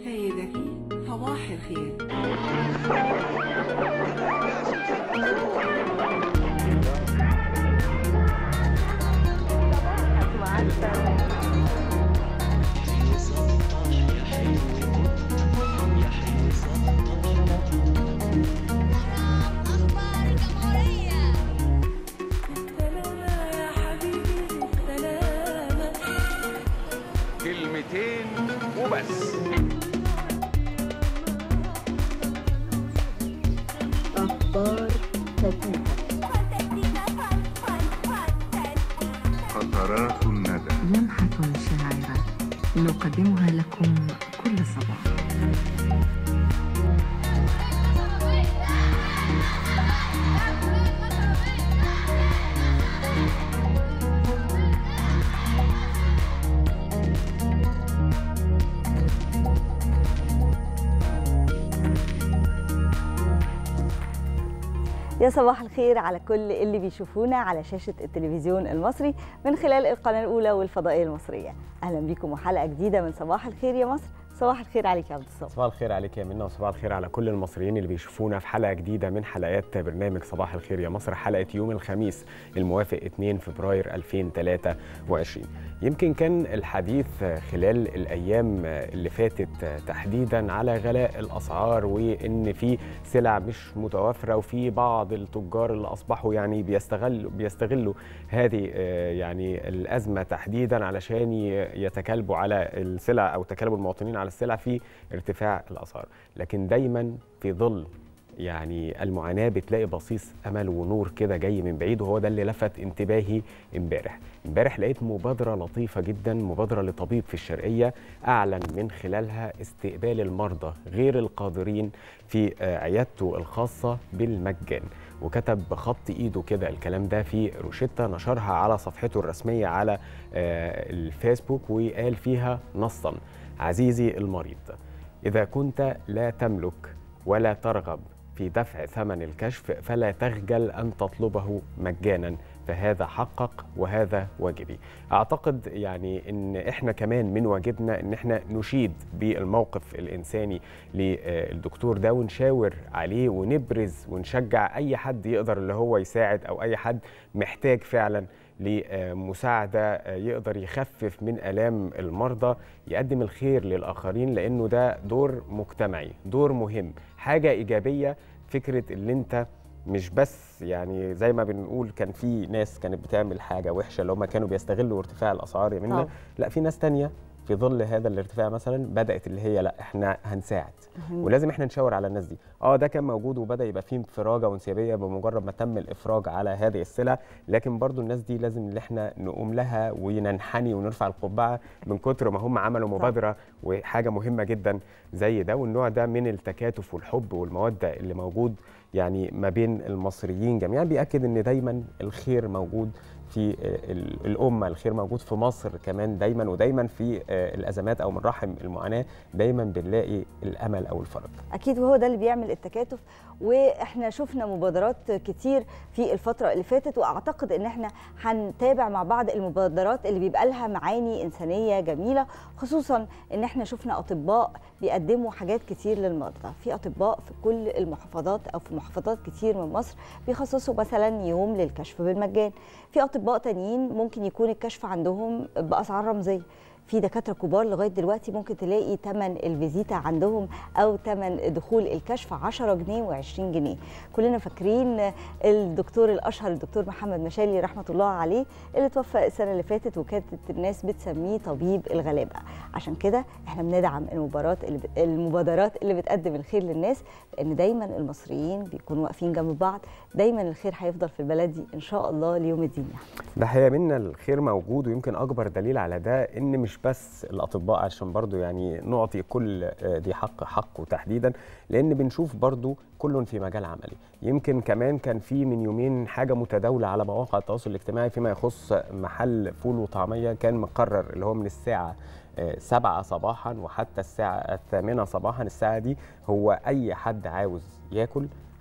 سيدتي صباح الخير أخبار الجمهورية سلامة يا حبيبي سلامة كلمتين وبس أخبار فتية قطرات الندى لمحة شاعرة نقدمها لكم كل صباح يا صباح الخير على كل اللي بيشوفونا على شاشة التلفزيون المصري من خلال القناة الأولى والفضائية المصرية أهلا بيكم وحلقة جديدة من صباح الخير يا مصر صباح الخير عليك يا عبد الصبح صباح الخير عليك يا منى وصباح الخير على كل المصريين اللي بيشوفونا في حلقه جديده من حلقات برنامج صباح الخير يا مصر حلقه يوم الخميس الموافق 2 فبراير 2023 يمكن كان الحديث خلال الايام اللي فاتت تحديدا على غلاء الاسعار وان في سلع مش متوافره وفي بعض التجار اللي اصبحوا يعني بيستغلوا بيستغلوا هذه آه، يعني الازمه تحديدا علشان ي- يتكالبوا على السلع او تكالب المواطنين على السلع في ارتفاع الاسعار لكن دايما في ظل يعني المعاناه بتلاقي بصيص امل ونور كده جاي من بعيد وهو ده اللي لفت انتباهي امبارح امبارح لقيت مبادره لطيفه جدا مبادره لطبيب في الشرقيه اعلن من خلالها استقبال المرضى غير القادرين في آه، عيادته الخاصه بالمجان وكتب بخط ايده كده الكلام ده في روشتة نشرها على صفحته الرسمية على آه، الفيسبوك وقال فيها نصا عزيزي المريض إذا كنت لا تملك ولا ترغب في دفع ثمن الكشف فلا تخجل أن تطلبه مجانا فهذا حقك وهذا واجبي اعتقد يعني ان احنا كمان من واجبنا ان احنا نشيد بالموقف الانساني للدكتور ده ونشاور عليه ونبرز ونشجع اي حد يقدر اللي هو يساعد او اي حد محتاج فعلا لمساعده يقدر يخفف من الام المرضى يقدم الخير للاخرين لانه ده دور مجتمعي دور مهم حاجه ايجابيه فكره اللي انت مش بس يعني زي ما بنقول كان في ناس كانت بتعمل حاجه وحشه اللي هم كانوا بيستغلوا ارتفاع الاسعار يا منى طبعا. لا في ناس تانية في ظل هذا الارتفاع مثلا بدات اللي هي لا احنا هنساعد ولازم احنا نشاور على الناس دي اه ده كان موجود وبدا يبقى فيه انفراجه وانسيابيه بمجرد ما تم الافراج على هذه السلع لكن برضو الناس دي لازم ان احنا نقوم لها وننحني ونرفع القبعه من كتر ما هم عملوا مبادره وحاجه مهمه جدا زي ده والنوع ده من التكاتف والحب والموده اللي موجود يعني ما بين المصريين جميعا بيأكد ان دايما الخير موجود في ال- الامه الخير موجود في مصر كمان دايما ودايما في آه، الازمات او من رحم المعاناه دايما بنلاقي الامل او الفرج اكيد وهو ده اللي بيعمل التكاتف واحنا شفنا مبادرات كتير في الفتره اللي فاتت واعتقد ان احنا هنتابع مع بعض المبادرات اللي بيبقى لها معاني انسانيه جميله خصوصا ان احنا شفنا اطباء بيقدموا حاجات كتير للمرضى في اطباء في كل المحافظات او في محافظات كتير من مصر بيخصصوا مثلا يوم للكشف بالمجان في اطباء تانيين ممكن يكون الكشف عندهم باسعار رمزيه في دكاتره كبار لغايه دلوقتي ممكن تلاقي ثمن الفيزيتا عندهم او ثمن دخول الكشف 10 جنيه و20 جنيه كلنا فاكرين الدكتور الاشهر الدكتور محمد مشالي رحمه الله عليه اللي توفى السنه اللي فاتت وكانت الناس بتسميه طبيب الغلابه عشان كده احنا بندعم المباراه اللي ب... المبادرات اللي بتقدم الخير للناس لان دايما المصريين بيكونوا واقفين جنب بعض دايما الخير هيفضل في البلد دي ان شاء الله ليوم الدين يعني. ده حقيقة منا الخير موجود ويمكن اكبر دليل على ده ان مش بس الاطباء عشان برضو يعني نعطي كل آه، ذي حق حقه تحديدا لان بنشوف برضو كل في مجال عملي يمكن كمان كان في من يومين حاجه متداوله على مواقع التواصل الاجتماعي فيما يخص محل فول وطعميه كان مقرر اللي هو من الساعه آه، سبعة صباحا وحتى الساعة الثامنة صباحا الساعة دي هو أي حد عاوز ياكل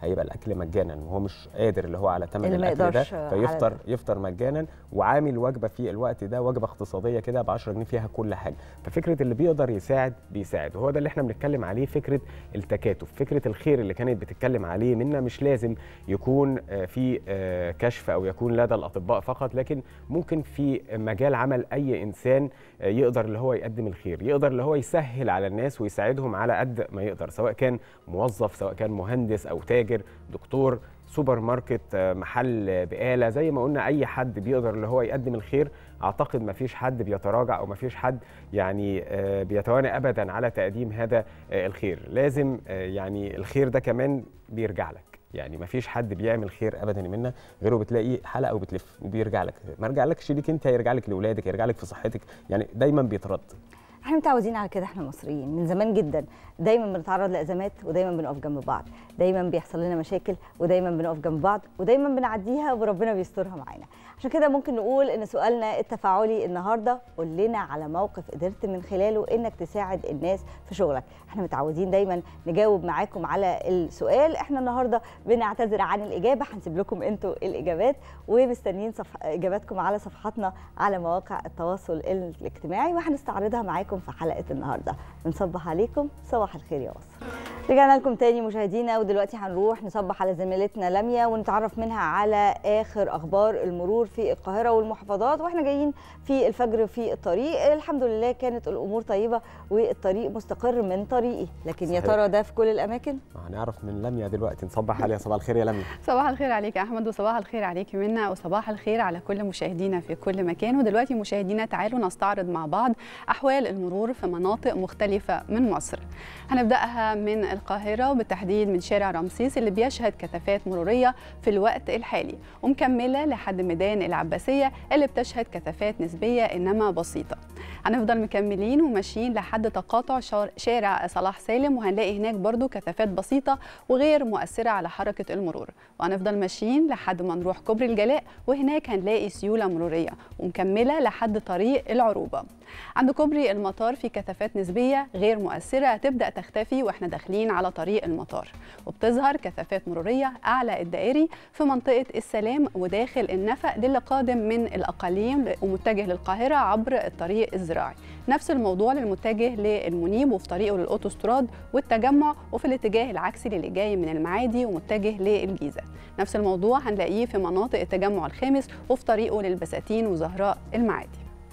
هيبقى الاكل مجانا وهو مش قادر اللي هو على ثمن اللي ما الاكل ده يقدرش على فيفطر ده. يفطر مجانا وعامل وجبه في الوقت ده وجبه اقتصاديه كده ب 10 جنيه فيها كل حاجه ففكره اللي بيقدر يساعد بيساعد وهو ده اللي احنا بنتكلم عليه فكره التكاتف فكره الخير اللي كانت بتتكلم عليه منا مش لازم يكون آه، في آه، كشف او يكون لدى الاطباء فقط لكن ممكن في مجال عمل اي انسان آه، يقدر اللي هو يقدم الخير يقدر اللي هو يسهل على الناس ويساعدهم على قد ما يقدر سواء كان موظف سواء كان مهندس او تاجر دكتور سوبر ماركت آه، محل آه، بقاله زي ما قلنا اي حد بيقدر اللي هو يقدم الخير اعتقد ما فيش حد بيتراجع او ما فيش حد يعني آه، بيتوانى ابدا على تقديم هذا آه، الخير لازم آه، يعني الخير ده كمان بيرجع لك يعني ما فيش حد بيعمل خير ابدا منا غيره بتلاقي حلقه وبتلف وبيرجع لك ما رجع لكش ليك انت هيرجع لك لاولادك هيرجع لك في صحتك يعني دايما بيترد احنا متعودين على كده احنا مصريين من زمان جدا دايما بنتعرض لازمات ودايما بنقف جنب بعض دايما بيحصل لنا مشاكل ودايما بنقف جنب بعض ودايما بنعديها وربنا بيسترها معانا عشان كده ممكن نقول ان سؤالنا التفاعلي النهارده قول لنا على موقف قدرت من خلاله انك تساعد الناس في شغلك احنا متعودين دايما نجاوب معاكم على السؤال احنا النهارده بنعتذر عن الاجابه هنسيب لكم انتوا الاجابات ومستنيين صف... اجاباتكم على صفحاتنا على مواقع التواصل الاجتماعي وهنستعرضها معاكم في حلقه النهارده بنصبح عليكم صباح الخير يا مصر رجعنا لكم تاني مشاهدينا ودلوقتي هنروح نصبح على زميلتنا لميا ونتعرف منها على اخر اخبار المرور في القاهره والمحافظات واحنا جايين في الفجر في الطريق الحمد لله كانت الامور طيبه والطريق مستقر من طريقي لكن يا صحيح. ترى ده في كل الاماكن هنعرف من لميا دلوقتي نصبح عليها صباح الخير يا لميا صباح الخير عليك يا احمد وصباح الخير عليك منا وصباح الخير على كل مشاهدينا في كل مكان ودلوقتي مشاهدينا تعالوا نستعرض مع بعض احوال المرور في مناطق مختلفه من مصر هنبداها من القاهره وبالتحديد من شارع رمسيس اللي بيشهد كثافات مروريه في الوقت الحالي ومكمله لحد ميدان العباسيه اللي بتشهد كثافات نسبيه انما بسيطه هنفضل مكملين وماشيين لحد تقاطع شار- شارع صلاح سالم وهنلاقي هناك برضو كثافات بسيطة وغير مؤثرة على حركة المرور وهنفضل ماشيين لحد ما نروح كوبري الجلاء وهناك هنلاقي سيولة مرورية ومكملة لحد طريق العروبة عند كوبري المطار في كثافات نسبية غير مؤثرة هتبدأ تختفي واحنا داخلين على طريق المطار وبتظهر كثافات مرورية أعلى الدائري في منطقة السلام وداخل النفق للي قادم من الأقاليم ومتجه للقاهرة عبر الطريق الزراعي نفس الموضوع للمتجه للمنيب وفي طريقه للأوتوستراد والتجمع وفي الاتجاه العكسي للي جاي من المعادي ومتجه للجيزة نفس الموضوع هنلاقيه في مناطق التجمع الخامس وفي طريقه للبساتين وزهراء المعادي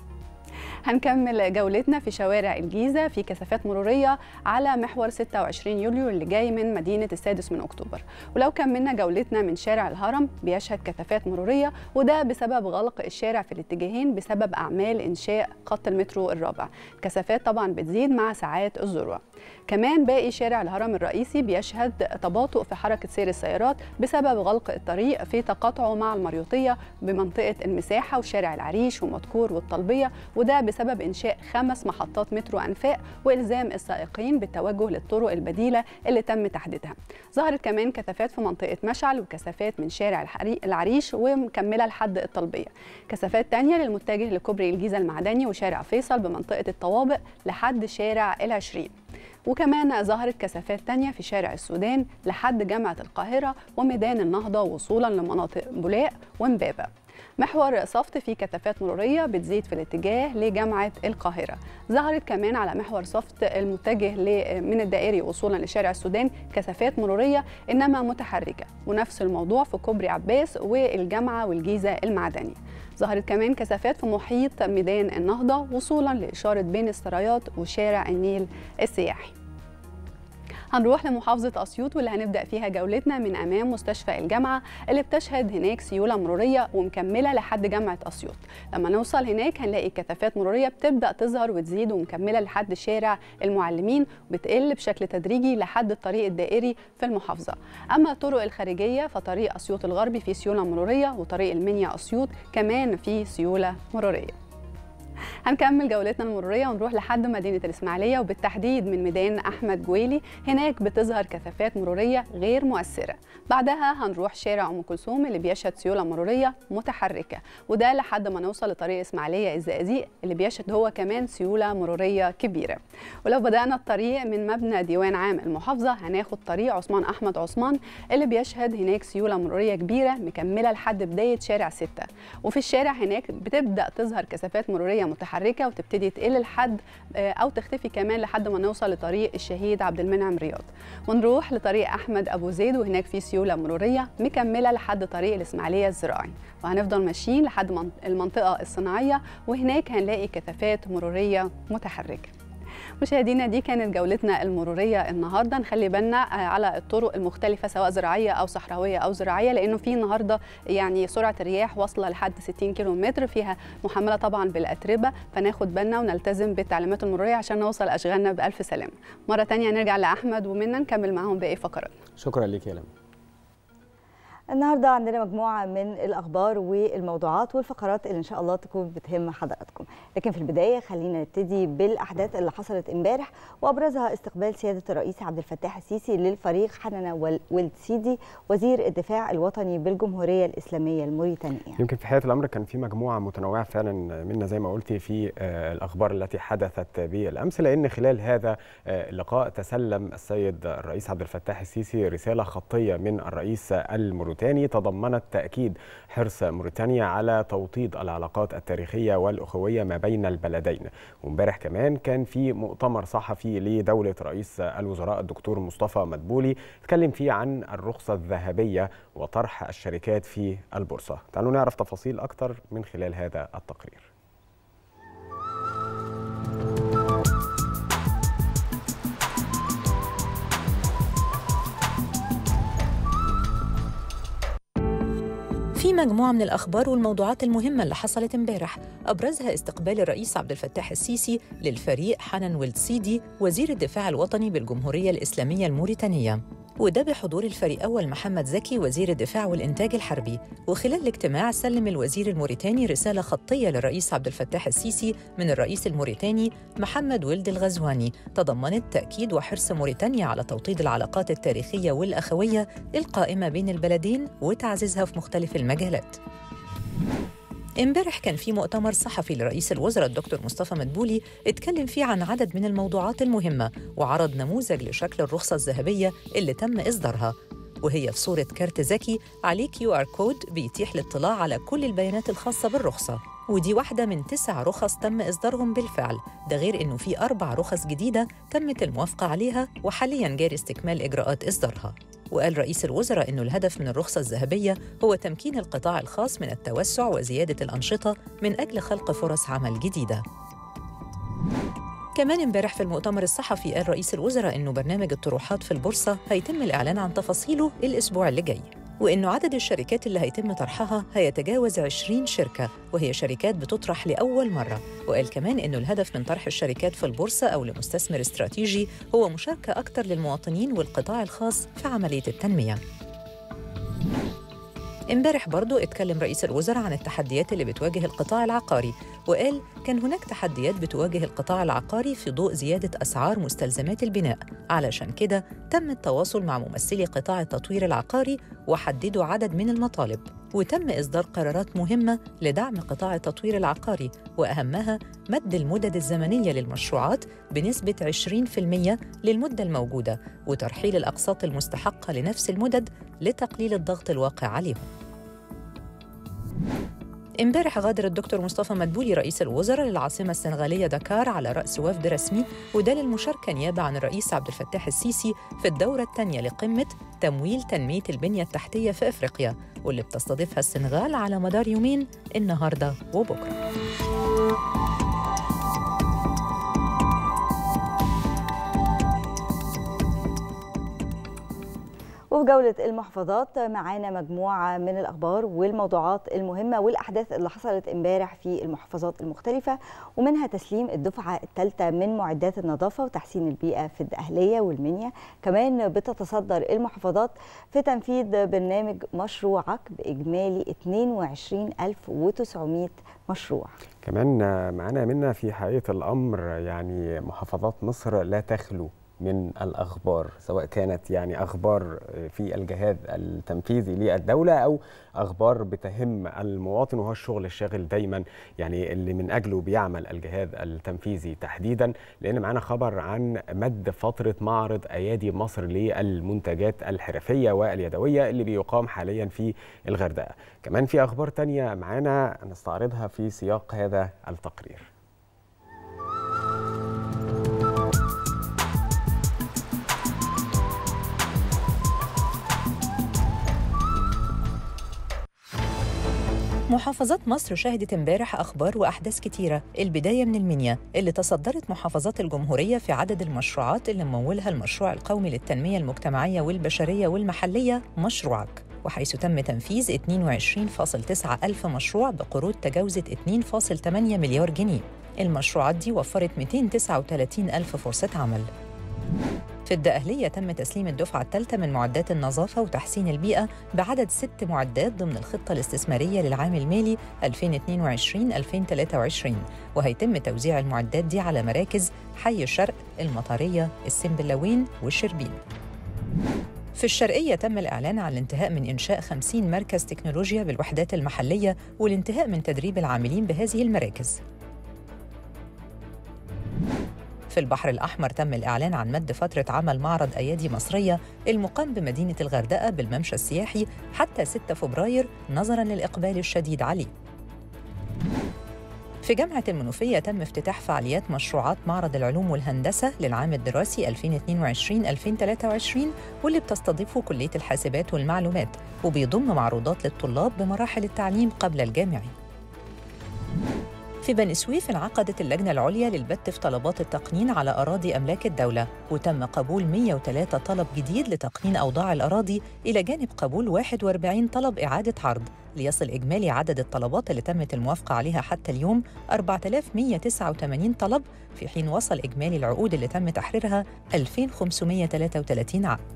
هنكمل جولتنا في شوارع الجيزة في كثافات مرورية على محور 26 يوليو اللي جاي من مدينة السادس من أكتوبر ولو كملنا جولتنا من شارع الهرم بيشهد كثافات مرورية وده بسبب غلق الشارع في الاتجاهين بسبب أعمال إنشاء خط المترو الرابع الكثافات طبعا بتزيد مع ساعات الذروة كمان باقي شارع الهرم الرئيسي بيشهد تباطؤ في حركة سير السيارات بسبب غلق الطريق في تقاطعه مع المريوطية بمنطقة المساحة وشارع العريش ومدكور والطلبية وده بسبب إنشاء خمس محطات مترو أنفاق وإلزام السائقين بالتوجه للطرق البديلة اللي تم تحديدها ظهرت كمان كثافات في منطقة مشعل وكثافات من شارع الحري- العريش ومكملة لحد الطلبية كثافات تانية للمتجه لكوبري الجيزة المعدني وشارع فيصل بمنطقة الطوابق لحد شارع العشرين وكمان ظهرت كثافات تانية في شارع السودان لحد جامعة القاهرة وميدان النهضة وصولا لمناطق بولاق ومبابة محور صفت فيه كثافات مرورية بتزيد في الاتجاه لجامعة القاهرة ظهرت كمان على محور صفت المتجه ل- من الدائري وصولا لشارع السودان كثافات مرورية إنما متحركة ونفس الموضوع في كوبري عباس والجامعة والجيزة المعدني ظهرت كمان كثافات في محيط ميدان النهضة وصولا لإشارة بين السرايات وشارع النيل السياحي هنروح لمحافظة أسيوط واللي هنبدأ فيها جولتنا من أمام مستشفى الجامعة اللي بتشهد هناك سيولة مرورية ومكملة لحد جامعة أسيوط لما نوصل هناك هنلاقي كثافات مرورية بتبدأ تظهر وتزيد ومكملة لحد شارع المعلمين وبتقل بشكل تدريجي لحد الطريق الدائري في المحافظة أما الطرق الخارجية فطريق أسيوط الغربي فيه سيولة مرورية وطريق المنيا أسيوط كمان فيه سيولة مرورية هنكمل جولتنا المروريه ونروح لحد مدينه الاسماعيليه وبالتحديد من ميدان احمد جويلي هناك بتظهر كثافات مروريه غير مؤثره بعدها هنروح شارع ام كلثوم اللي بيشهد سيوله مروريه متحركه وده لحد ما نوصل لطريق اسماعيليه الزقازيق اللي بيشهد هو كمان سيوله مروريه كبيره ولو بدانا الطريق من مبنى ديوان عام المحافظه هناخد طريق عثمان احمد عثمان اللي بيشهد هناك سيوله مروريه كبيره مكمله لحد بدايه شارع 6 وفي الشارع هناك بتبدا تظهر كثافات مروريه متحركه وتبتدي تقل لحد آه، او تختفي كمان لحد ما نوصل لطريق الشهيد عبد المنعم رياض ونروح لطريق احمد ابو زيد وهناك في سيوله مروريه مكمله لحد طريق الاسماعيليه الزراعي وهنفضل ماشيين لحد من- المنطقه الصناعيه وهناك هنلاقي كثافات مروريه متحركه مشاهدينا دي كانت جولتنا المروريه النهارده نخلي بالنا آه، على الطرق المختلفه سواء زراعيه او صحراويه او زراعيه لانه في النهارده يعني سرعه الرياح واصله لحد 60 كيلو متر فيها محمله طبعا بالاتربه فناخد بالنا ونلتزم بالتعليمات المروريه عشان نوصل اشغالنا بالف سلامه مره تانية نرجع لاحمد ومنا نكمل معاهم باقي فقرات شكرا ليك يا لمى النهارده عندنا مجموعه من الاخبار والموضوعات والفقرات اللي ان شاء الله تكون بتهم حضراتكم لكن في البدايه خلينا نبتدي بالاحداث اللي حصلت امبارح وابرزها استقبال سياده الرئيس عبد الفتاح السيسي للفريق حنان وال- ولد سيدي وزير الدفاع الوطني بالجمهوريه الاسلاميه الموريتانيه يمكن في حقيقه الامر كان في مجموعه متنوعه فعلا منا زي ما قلتي في آه، الاخبار التي حدثت بالامس لان خلال هذا آه، اللقاء تسلم السيد الرئيس عبد الفتاح السيسي رساله خطيه من الرئيس الموريتاني تضمنت تاكيد حرص موريتانيا على توطيد العلاقات التاريخيه والاخويه ما بين البلدين وامبارح كمان كان في مؤتمر صحفي لدوله رئيس الوزراء الدكتور مصطفى مدبولي اتكلم فيه عن الرخصه الذهبيه وطرح الشركات في البورصه تعالوا نعرف تفاصيل اكتر من خلال هذا التقرير في مجموعة من الأخبار والموضوعات المهمة اللي حصلت امبارح أبرزها استقبال الرئيس عبد الفتاح السيسي للفريق حنان ولد سيدي وزير الدفاع الوطني بالجمهورية الإسلامية الموريتانية وده بحضور الفريق أول محمد زكي وزير الدفاع والإنتاج الحربي وخلال الاجتماع سلم الوزير الموريتاني رسالة خطية للرئيس عبد الفتاح السيسي من الرئيس الموريتاني محمد ولد الغزواني تضمنت تأكيد وحرص موريتانيا على توطيد العلاقات التاريخية والأخوية القائمة بين البلدين وتعزيزها في مختلف المجالات امبارح كان في مؤتمر صحفي لرئيس الوزراء الدكتور مصطفى مدبولي اتكلم فيه عن عدد من الموضوعات المهمة وعرض نموذج لشكل الرخصة الذهبية اللي تم إصدارها وهي في صورة كارت ذكي عليه كيو ار كود بيتيح الاطلاع على كل البيانات الخاصة بالرخصة ودي واحدة من تسع رخص تم إصدارهم بالفعل ده غير إنه في أربع رخص جديدة تمت الموافقة عليها وحالياً جاري استكمال إجراءات إصدارها وقال رئيس الوزراء إنه الهدف من الرخصة الذهبية هو تمكين القطاع الخاص من التوسع وزيادة الأنشطة من أجل خلق فرص عمل جديدة كمان امبارح في المؤتمر الصحفي قال رئيس الوزراء انه برنامج الطروحات في البورصه هيتم الاعلان عن تفاصيله الاسبوع اللي جاي وانه عدد الشركات اللي هيتم طرحها هيتجاوز 20 شركه وهي شركات بتطرح لاول مره وقال كمان انه الهدف من طرح الشركات في البورصه او لمستثمر استراتيجي هو مشاركه اكثر للمواطنين والقطاع الخاص في عمليه التنميه امبارح برضو اتكلم رئيس الوزراء عن التحديات اللي بتواجه القطاع العقاري وقال كان هناك تحديات بتواجه القطاع العقاري في ضوء زيادة أسعار مستلزمات البناء علشان كده تم التواصل مع ممثلي قطاع التطوير العقاري وحددوا عدد من المطالب وتم إصدار قرارات مهمة لدعم قطاع التطوير العقاري وأهمها مد المدد الزمنية للمشروعات بنسبة 20% للمدة الموجودة وترحيل الأقساط المستحقة لنفس المدد لتقليل الضغط الواقع عليهم امبارح غادر الدكتور مصطفى مدبولي رئيس الوزراء للعاصمة السنغالية دكار على رأس وفد رسمي وده للمشاركة نيابة عن الرئيس عبد الفتاح السيسي في الدورة الثانية لقمة تمويل تنمية البنية التحتية في أفريقيا واللي بتستضيفها السنغال على مدار يومين النهاردة وبكرة وفي جولة المحافظات معانا مجموعة من الأخبار والموضوعات المهمة والأحداث اللي حصلت امبارح في المحافظات المختلفة ومنها تسليم الدفعة الثالثة من معدات النظافة وتحسين البيئة في الدقهلية والمنيا كمان بتتصدر المحافظات في تنفيذ برنامج مشروعك بإجمالي 22900 مشروع كمان معانا منا في حقيقة الأمر يعني محافظات مصر لا تخلو من الأخبار سواء كانت يعني أخبار في الجهاز التنفيذي للدولة أو أخبار بتهم المواطن وهو الشغل الشاغل دايما يعني اللي من أجله بيعمل الجهاز التنفيذي تحديدا لأن معانا خبر عن مد فترة معرض أيادي مصر للمنتجات الحرفية واليدوية اللي بيقام حاليا في الغردقة كمان في أخبار تانية معانا نستعرضها في سياق هذا التقرير محافظات مصر شهدت امبارح أخبار وأحداث كتيرة البداية من المنيا اللي تصدرت محافظات الجمهورية في عدد المشروعات اللي ممولها المشروع القومي للتنمية المجتمعية والبشرية والمحلية مشروعك وحيث تم تنفيذ 22.9 ألف مشروع بقروض تجاوزت 2.8 مليار جنيه المشروعات دي وفرت 239 ألف فرصة عمل في الدقهلية تم تسليم الدفعة الثالثة من معدات النظافة وتحسين البيئة بعدد ست معدات ضمن الخطة الاستثمارية للعام المالي 2022-2023 وهيتم توزيع المعدات دي على مراكز حي الشرق، المطرية، السنبلاوين والشربين. في الشرقية تم الإعلان عن الانتهاء من إنشاء 50 مركز تكنولوجيا بالوحدات المحلية والانتهاء من تدريب العاملين بهذه المراكز. في البحر الأحمر تم الإعلان عن مد فترة عمل معرض أيادي مصرية المقام بمدينة الغردقة بالممشى السياحي حتى 6 فبراير نظراً للإقبال الشديد عليه. في جامعة المنوفية تم افتتاح فعاليات مشروعات معرض العلوم والهندسة للعام الدراسي 2022-2023 واللي بتستضيفه كلية الحاسبات والمعلومات وبيضم معروضات للطلاب بمراحل التعليم قبل الجامعي. في بني سويف انعقدت اللجنة العليا للبت في طلبات التقنين على أراضي أملاك الدولة وتم قبول 103 طلب جديد لتقنين أوضاع الأراضي إلى جانب قبول 41 طلب إعادة عرض ليصل إجمالي عدد الطلبات اللي تمت الموافقة عليها حتى اليوم 4189 طلب في حين وصل إجمالي العقود اللي تم تحريرها 2533 عقد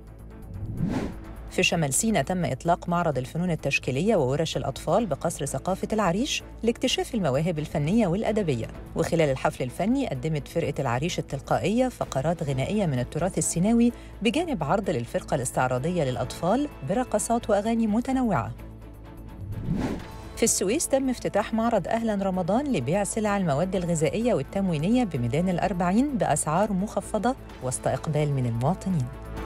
في شمال سينا تم إطلاق معرض الفنون التشكيلية وورش الأطفال بقصر ثقافة العريش لاكتشاف المواهب الفنية والأدبية وخلال الحفل الفني قدمت فرقة العريش التلقائية فقرات غنائية من التراث السيناوي بجانب عرض للفرقة الاستعراضية للأطفال برقصات وأغاني متنوعة في السويس تم افتتاح معرض أهلا رمضان لبيع سلع المواد الغذائية والتموينية بميدان الأربعين بأسعار مخفضة وسط إقبال من المواطنين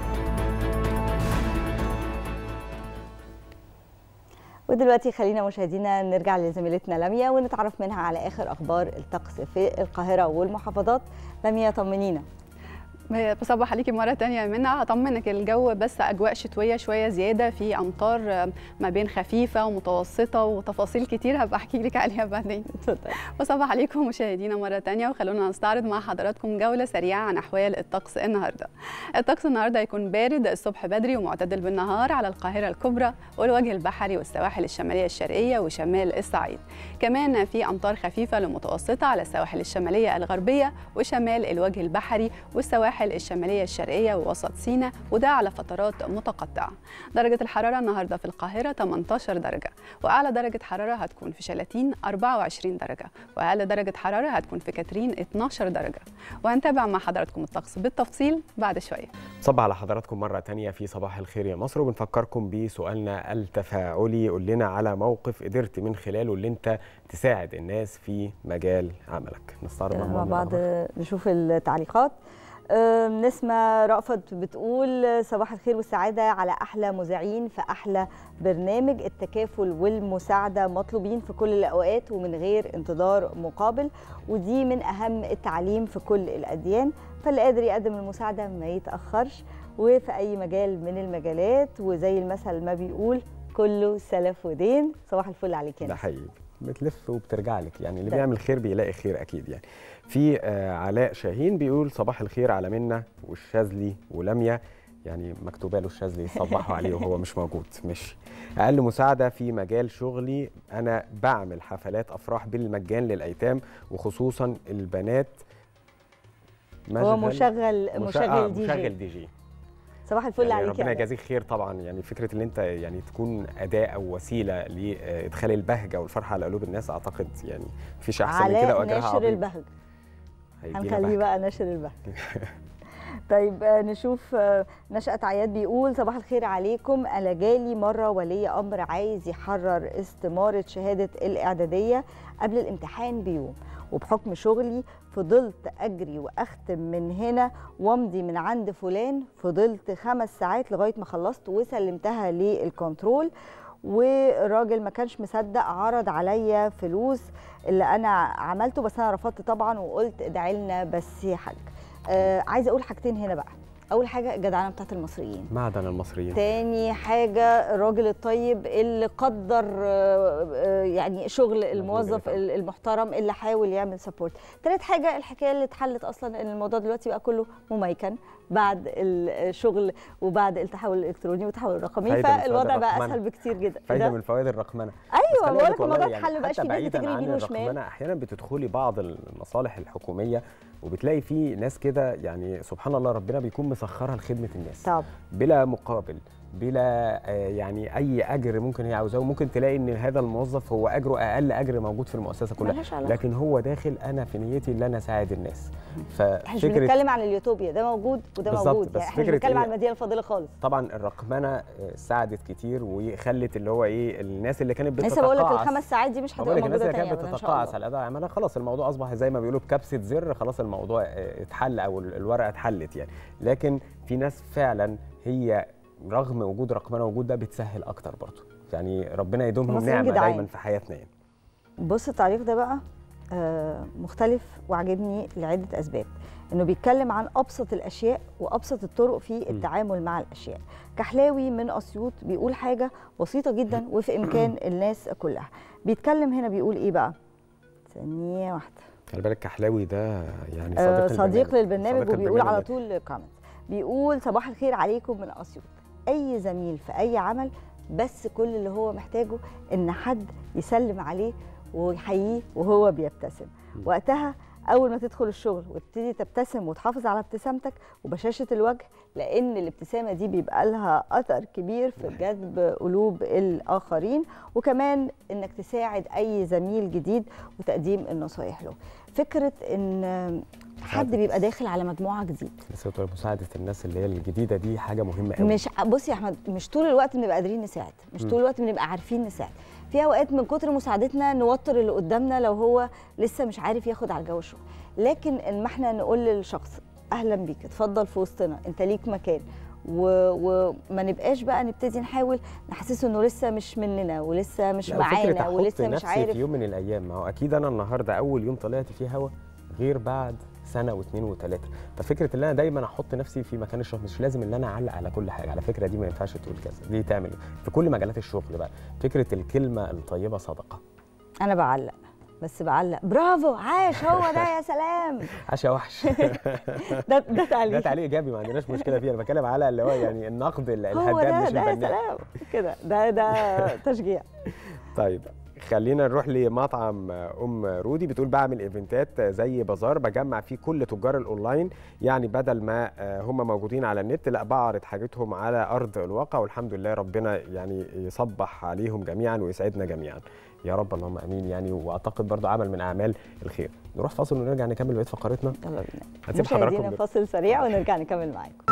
ودلوقتي خلينا مشاهدينا نرجع لزميلتنا لميا ونتعرف منها على اخر اخبار الطقس في القاهره والمحافظات لميا طمنينا بصبح عليكي مرة تانية منى هطمنك الجو بس أجواء شتوية شوية زيادة في أمطار ما بين خفيفة ومتوسطة وتفاصيل كتير هبقى أحكي لك عليها بعدين بصبح عليكم مشاهدينا مرة تانية وخلونا نستعرض مع حضراتكم جولة سريعة عن أحوال الطقس النهاردة الطقس النهاردة هيكون بارد الصبح بدري ومعتدل بالنهار على القاهرة الكبرى والوجه البحري والسواحل الشمالية الشرقية وشمال الصعيد كمان في أمطار خفيفة لمتوسطة على السواحل الشمالية الغربية وشمال الوجه البحري والسواحل السواحل الشمالية الشرقية ووسط سيناء وده على فترات متقطعة درجة الحرارة النهاردة في القاهرة 18 درجة وأعلى درجة حرارة هتكون في شلاتين 24 درجة وأقل درجة حرارة هتكون في كاترين 12 درجة وهنتابع مع حضراتكم الطقس بالتفصيل بعد شوية صبح على حضراتكم مرة تانية في صباح الخير يا مصر وبنفكركم بسؤالنا التفاعلي قول لنا على موقف قدرت من خلاله اللي انت تساعد الناس في مجال عملك نستعرض مع بعض نشوف التعليقات نسمة رأفت بتقول صباح الخير والسعادة على أحلى مذيعين في أحلى برنامج التكافل والمساعدة مطلوبين في كل الأوقات ومن غير انتظار مقابل ودي من أهم التعليم في كل الأديان فاللي قادر يقدم المساعدة ما يتأخرش وفي أي مجال من المجالات وزي المثل ما بيقول كله سلف ودين صباح الفل عليك يا ده نسمة. حقيقي بتلف وبترجع لك يعني اللي ده. بيعمل خير بيلاقي خير اكيد يعني في آه علاء شاهين بيقول صباح الخير على منا والشاذلي ولميا يعني مكتوبه له الشاذلي يصبحوا عليه وهو مش موجود ماشي اقل مساعده في مجال شغلي انا بعمل حفلات افراح بالمجان للايتام وخصوصا البنات هو مشغل- مشغل مشا- مشغل آه، دي مشغل جي دي جي صباح الفل يعني عليك ربنا يا آلاء. يجازيك خير طبعا يعني فكره ان انت يعني تكون اداه او وسيله لادخال البهجه والفرحه على قلوب الناس اعتقد يعني مفيش احسن من كده علاء واجرها ناشر عظيم البهج هيدينا هنخليه بهجة. بقى ناشر البهج طيب آه، نشوف آه، نشأة عياد بيقول صباح الخير عليكم أنا جالي مرة ولي أمر عايز يحرر استمارة شهادة الإعدادية قبل الامتحان بيوم وبحكم شغلي فضلت أجري وأختم من هنا وامضي من عند فلان فضلت خمس ساعات لغاية ما خلصت وسلمتها للكنترول والراجل ما كانش مصدق عرض عليا فلوس اللي انا عملته بس انا رفضت طبعا وقلت ادعي لنا بس يا حاج آه عايزه اقول حاجتين هنا بقى اول حاجه الجدعنه بتاعت المصريين معدن المصريين تاني حاجة الراجل الطيب اللي قدر آه، آه، يعني شغل الموظف طبعا. المحترم اللي حاول يعمل سبورت تالت حاجة الحكاية اللي اتحلت أصلا إن الموضوع دلوقتي بقى كله مميكن بعد الشغل وبعد التحول الإلكتروني والتحول الرقمي فايدة من فالوضع فوائد بقى الرقمنة. أسهل بكتير جدا فايده ده- من فوائد الرقمنه بس أيوه خلي بقول بالك لك والله الموضوع يعني اتحل مبقاش حتى في ناس بعيداً بتجري عن يمين وشمال الرقمنة احيانا بتدخلي بعض المصالح الحكوميه وبتلاقي في ناس كده يعني سبحان الله ربنا بيكون مسخرها لخدمه الناس طب بلا مقابل بلا آه، يعني اي اجر ممكن هي عاوزاه وممكن تلاقي ان هذا الموظف هو اجره اقل اجر موجود في المؤسسه كلها ملهاش علاقة. لكن هو داخل انا في نيتي ان انا اساعد الناس احنا مش ففكره بنتكلم عن اليوتوبيا ده موجود وده بالظبط، موجود بس يعني احنا مش فكرة بنتكلم إيه؟ عن المدينه الفاضله خالص طبعا الرقمنه آه، ساعدت كتير وخلت اللي هو ايه الناس اللي كانت لسه بقول لك بتتقاعس الخمس ساعات دي مش ما بقول هتبقى لك الناس موجوده اللي تاني كانت ابدا ان شاء بتتقاعس الله على اداء عملها خلاص الموضوع اصبح زي ما بيقولوا بكبسه زر خلاص الموضوع آه، اتحل او ال- الورقه اتحلت يعني لكن في ناس فعلا هي رغم وجود رقمنه وجود ده بتسهل اكتر برضه يعني ربنا يدومهم المصريين نعمه جدعان. دايما في حياتنا يعني بص التعليق ده بقى آه، مختلف وعجبني لعده اسباب انه بيتكلم عن ابسط الاشياء وابسط الطرق في التعامل مع الاشياء كحلاوي من اسيوط بيقول حاجه بسيطه جدا وفي امكان الناس كلها بيتكلم هنا بيقول ايه بقى ثانيه واحده خلي بالك كحلاوي ده يعني آه، صديق, صديق للبرنامج صديق وبيقول على البرنامج. طول كومنت بيقول صباح الخير عليكم من اسيوط اي زميل في اي عمل بس كل اللي هو محتاجه ان حد يسلم عليه ويحييه وهو بيبتسم وقتها اول ما تدخل الشغل وتبتدي تبتسم وتحافظ على ابتسامتك وبشاشه الوجه لان الابتسامه دي بيبقى لها اثر كبير في جذب قلوب الاخرين وكمان انك تساعد اي زميل جديد وتقديم النصايح له فكره ان حد بيبقى داخل على مجموعه جديد بس بتقول مساعده الناس اللي هي الجديده دي حاجه مهمه قوي مش بصي يا احمد مش طول الوقت بنبقى قادرين نساعد مش طول الوقت بنبقى عارفين نساعد في اوقات من كتر مساعدتنا نوتر اللي قدامنا لو هو لسه مش عارف ياخد على الجو الشغل لكن ان احنا نقول للشخص اهلا بيك اتفضل في وسطنا انت ليك مكان و... وما نبقاش بقى نبتدي نحاول نحسسه انه لسه مش مننا ولسه مش لا، وفكرة معانا أحط ولسه مش نفسي عارف في يوم من الايام ما هو اكيد انا النهارده اول يوم طلعت فيه هوا غير بعد سنه واثنين وثلاثه ففكره ان انا دايما احط نفسي في مكان الشخص مش لازم ان انا اعلق على كل حاجه على فكره دي ما ينفعش تقول كذا دي تعمل إيه؟ في كل مجالات الشغل بقى فكره الكلمه الطيبه صدقه انا بعلق بس بعلق برافو عاش هو ده يا سلام عاش يا وحش ده ده تعليق ده تعليق ايجابي ما عندناش مشكله فيه انا بتكلم على اللي هو يعني النقد ال- هو الهدام ده مش ده يا البناء سلام كده ده ده تشجيع طيب خلينا نروح لمطعم ام رودي بتقول بعمل ايفنتات زي بازار بجمع فيه كل تجار الاونلاين يعني بدل ما هم موجودين على النت لا بعرض حاجتهم على ارض الواقع والحمد لله ربنا يعني يصبح عليهم جميعا ويسعدنا جميعا يا رب اللهم امين يعني واعتقد برضو عمل من اعمال الخير نروح فاصل ونرجع نكمل بقيه فقرتنا يلا بينا هنسيب حضراتكم مشاهدينا دل- فاصل سريع ونرجع نكمل معاكم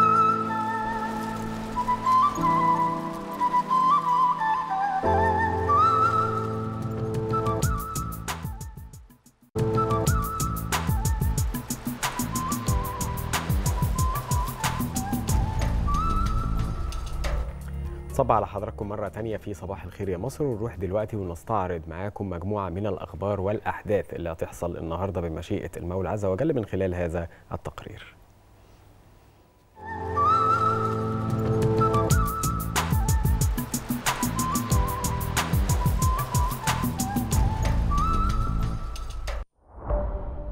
صب على حضراتكم مرة تانية في صباح الخير يا مصر ونروح دلوقتي ونستعرض معاكم مجموعة من الأخبار والأحداث اللي هتحصل النهاردة بمشيئة المولى عز وجل من خلال هذا التقرير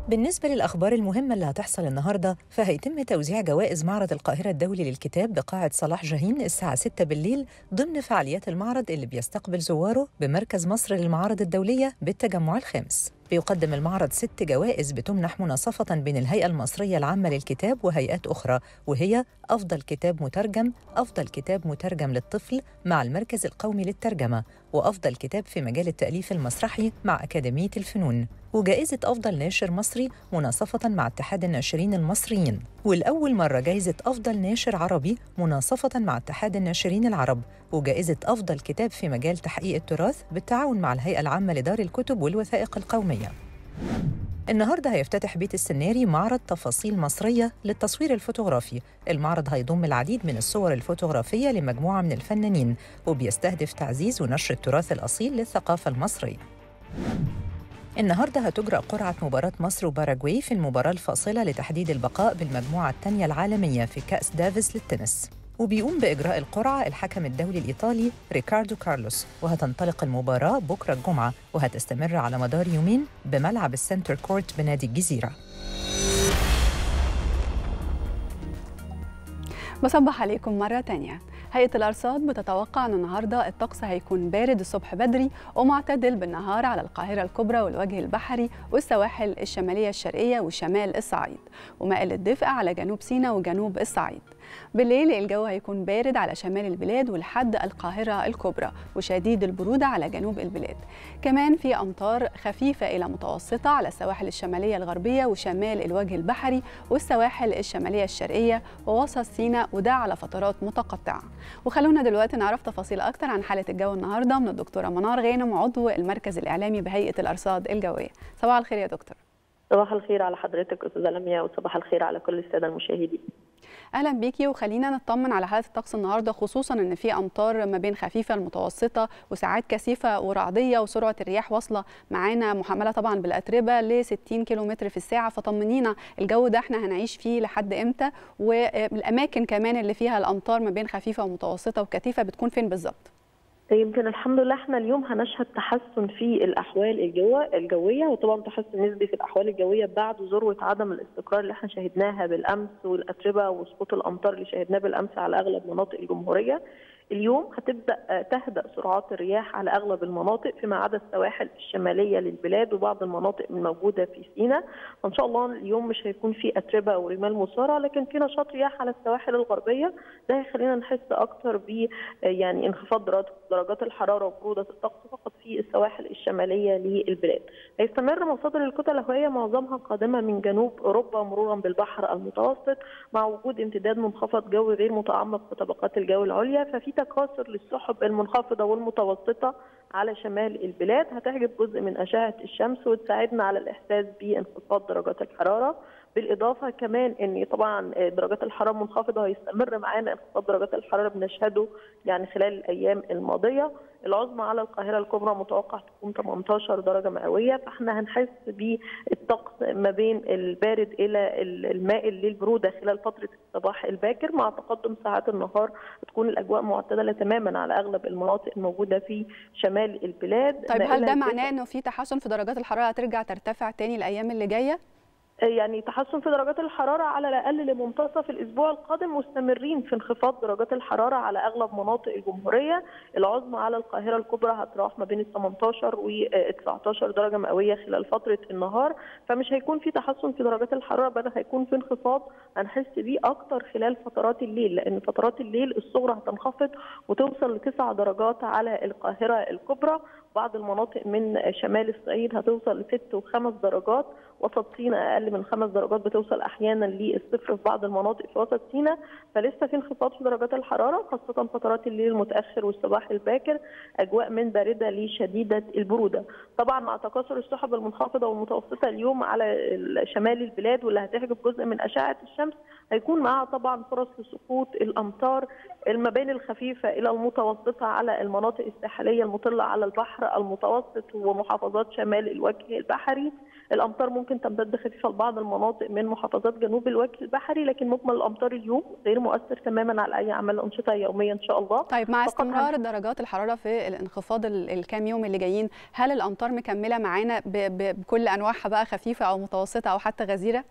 بالنسبة للأخبار المهمة اللي هتحصل النهاردة فهيتم توزيع جوائز معرض القاهرة الدولي للكتاب بقاعة صلاح جاهين الساعة 6 بالليل ضمن فعاليات المعرض اللي بيستقبل زواره بمركز مصر للمعارض الدولية بالتجمع الخامس بيقدم المعرض ست جوائز بتمنح مناصفة بين الهيئة المصرية العامة للكتاب وهيئات أخرى وهي أفضل كتاب مترجم أفضل كتاب مترجم للطفل مع المركز القومي للترجمة وأفضل كتاب في مجال التأليف المسرحي مع أكاديمية الفنون وجائزة أفضل ناشر مصري مناصفة مع اتحاد الناشرين المصريين والأول مرة جائزة أفضل ناشر عربي مناصفة مع اتحاد الناشرين العرب وجائزة أفضل كتاب في مجال تحقيق التراث بالتعاون مع الهيئة العامة لدار الكتب والوثائق القومية النهارده هيفتتح بيت السناري معرض تفاصيل مصرية للتصوير الفوتوغرافي المعرض هيضم العديد من الصور الفوتوغرافية لمجموعة من الفنانين وبيستهدف تعزيز ونشر التراث الأصيل للثقافة المصرية النهارده هتجرأ قرعة مباراة مصر وباراجواي في المباراة الفاصلة لتحديد البقاء بالمجموعة الثانية العالمية في كأس دافيس للتنس وبيقوم بإجراء القرعة الحكم الدولي الإيطالي ريكاردو كارلوس وهتنطلق المباراة بكرة الجمعة وهتستمر على مدار يومين بملعب السنتر كورت بنادي الجزيرة بصبح عليكم مرة تانية هيئة الأرصاد بتتوقع أن النهاردة الطقس هيكون بارد الصبح بدري ومعتدل بالنهار على القاهرة الكبرى والوجه البحري والسواحل الشمالية الشرقية وشمال الصعيد ومائل الدفء على جنوب سيناء وجنوب الصعيد بالليل الجو هيكون بارد على شمال البلاد ولحد القاهرة الكبرى وشديد البرودة على جنوب البلاد كمان في أمطار خفيفة إلى متوسطة على السواحل الشمالية الغربية وشمال الوجه البحري والسواحل الشمالية الشرقية ووسط سيناء وده على فترات متقطعة وخلونا دلوقتي نعرف تفاصيل أكتر عن حالة الجو النهاردة من الدكتورة منار غانم عضو المركز الإعلامي بهيئة الأرصاد الجوية صباح الخير يا دكتور صباح الخير على حضرتك استاذه لميا وصباح الخير على كل الساده المشاهدين اهلا بيكي وخلينا نطمن على حاله الطقس النهارده خصوصا ان في امطار ما بين خفيفه لمتوسطه وساعات كثيفه ورعديه وسرعه الرياح واصله معانا محمله طبعا بالاتربه ل 60 كيلومتر في الساعه فطمنينا الجو ده احنا هنعيش فيه لحد امتى والاماكن كمان اللي فيها الامطار ما بين خفيفه ومتوسطه وكثيفه بتكون فين بالظبط يمكن الحمد لله احنا اليوم هنشهد تحسن في الاحوال الجويه الجويه وطبعا تحسن نسبي في الاحوال الجويه بعد ذروه عدم الاستقرار اللي احنا شهدناها بالامس والاتربه وسقوط الامطار اللي شهدناه بالامس على اغلب مناطق الجمهوريه اليوم هتبدا تهدا سرعات الرياح على اغلب المناطق فيما عدا السواحل الشماليه للبلاد وبعض المناطق الموجوده في سيناء فان شاء الله اليوم مش هيكون في اتربه او رمال مثاره لكن في نشاط رياح على السواحل الغربيه ده هيخلينا نحس اكتر ب يعني انخفاض درجات الحراره وبروده الطقس فقط في السواحل الشماليه للبلاد. هيستمر مصادر الكتل الهوائيه معظمها قادمه من جنوب اوروبا مرورا بالبحر المتوسط مع وجود امتداد منخفض جوي غير متعمق في طبقات الجو العليا ففي تكاثر للسحب المنخفضه والمتوسطه على شمال البلاد هتحجب جزء من اشعه الشمس وتساعدنا على الاحساس بانخفاض درجات الحراره بالاضافه كمان ان طبعا درجات الحراره منخفضه هيستمر معانا انخفاض درجات الحراره بنشهده يعني خلال الايام الماضيه العظمى على القاهره الكبرى متوقع تكون 18 درجه مئويه فاحنا هنحس بالطقس ما بين البارد الى المائل للبروده خلال فتره الصباح الباكر مع تقدم ساعات النهار تكون الاجواء معتدله تماما على اغلب المناطق الموجوده في شمال البلاد طيب هل ده معناه انه في تحسن في درجات الحراره هترجع ترتفع تاني الايام اللي جايه؟ يعني تحسن في درجات الحراره على الاقل لمنتصف الاسبوع القادم مستمرين في انخفاض درجات الحراره على اغلب مناطق الجمهوريه العظمى على القاهره الكبرى هتراوح ما بين ال 18 و 19 درجه مئويه خلال فتره النهار فمش هيكون في تحسن في درجات الحراره بل هيكون في انخفاض هنحس بيه اكتر خلال فترات الليل لان فترات الليل الصغرى هتنخفض وتوصل لتسع درجات على القاهره الكبرى بعض المناطق من شمال الصعيد هتوصل لست وخمس درجات وسط سيناء اقل من خمس درجات بتوصل احيانا للصفر في بعض المناطق في وسط سيناء فلسه في انخفاض في درجات الحراره خاصه فترات الليل المتاخر والصباح الباكر اجواء من بارده لشديده البروده طبعا مع تكاثر السحب المنخفضه والمتوسطه اليوم على شمال البلاد واللي هتحجب جزء من اشعه الشمس هيكون معها طبعا فرص لسقوط الامطار المباني الخفيفه الى المتوسطه على المناطق الساحليه المطله على البحر المتوسط ومحافظات شمال الوجه البحري الامطار ممكن تمتد خفيفه لبعض المناطق من محافظات جنوب الوجه البحري لكن مجمل الامطار اليوم غير مؤثر تماما على اي اعمال انشطه يوميه ان شاء الله طيب مع فقط استمرار درجات الحراره في الانخفاض ال- الكام يوم اللي جايين هل الامطار مكمله معانا ب- ب- بكل انواعها بقى خفيفه او متوسطه او حتى غزيره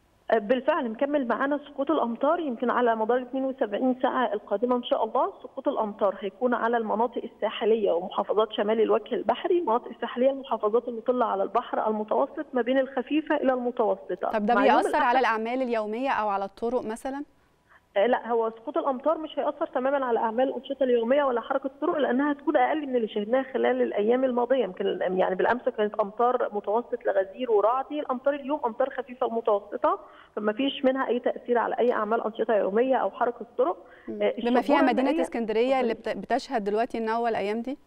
بالفعل مكمل معانا سقوط الامطار يمكن على مدار 72 ساعه القادمه ان شاء الله سقوط الامطار هيكون على المناطق الساحليه ومحافظات شمال الوجه البحري المناطق الساحليه المحافظات المطله على البحر المتوسط ما بين الخفيفه الى المتوسطه طب ده مع يوم بيأثر الأحد- على الاعمال اليوميه او على الطرق مثلا آه، لا هو سقوط الامطار مش هياثر تماما على اعمال الانشطه اليوميه ولا حركه الطرق لانها هتكون اقل من اللي شهدناها خلال الايام الماضيه يمكن يعني بالامس كانت امطار متوسط لغزير ورعدي الامطار اليوم امطار خفيفه ومتوسطه فما فيش منها اي تاثير على اي اعمال انشطه يوميه او حركه طرق آه، بما فيها الشبورة مدينه المائية- اسكندريه اللي بت- بتشهد دلوقتي النوة الايام دي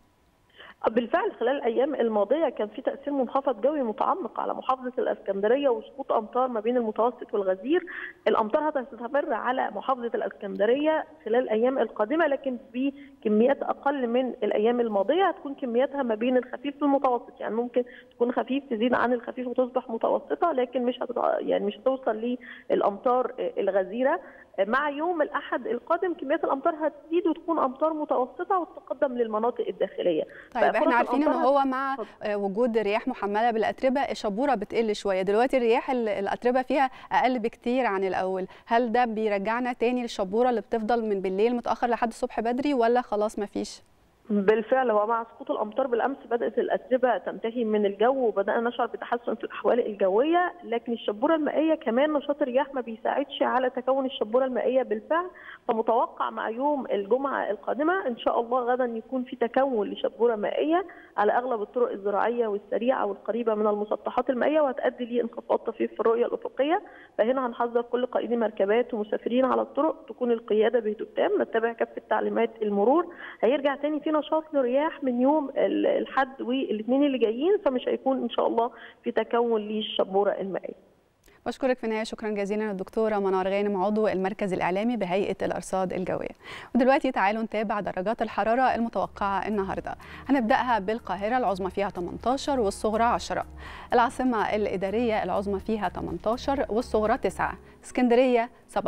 بالفعل خلال الايام الماضيه كان في تاثير منخفض جوي متعمق على محافظه الاسكندريه وسقوط امطار ما بين المتوسط والغزير الامطار هتستمر على محافظه الاسكندريه خلال الايام القادمه لكن بكميات اقل من الايام الماضيه هتكون كمياتها ما بين الخفيف والمتوسط يعني ممكن تكون خفيف تزيد عن الخفيف وتصبح متوسطه لكن مش هتتع... يعني مش هتوصل للامطار الغزيره مع يوم الاحد القادم كميات الامطار هتزيد وتكون امطار متوسطه وتتقدم للمناطق الداخليه طيب احنا ففرص عارفين ان الأمطار هو مع آه، وجود رياح محمله بالاتربه الشبوره بتقل شويه دلوقتي الرياح ال- الاتربه فيها اقل بكتير عن الاول هل ده بيرجعنا تاني للشبوره اللي بتفضل من بالليل متاخر لحد الصبح بدري ولا خلاص مفيش بالفعل هو مع سقوط الامطار بالامس بدات الاتربه تنتهي من الجو وبدانا نشعر بتحسن في الاحوال الجويه لكن الشبوره المائيه كمان نشاط الرياح ما بيساعدش على تكون الشبوره المائيه بالفعل فمتوقع مع يوم الجمعه القادمه ان شاء الله غدا يكون في تكون لشبوره مائيه على اغلب الطرق الزراعيه والسريعه والقريبه من المسطحات المائيه وهتؤدي لانخفاض طفيف في الرؤيه الافقيه فهنا هنحذر كل قائدي مركبات ومسافرين على الطرق تكون القياده بهدوء تام نتبع كافه تعليمات المرور هيرجع تاني في نشاط للرياح من يوم ال- الحد والاثنين اللي جايين فمش هيكون ان شاء الله في تكون للشبوره المائيه بشكرك في النهايه شكرا جزيلا الدكتوره منار غانم عضو المركز الاعلامي بهيئه الارصاد الجويه ودلوقتي تعالوا نتابع درجات الحراره المتوقعه النهارده هنبداها بالقاهره العظمى فيها 18 والصغرى 10 العاصمه الاداريه العظمى فيها 18 والصغرى 9 اسكندريه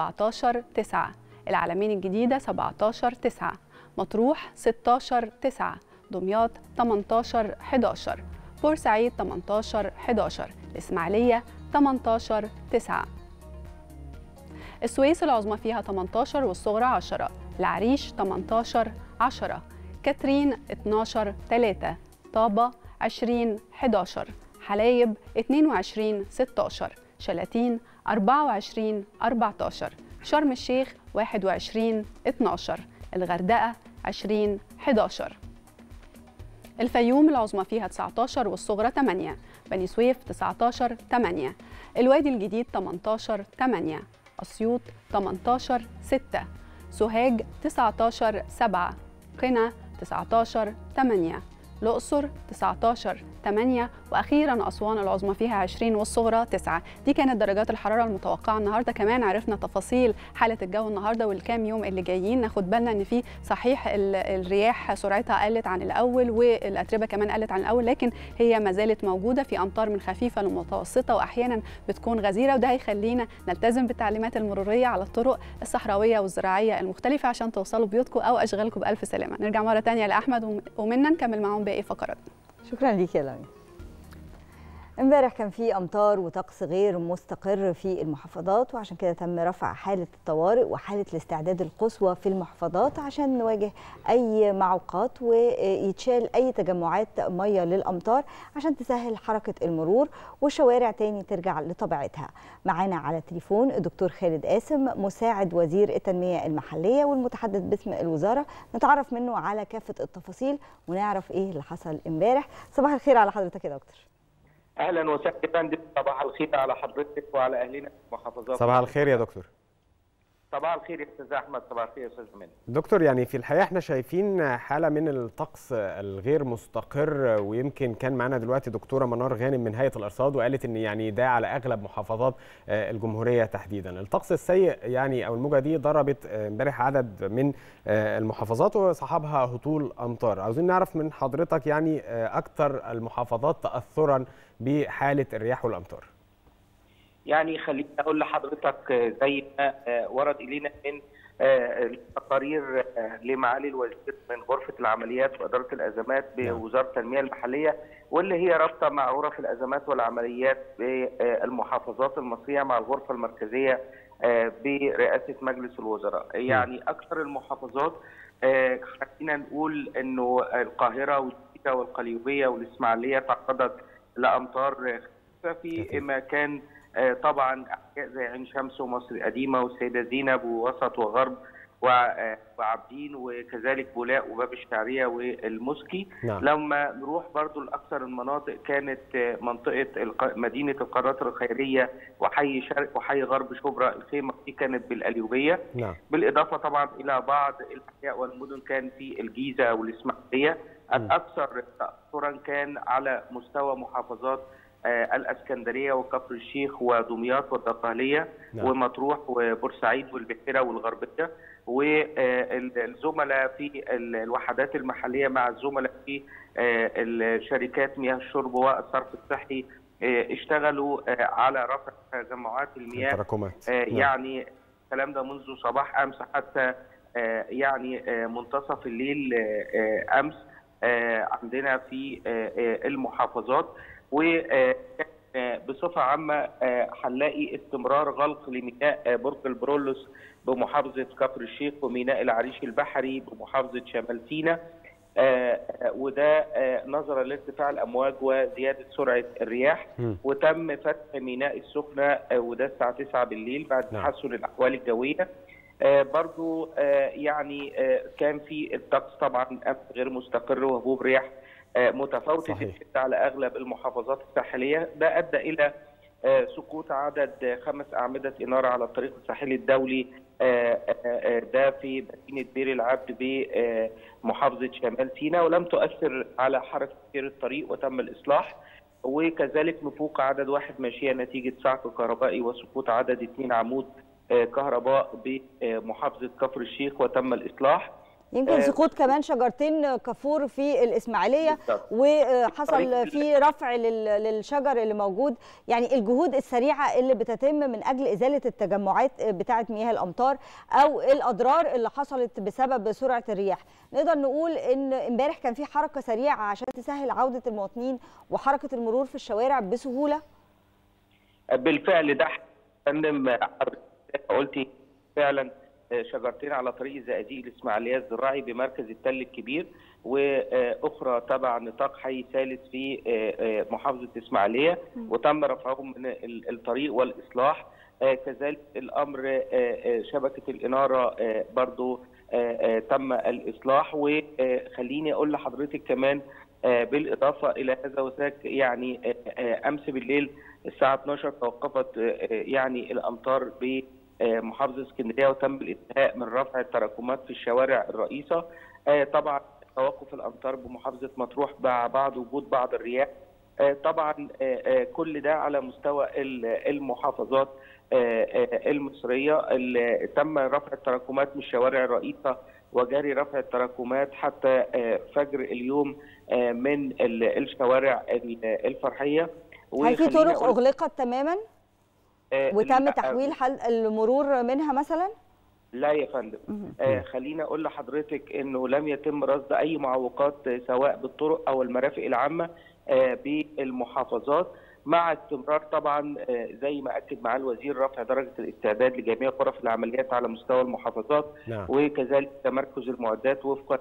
17 9 العلمين الجديده 17 9 مطروح 16 9 دمياط 18 11 بورسعيد 18 11 الإسماعيلية 18 9 السويس العظمى فيها 18 والصغرى 10 العريش 18 10 كاترين 12 3 طابة 20 11 حلايب 22 16 شلاتين 24 14 شرم الشيخ 21 12 الغردقة 20 11 الفيوم العظمى فيها 19 والصغرى 8 بني سويف 19 8 الوادي الجديد 18 8 أسيوط 18 6 سوهاج 19 7 قنا 19 8 الأقصر 19 8 وأخيرا أسوان العظمى فيها 20 والصغرى 9 دي كانت درجات الحرارة المتوقعة النهاردة كمان عرفنا تفاصيل حالة الجو النهاردة والكام يوم اللي جايين ناخد بالنا إن في صحيح ال- الرياح سرعتها قلت عن الأول والأتربة كمان قلت عن الأول لكن هي ما زالت موجودة في أمطار من خفيفة لمتوسطة وأحيانا بتكون غزيرة وده هيخلينا نلتزم بالتعليمات المرورية على الطرق الصحراوية والزراعية المختلفة عشان توصلوا بيوتكم أو أشغالكم بألف سلامة نرجع مرة تانية لأحمد وم- ومنا نكمل معاهم باقي فقرات شكرا ليك يا لميا امبارح كان في امطار وطقس غير مستقر في المحافظات وعشان كده تم رفع حاله الطوارئ وحاله الاستعداد القصوى في المحافظات عشان نواجه اي معوقات ويتشال اي تجمعات ميه للامطار عشان تسهل حركه المرور والشوارع تاني ترجع لطبيعتها معانا على التليفون الدكتور خالد قاسم مساعد وزير التنميه المحليه والمتحدث باسم الوزاره نتعرف منه على كافه التفاصيل ونعرف ايه اللي حصل امبارح صباح الخير على حضرتك يا دكتور اهلا وسهلا يا فندم صباح الخير على حضرتك وعلى اهلنا في المحافظات صباح الخير يا دكتور صباح الخير يا استاذ احمد صباح الخير يا استاذ منى دكتور يعني في الحقيقه احنا شايفين حاله من الطقس الغير مستقر ويمكن كان معانا دلوقتي دكتوره منار غانم من هيئه الارصاد وقالت ان يعني ده على اغلب محافظات آه، الجمهوريه تحديدا الطقس السيء يعني او الموجه دي ضربت آه، امبارح عدد من آه، المحافظات وصحابها هطول امطار عاوزين نعرف من حضرتك يعني آه، اكثر المحافظات تاثرا بحاله الرياح والامطار يعني خليني اقول لحضرتك آه، زي ما آه، ورد الينا من آه، التقارير آه، لمعالي الوزير من غرفه العمليات واداره الازمات بوزاره التنميه المحليه واللي هي رابطه مع غرف الازمات والعمليات بالمحافظات المصريه مع الغرفه المركزيه آه، برئاسه مجلس الوزراء يعني اكثر المحافظات آه، خلينا نقول انه القاهره والجيزه والقليوبيه والاسماعيليه تعرضت لامطار خفيفه في مكان آه، طبعا احياء زي عين شمس ومصر القديمه والسيده زينب ووسط وغرب وع- وعابدين وكذلك بولاق وباب الشعريه والمسكي نعم. لما نروح برضو لاكثر المناطق كانت آه، منطقه الق- مدينه القارات الخيريه وحي شرق وحي غرب شبرا الخيمه دي كانت بالقليوبيه نعم بالاضافه طبعا الى بعض الاحياء والمدن كان في الجيزه والاسماعيليه الاكثر تاثرا كان على مستوى محافظات آه، الاسكندريه وكفر الشيخ ودمياط والدقهليه نعم. ومطروح وبورسعيد والبحيره والغربيه والزملاء في ال- الوحدات المحليه مع الزملاء في آه، الشركات مياه الشرب والصرف الصحي آه، اشتغلوا آه، على رفع تجمعات المياه التراكمات آه، نعم. يعني الكلام ده منذ صباح امس حتى آه، يعني آه، منتصف الليل آه، آه، امس آه، عندنا في آه، آه، المحافظات وبصفه عامه آه، هنلاقي استمرار غلق لميناء آه، برج البرولوس بمحافظه كفر الشيخ وميناء العريش البحري بمحافظه شمال سيناء آه، آه، وده آه، نظرا لارتفاع الامواج وزياده سرعه الرياح مم. وتم فتح ميناء السخنه آه، وده الساعه 9 بالليل بعد نعم. تحسن الاحوال الجويه آه، برضو آه، يعني آه، كان في الطقس طبعا امس غير مستقر وهبوب رياح آه، متفاوته صحيح. جدا على اغلب المحافظات الساحليه ده ادى الى آه، سقوط عدد آه، خمس اعمده اناره على الطريق الساحلي الدولي آه، آه، آه، ده في مدينه بير العبد بمحافظه شمال سيناء ولم تؤثر على حركه سير الطريق وتم الاصلاح وكذلك نفوق عدد واحد ماشيه نتيجه صعق كهربائي وسقوط عدد اثنين عمود آه، كهرباء بمحافظه كفر الشيخ وتم الاصلاح يمكن آه، سقوط كمان شجرتين كافور في الإسماعيلية بالضبط. وحصل طريق في رفع لل- للشجر اللي موجود يعني الجهود السريعة اللي بتتم من أجل إزالة التجمعات بتاعة مياه الأمطار أو الأضرار اللي حصلت بسبب سرعة الرياح نقدر نقول إن امبارح كان في حركة سريعة عشان تسهل عودة المواطنين وحركة المرور في الشوارع بسهولة بالفعل ده فندم حضرتك قلتي فعلا شجرتين على طريق الزقازيق الاسماعيليه الزراعي بمركز التل الكبير واخرى تبع نطاق حي ثالث في محافظه اسماعيليه وتم رفعهم من ال- الطريق والاصلاح كذلك الامر شبكه الاناره برضو تم الاصلاح وخليني اقول لحضرتك كمان آه، بالاضافه الى هذا وذاك يعني آه، آه، امس بالليل الساعه 12 توقفت آه، آه، يعني الامطار بمحافظه اسكندريه وتم الانتهاء من رفع التراكمات في الشوارع الرئيسه آه، طبعا توقف الامطار بمحافظه مطروح مع بعض وجود بعض الرياح آه، طبعا آه، آه، كل ده على مستوى ال- المحافظات آه، آه، المصريه اللي تم رفع التراكمات من الشوارع الرئيسه وجاري رفع التراكمات حتى آه، فجر اليوم آه، من ال- الشوارع ال- الفرحيه هل في وخليني طرق أقول- أغلقت تماما آه، وتم لا، تحويل حل المرور منها مثلا؟ لا يا فندم آه خليني اقول لحضرتك انه لم يتم رصد اي معوقات آه، سواء بالطرق او المرافق العامه آه بالمحافظات مع استمرار طبعا آه، زي ما اكد معاه الوزير رفع درجه الاستعداد لجميع غرف العمليات على مستوى المحافظات نعم. وكذلك تمركز المعدات وفقا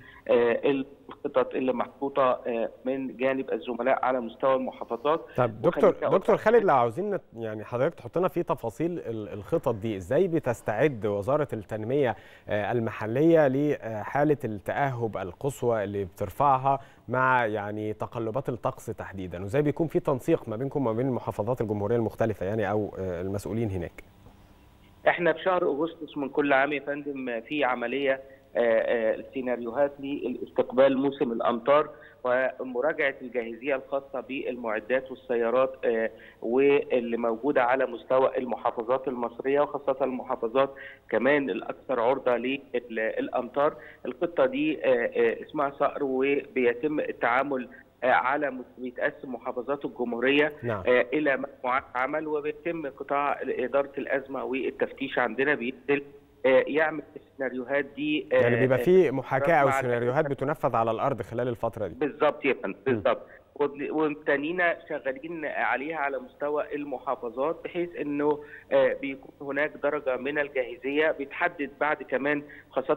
للخطط اللي محطوطه آه، من جانب الزملاء على مستوى المحافظات طب دكتور وخليني أقول دكتور خالد لو عاوزين نت- يعني حضرتك تحط لنا في تفاصيل ال- الخطط دي ازاي بتستعد وزاره التنميه آه، المحليه لحاله التاهب القصوى اللي بترفعها مع يعني تقلبات الطقس تحديدا وازاي بيكون في تنسيق ما بينكم وما بين محافظات الجمهوريه المختلفه يعني او آه، المسؤولين هناك احنا في شهر اغسطس من كل عام يا فندم في عمليه آه، آه، سيناريوهات لاستقبال موسم الامطار ومراجعه الجاهزيه الخاصه بالمعدات والسيارات آه، واللي موجوده على مستوى المحافظات المصريه وخاصه المحافظات كمان الاكثر عرضه للامطار. الخطه دي آه، آه، اسمها صقر وبيتم التعامل آه، على مس- بيتقسم محافظات الجمهوريه نعم آه، الى مجموعات عمل وبيتم قطاع اداره الازمه والتفتيش عندنا بينزل آه، يعمل السيناريوهات دي آه، يعني بيبقى في آه، محاكاه او مع سيناريوهات بتنفذ على الارض خلال الفتره دي بالظبط يا فندم بالظبط وبن- وابتدينا شغالين عليها على مستوى المحافظات بحيث انه آه، بيكون هناك درجه من الجاهزيه بتحدد بعد كمان خاصه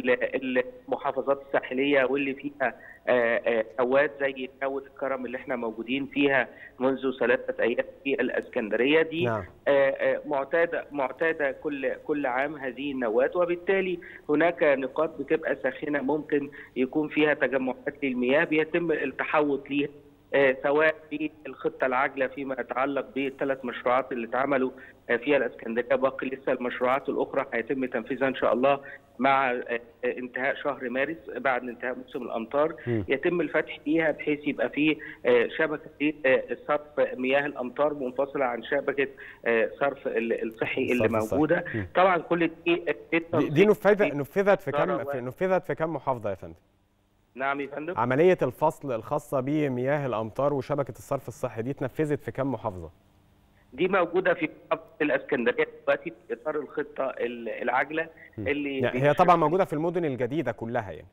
ال- المحافظات الساحليه واللي فيها آه، آه، نواد زي نوة الكرم اللي احنا موجودين فيها منذ ثلاثه ايام في الاسكندريه دي نعم آه، آه، معتاده معتاده كل كل عام هذه النواه وبالتالي هناك نقاط بتبقى ساخنه ممكن يكون فيها تجمعات للمياه بيتم التحوط ليها آه، سواء في الخطه العاجله فيما يتعلق بالثلاث مشروعات اللي اتعملوا آه، فيها الاسكندريه باقي لسه المشروعات الاخرى هيتم تنفيذها ان شاء الله مع آه، آه، انتهاء شهر مارس بعد انتهاء موسم الامطار مم. يتم الفتح ليها بحيث يبقى في آه، شبكه آه، صرف مياه الامطار منفصله عن شبكه آه، صرف ال- الصحي اللي الصرف الصحي. موجوده مم. طبعا كل دي دي, دي نفذت نفذت في كم إدارة في و- نفذت في كم محافظه يا فندم نعم يا فندم عمليه الفصل الخاصه بمياه الامطار وشبكه الصرف الصحي دي اتنفذت في كم محافظه دي موجوده في محافظه الاسكندريه دلوقتي في اطار الخطه ال- العاجله اللي يعني هي بنشتغل طبعا موجوده في المدن الجديده كلها يعني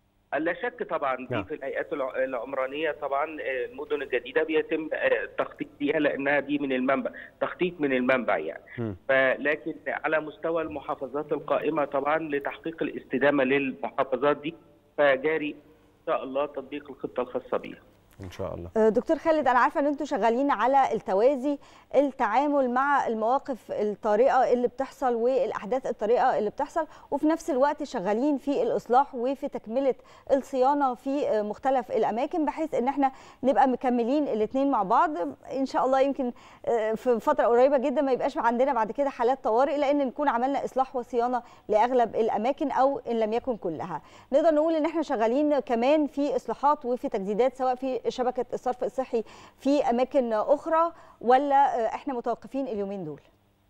لا شك طبعا دي نعم. في الهيئات الع- العمرانيه طبعا آه، المدن الجديده بيتم آه، التخطيط ليها لانها دي من المنبع تخطيط من المنبع يعني مم. فلكن على مستوى المحافظات القائمه طبعا لتحقيق الاستدامه للمحافظات دي فجاري ان شاء الله تطبيق الخطه الخاصه بيها ان شاء الله آه، دكتور خالد انا عارفه ان انتم شغالين على التوازي التعامل مع المواقف الطارئه اللي بتحصل والاحداث الطارئه اللي بتحصل وفي نفس الوقت شغالين في الاصلاح وفي تكمله الصيانه في آه، مختلف الاماكن بحيث ان احنا نبقى مكملين الاثنين مع بعض ان شاء الله يمكن آه، في فتره قريبه جدا ما يبقاش عندنا بعد كده حالات طوارئ لان نكون عملنا اصلاح وصيانه لاغلب الاماكن او ان لم يكن كلها نقدر نقول ان احنا شغالين كمان في اصلاحات وفي تجديدات سواء في شبكه الصرف الصحي في اماكن اخرى ولا آه، احنا متوقفين اليومين دول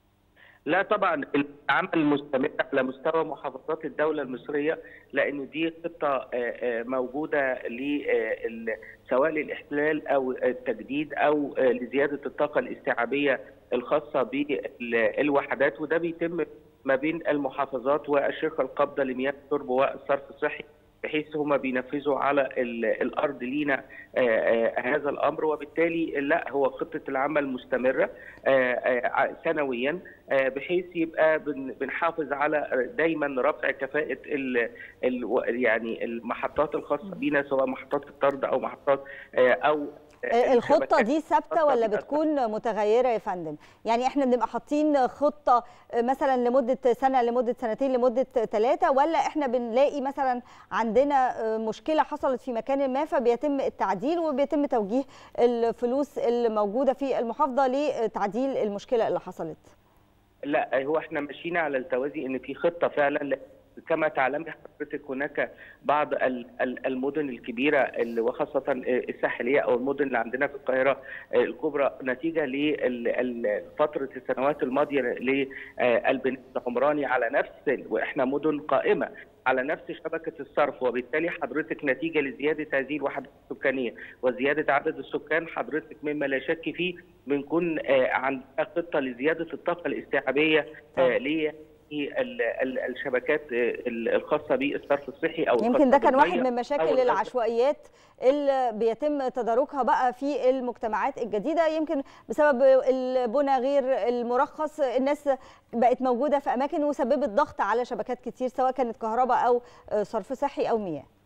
لا طبعا العمل مستمر على مستوى محافظات الدولة المصرية لأن دي خطة آه، آه، موجودة ل آه، ال- سواء للاحتلال أو التجديد أو آه، لزيادة الطاقة الاستيعابية الخاصة بالوحدات وده بيتم ما بين المحافظات والشركة القابضة لمياه الشرب والصرف الصحي بحيث هم بينفذوا على ال- الارض لينا آه، آه، هذا الامر وبالتالي لا هو خطه العمل مستمره آه، آه، سنويا آه، بحيث يبقى بن- بنحافظ على دايما رفع كفاءه ال ال يعني المحطات الخاصه بينا سواء محطات الطرد او محطات آه، او آه، الخطه الشبكات دي ثابته الخاصة ولا بينا. بتكون متغيره يا فندم يعني احنا بنبقى حاطين خطه آه، مثلا لمده سنه لمده سنتين لمده ثلاثه ولا احنا بنلاقي مثلا عندنا آه، مشكله حصلت في مكان ما فبيتم التعديل وبيتم توجيه الفلوس الموجوده في المحافظه لتعديل المشكله اللي حصلت لا هو احنا ماشيين على التوازي ان في خطه فعلا ل- كما تعلمي حضرتك هناك بعض ال- ال- المدن الكبيره اللي وخاصه الساحليه او المدن اللي عندنا في القاهره الكبرى نتيجه لفتره السنوات الماضيه للبناء العمراني على نفس ال- واحنا مدن قائمه على نفس شبكه الصرف وبالتالي حضرتك نتيجه لزياده هذه الوحدات السكانيه وزياده عدد السكان حضرتك مما لا شك فيه بنكون آه، عندنا خطه لزياده الطاقه الاستيعابيه آه، ل ال- ال- الشبكات آه، الخاصه بالصرف الصحي او يمكن ده الخاصة كان واحد بالمية من أو مشاكل الغاز. العشوائيات اللي بيتم تداركها بقى في المجتمعات الجديده يمكن بسبب البنى غير المرخص الناس بقت موجوده في اماكن وسببت ضغط على شبكات كتير سواء كانت كهرباء او صرف صحي او مياه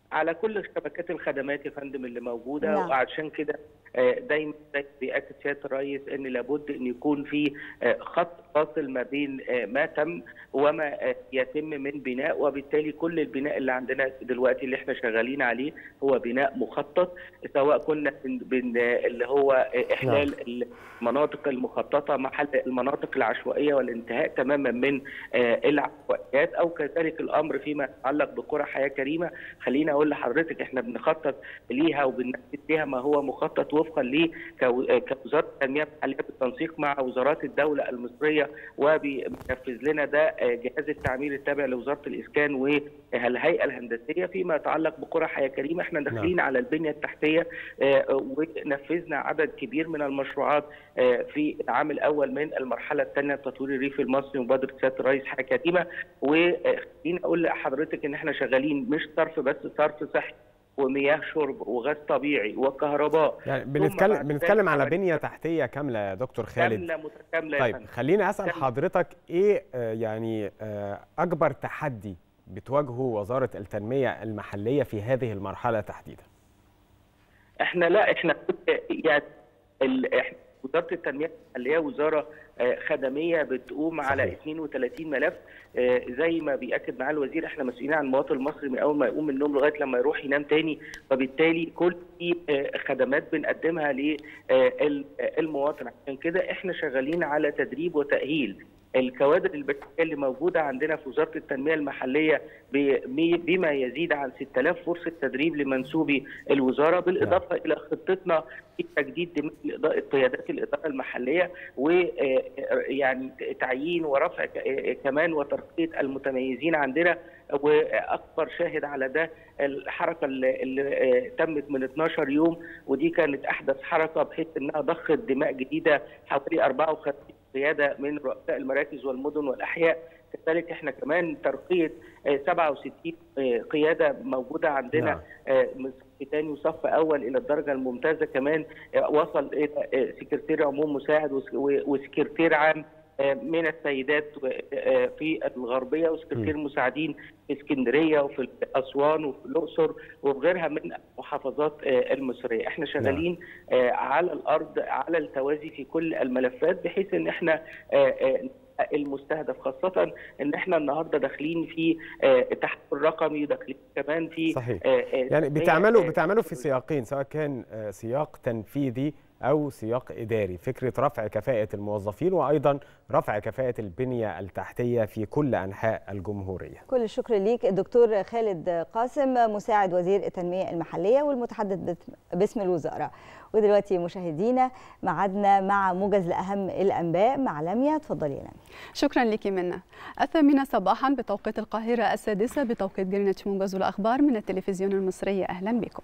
على كل شبكات الخدمات يا فندم اللي موجوده نعم. وعشان كده آه، دايما دايما بيأكد سياده الرئيس ان لابد ان يكون في آه، خط فاصل ما بين آه، ما تم وما آه، يتم من بناء وبالتالي كل البناء اللي عندنا دلوقتي اللي احنا شغالين عليه هو بناء مخطط سواء كنا بن- بن اللي هو آه، احلال المناطق المخططه محل المناطق العشوائيه والانتهاء تماما من آه، العشوائيات او كذلك الامر فيما يتعلق بقرى حياه كريمه خليني اقول لحضرتك احنا بنخطط ليها وبننفذ ليها ما هو مخطط وفقا ليه كو- آه، كوزاره التنميه المحليه بالتنسيق مع وزارات الدوله المصريه وبينفذ لنا ده آه، جهاز التعمير التابع لوزاره الاسكان والهيئه الهندسيه فيما يتعلق بقرى حياه كريمه احنا داخلين على البنيه التحتيه آه، ونفذنا عدد كبير من المشروعات آه، في العام الاول من المرحله الثانيه لتطوير الريف المصري مبادره سياده الرئيس حياه كريمه وخليني اقول لحضرتك ان احنا شغالين مش صرف بس صرف صحي ومياه شرب وغاز طبيعي وكهرباء يعني ثم بنتكلم بعد بنتكلم ذلك على عملية بنيه تحتيه كامله يا دكتور خالد كامله متكامله يا طيب فندم. خليني اسال كاملة. حضرتك ايه آه، يعني آه، اكبر تحدي بتواجهه وزاره التنميه المحليه في هذه المرحله تحديدا احنا لا احنا يعني ال... احنا وزاره التنميه المحليه وزاره آه، خدميه بتقوم على صحيح. 32 ملف آه، زي ما بياكد معالي الوزير احنا مسؤولين عن المواطن المصري من اول ما يقوم من النوم لغايه لما يروح ينام تاني وبالتالي كل دي آه، خدمات بنقدمها للمواطن عشان كده احنا شغالين على تدريب وتاهيل الكوادر البشريه اللي موجوده عندنا في وزاره التنميه المحليه ب- بما يزيد عن 6000 فرصه تدريب لمنسوبي الوزاره بالاضافه الى خطتنا في تجديد دماء الإضاءة- قيادات الاداره المحليه ويعني تعيين ورفع ك- كمان وترقيه المتميزين عندنا واكبر شاهد على ده الحركه اللي, اللي تمت من 12 يوم ودي كانت احدث حركه بحيث انها ضخت دماء جديده حوالي 54 قياده من رؤساء المراكز والمدن والاحياء كذلك احنا كمان ترقيه آه، 67 آه، قياده موجوده عندنا نعم. آه، من صف ثاني وصف اول الى الدرجه الممتازه كمان آه، وصل الى آه، سكرتير عموم مساعد وس- و- وسكرتير عام آه، من السيدات آه، في الغربيه وسكرتير مساعدين في اسكندريه وفي اسوان وفي الاقصر وفي غيرها من المحافظات آه، المصريه احنا شغالين آه، على الارض على التوازي في كل الملفات بحيث ان احنا آه، آه، المستهدف خاصة ان احنا النهارده داخلين في آه، تحول رقمي داخلين كمان في صحيح. آه، آه، يعني آه، بتعملوا آه، بتعملوا في سياقين سواء كان آه، سياق تنفيذي او سياق اداري فكره رفع كفاءه الموظفين وايضا رفع كفاءه البنيه التحتيه في كل انحاء الجمهوريه كل الشكر ليك الدكتور خالد قاسم مساعد وزير التنمية المحلية والمتحدث باسم- باسم الوزارة ودلوقتي مشاهدينا معادنا مع موجز لأهم الأنباء مع لميا اتفضلي يا لميا شكرا لك منا الثامنة صباحا بتوقيت القاهرة السادسة بتوقيت جرينتش موجز الأخبار من التلفزيون المصري أهلا بكم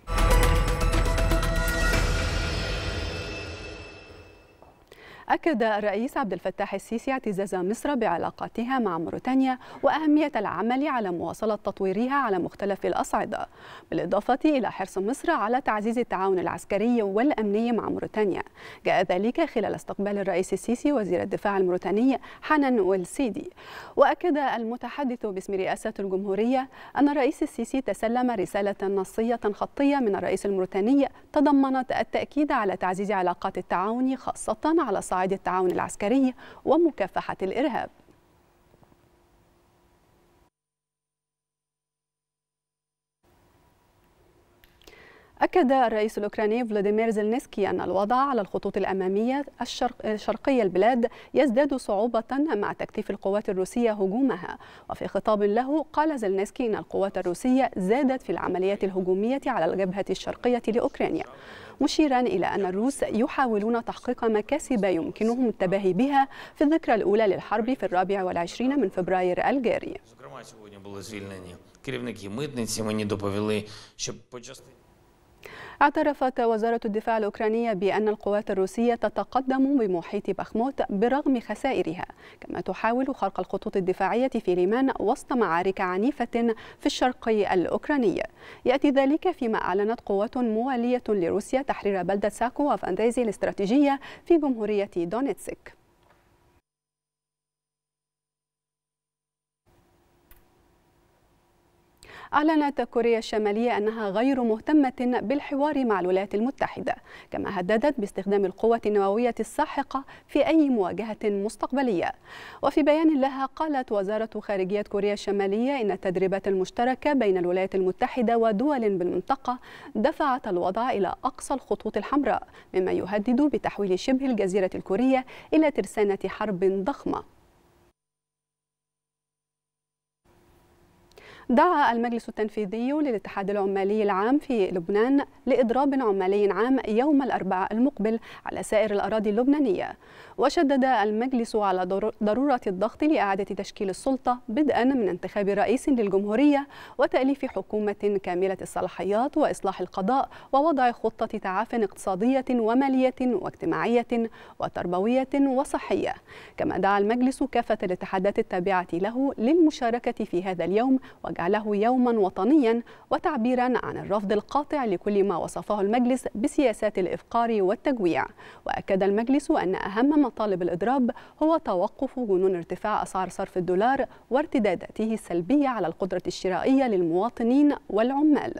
أكد الرئيس عبد الفتاح السيسي اعتزاز مصر بعلاقاتها مع موريتانيا وأهمية العمل على مواصلة تطويرها على مختلف الأصعدة بالإضافة إلى حرص مصر على تعزيز التعاون العسكري والأمني مع موريتانيا جاء ذلك خلال استقبال الرئيس السيسي وزير الدفاع الموريتاني حنان والسيدي وأكد المتحدث باسم رئاسة الجمهورية أن الرئيس السيسي تسلم رسالة نصية خطية من الرئيس الموريتاني تضمنت التأكيد على تعزيز علاقات التعاون خاصة على صعيد التعاون العسكري ومكافحة الإرهاب أكد الرئيس الأوكراني فلاديمير زيلينسكي أن الوضع على الخطوط الأمامية الشرق شرقي البلاد يزداد صعوبة مع تكثيف القوات الروسية هجومها وفي خطاب له قال زيلينسكي أن القوات الروسية زادت في العمليات الهجومية على الجبهة الشرقية لأوكرانيا مشيرا إلى أن الروس يحاولون تحقيق مكاسب يمكنهم التباهي بها في الذكرى الأولى للحرب في الرابع والعشرين من فبراير الجاري Зокрема, сьогодні були звільнені керівники митниці. Мені доповіли, що по частині اعترفت وزارة الدفاع الأوكرانية بأن القوات الروسية تتقدم بمحيط بخموت برغم خسائرها كما تحاول خرق الخطوط الدفاعية في ليمان وسط معارك عنيفة في الشرق الأوكراني يأتي ذلك فيما أعلنت قوات موالية لروسيا تحرير بلدة ساكو وفانديزي الاستراتيجية في جمهورية دونيتسك أعلنت كوريا الشمالية أنها غير مهتمة بالحوار مع الولايات المتحدة كما هددت باستخدام القوة النووية الساحقة في أي مواجهة مستقبلية وفي بيان لها قالت وزارة خارجية كوريا الشمالية إن التدريبات المشتركة بين الولايات المتحدة ودول بالمنطقة دفعت الوضع إلى أقصى الخطوط الحمراء مما يهدد بتحويل شبه الجزيرة الكورية إلى ترسانة حرب ضخمة دعا المجلس التنفيذي للاتحاد العمالي العام في لبنان لإضراب عمالي عام يوم الأربعاء المقبل على سائر الأراضي اللبنانية وشدد المجلس على ضرورة الضغط لإعادة تشكيل السلطة بدءا من انتخاب رئيس للجمهورية وتأليف حكومة كاملة الصلاحيات وإصلاح القضاء ووضع خطة تعاف اقتصادية ومالية واجتماعية وتربوية وصحية كما دعا المجلس كافة الاتحادات التابعة له للمشاركة في هذا اليوم وجعله يوما وطنيا وتعبيرا عن الرفض القاطع لكل ما وصفه المجلس بسياسات الإفقار والتجويع وأكد المجلس أن أهم مطالب الإضراب هو توقف جنون ارتفاع أسعار صرف الدولار وارتداداته السلبية على القدرة الشرائية للمواطنين والعمال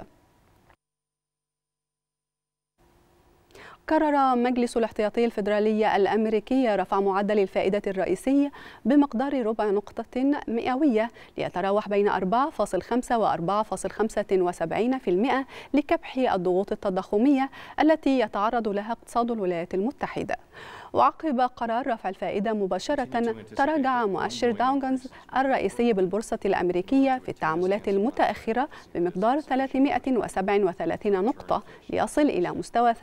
قرر مجلس الاحتياطي الفيدرالي الأمريكي رفع معدل الفائدة الرئيسي بمقدار ربع نقطة مئوية ليتراوح بين 4.5 و 4.75% لكبح الضغوط التضخمية التي يتعرض لها اقتصاد الولايات المتحدة وعقب قرار رفع الفائدة مباشرة تراجع مؤشر داونجنز الرئيسي بالبورصة الأمريكية في التعاملات المتأخرة بمقدار 337 نقطة ليصل إلى مستوى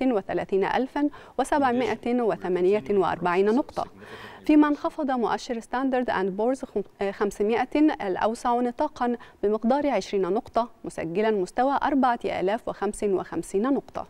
33748 نقطة فيما انخفض مؤشر ستاندرد أند بورز 500 الأوسع نطاقا بمقدار 20 نقطة مسجلا مستوى 4055 نقطة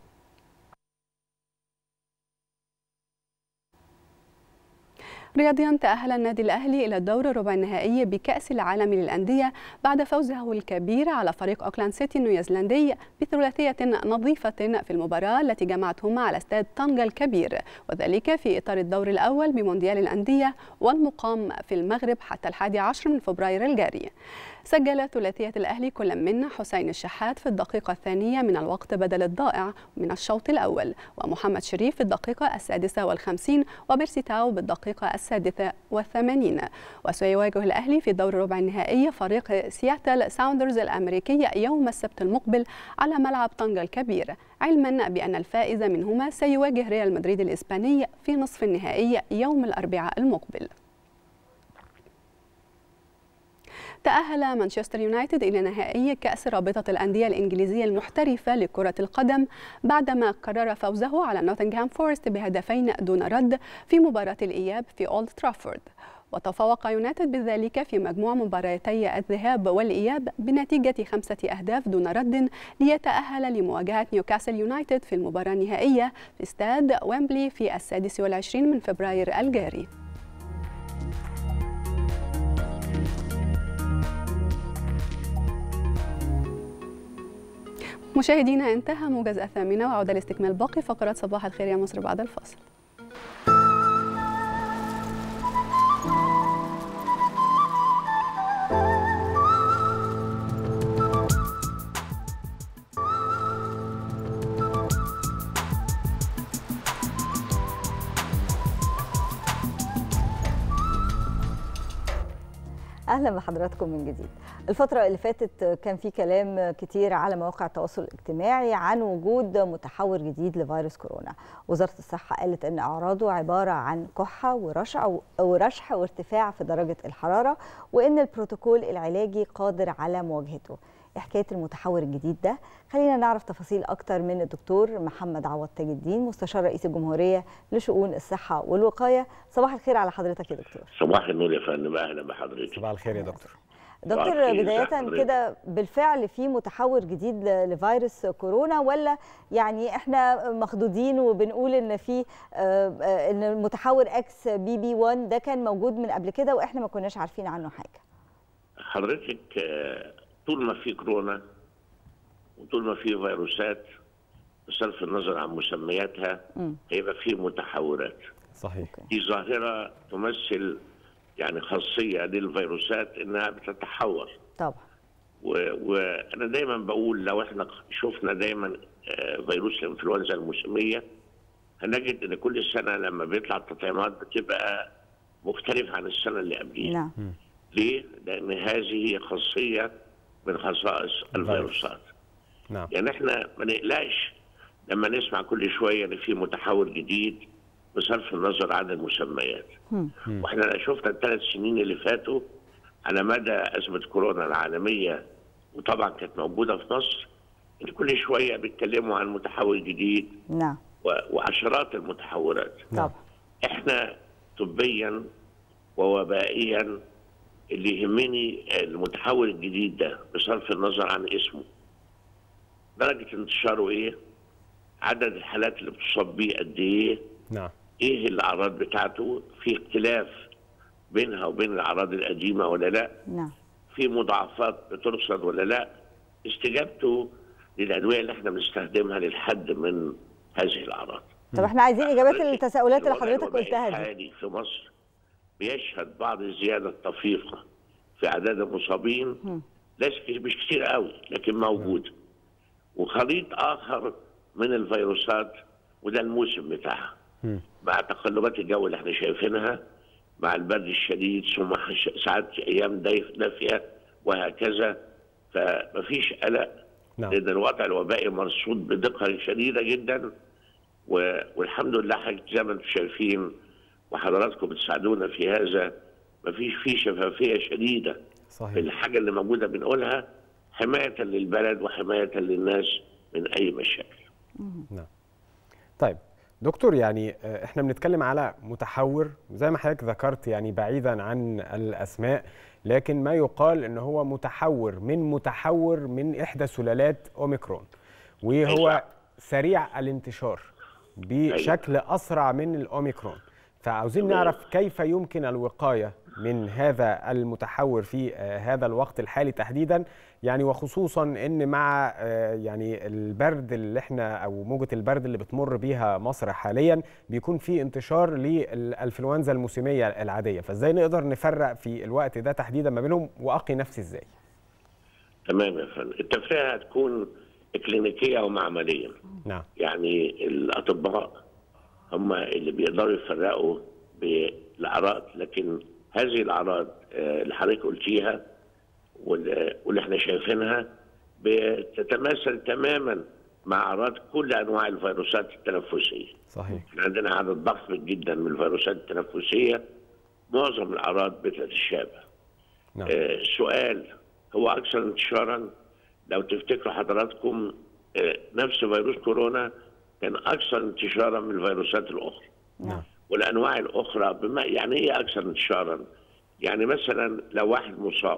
رياضيا تأهل النادي الأهلي إلى الدور الربع النهائي بكأس العالم للأندية بعد فوزه الكبير على فريق أوكلاند سيتي النيوزيلندي بثلاثية نظيفة في المباراة التي جمعتهما على استاد طنجة الكبير وذلك في إطار الدور الأول بمونديال الأندية والمقام في المغرب حتى الحادي عشر من فبراير الجاري سجل ثلاثية الأهلي كل من حسين الشحات في الدقيقة الثانية من الوقت بدل الضائع من الشوط الأول ومحمد شريف في الدقيقة السادسة والخمسين وبيرسي تاو بالدقيقة السادسة والثمانين وسيواجه الأهلي في دور ربع النهائي فريق سياتل ساوندرز الأمريكي يوم السبت المقبل على ملعب طنجة الكبير علما بأن الفائز منهما سيواجه ريال مدريد الإسباني في نصف النهائي يوم الأربعاء المقبل تأهل مانشستر يونايتد إلى نهائي كأس رابطة الأندية الإنجليزية المحترفة لكرة القدم بعدما قرر فوزه على نوتنغهام فورست بهدفين دون رد في مباراة الإياب في أولد ترافورد وتفوق يونايتد بذلك في مجموع مباراتي الذهاب والإياب بنتيجة خمسة أهداف دون رد ليتأهل لمواجهة نيوكاسل يونايتد في المباراة النهائية في استاد ويمبلي في السادس والعشرين من فبراير الجاري مشاهدينا انتهى موجز الثامنة وعودة لاستكمال باقي فقرات صباح الخير يا مصر بعد الفاصل اهلا بحضراتكم من جديد الفترة اللي فاتت كان في كلام كتير على مواقع التواصل الاجتماعي عن وجود متحور جديد لفيروس كورونا وزارة الصحة قالت ان اعراضه عبارة عن كحة ورشح ورشح وارتفاع في درجة الحرارة وان البروتوكول العلاجي قادر على مواجهته حكايه المتحور الجديد ده خلينا نعرف تفاصيل اكتر من الدكتور محمد عوض تاج الدين مستشار رئيس الجمهوريه لشؤون الصحه والوقايه صباح الخير على حضرتك يا دكتور صباح النور يا فندم اهلا بحضرتك صباح الخير يا دكتور دكتور بدايه كده بالفعل في متحور جديد لفيروس كورونا ولا يعني احنا مخضوضين وبنقول ان في ان المتحور اكس بي بي 1 ده كان موجود من قبل كده واحنا ما كناش عارفين عنه حاجه حضرتك طول ما في كورونا وطول ما في فيروسات بصرف النظر عن مسمياتها هيبقى في متحورات صحيح دي ظاهره تمثل يعني خاصيه للفيروسات انها بتتحور طبعا و- وانا دايما بقول لو احنا شفنا دايما آه، فيروس الانفلونزا الموسميه هنجد ان كل سنه لما بيطلع التطعيمات بتبقى مختلفه عن السنه اللي قبليها نعم ليه؟ لان هذه هي خاصيه من خصائص الفيروسات نعم يعني احنا ما نقلقش لما نسمع كل شويه ان في متحول جديد بصرف النظر عن المسميات واحنا شفنا الثلاث سنين اللي فاتوا على مدى ازمه كورونا العالميه وطبعا كانت موجوده في مصر ان كل شويه بيتكلموا عن متحول جديد نعم و- وعشرات المتحورات طبعا احنا طبيا ووبائيا اللي يهمني المتحول الجديد ده بصرف النظر عن اسمه درجة انتشاره ايه عدد الحالات اللي بتصاب بيه قد ايه نعم ايه الاعراض بتاعته في اختلاف بينها وبين الاعراض القديمة ولا لا نعم في مضاعفات بترصد ولا لا استجابته للادويه اللي احنا بنستخدمها للحد من هذه الاعراض طب احنا عايزين اجابات حضرتك التساؤلات اللي الوضع حضرتك الوبائي قلتها دي الحالي في مصر بيشهد بعض الزياده الطفيفه في اعداد المصابين ليس مش كتير قوي لكن موجود وخليط اخر من الفيروسات وده الموسم بتاعها مع تقلبات الجو اللي احنا شايفينها مع البرد الشديد ثم ش- ساعات ايام دايف- دافيه وهكذا فمفيش قلق نعم. لان الوضع الوبائي مرصود بدقه شديده جدا و- والحمد لله حضرتك زي ما انتم شايفين وحضراتكم بتساعدونا في هذا مفيش فيه شفافيه شديده في صحيح الحاجه اللي موجوده بنقولها حمايه للبلد وحمايه للناس من اي مشاكل نعم طيب دكتور يعني آه، احنا بنتكلم على متحور زي ما حضرتك ذكرت يعني بعيدا عن الاسماء لكن ما يقال ان هو متحور من متحور من احدى سلالات اوميكرون وهو أيوة. سريع الانتشار بشكل اسرع من الاوميكرون فعاوزين تمام. نعرف كيف يمكن الوقايه من هذا المتحور في آه، هذا الوقت الحالي تحديدا يعني وخصوصا ان مع آه، يعني البرد اللي احنا او موجه البرد اللي بتمر بيها مصر حاليا بيكون في انتشار للانفلونزا الموسميه العاديه فازاي نقدر نفرق في الوقت ده تحديدا ما بينهم واقي نفسي ازاي تمام يا فندم التفرقه هتكون كلينيكيه ومعمليه نعم يعني الاطباء هم اللي بيقدروا يفرقوا بالاعراض لكن هذه الاعراض آه، اللي حضرتك قلتيها وال- واللي احنا شايفينها بتتماثل تماما مع اعراض كل انواع الفيروسات التنفسيه صحيح احنا عندنا عدد ضخم جدا من الفيروسات التنفسيه معظم الاعراض بتتشابه نعم آه، السؤال هو اكثر انتشارا لو تفتكروا حضراتكم آه، نفس فيروس كورونا كان اكثر انتشارا من الفيروسات الاخرى نعم والانواع الاخرى بما يعني ايه اكثر انتشارا؟ يعني مثلا لو واحد مصاب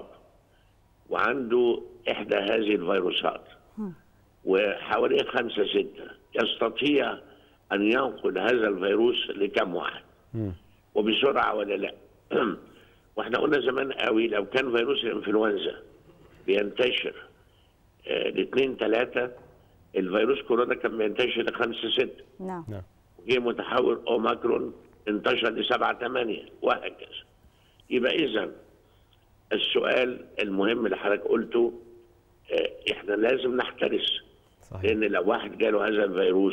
وعنده احدى هذه الفيروسات وحواليه خمسه سته يستطيع ان ينقل هذا الفيروس لكم واحد مم. وبسرعه ولا لا؟ واحنا قلنا زمان قوي لو كان فيروس الانفلونزا بينتشر آه، لاثنين ثلاثه الفيروس كورونا كان بينتشر لخمسه سته نعم جه متحول اوميكرون انتشر لسبعة ثمانية وهكذا يبقى اذا السؤال المهم اللي حضرتك قلته آه، احنا لازم نحترس صحيح لان لو واحد جاله هذا الفيروس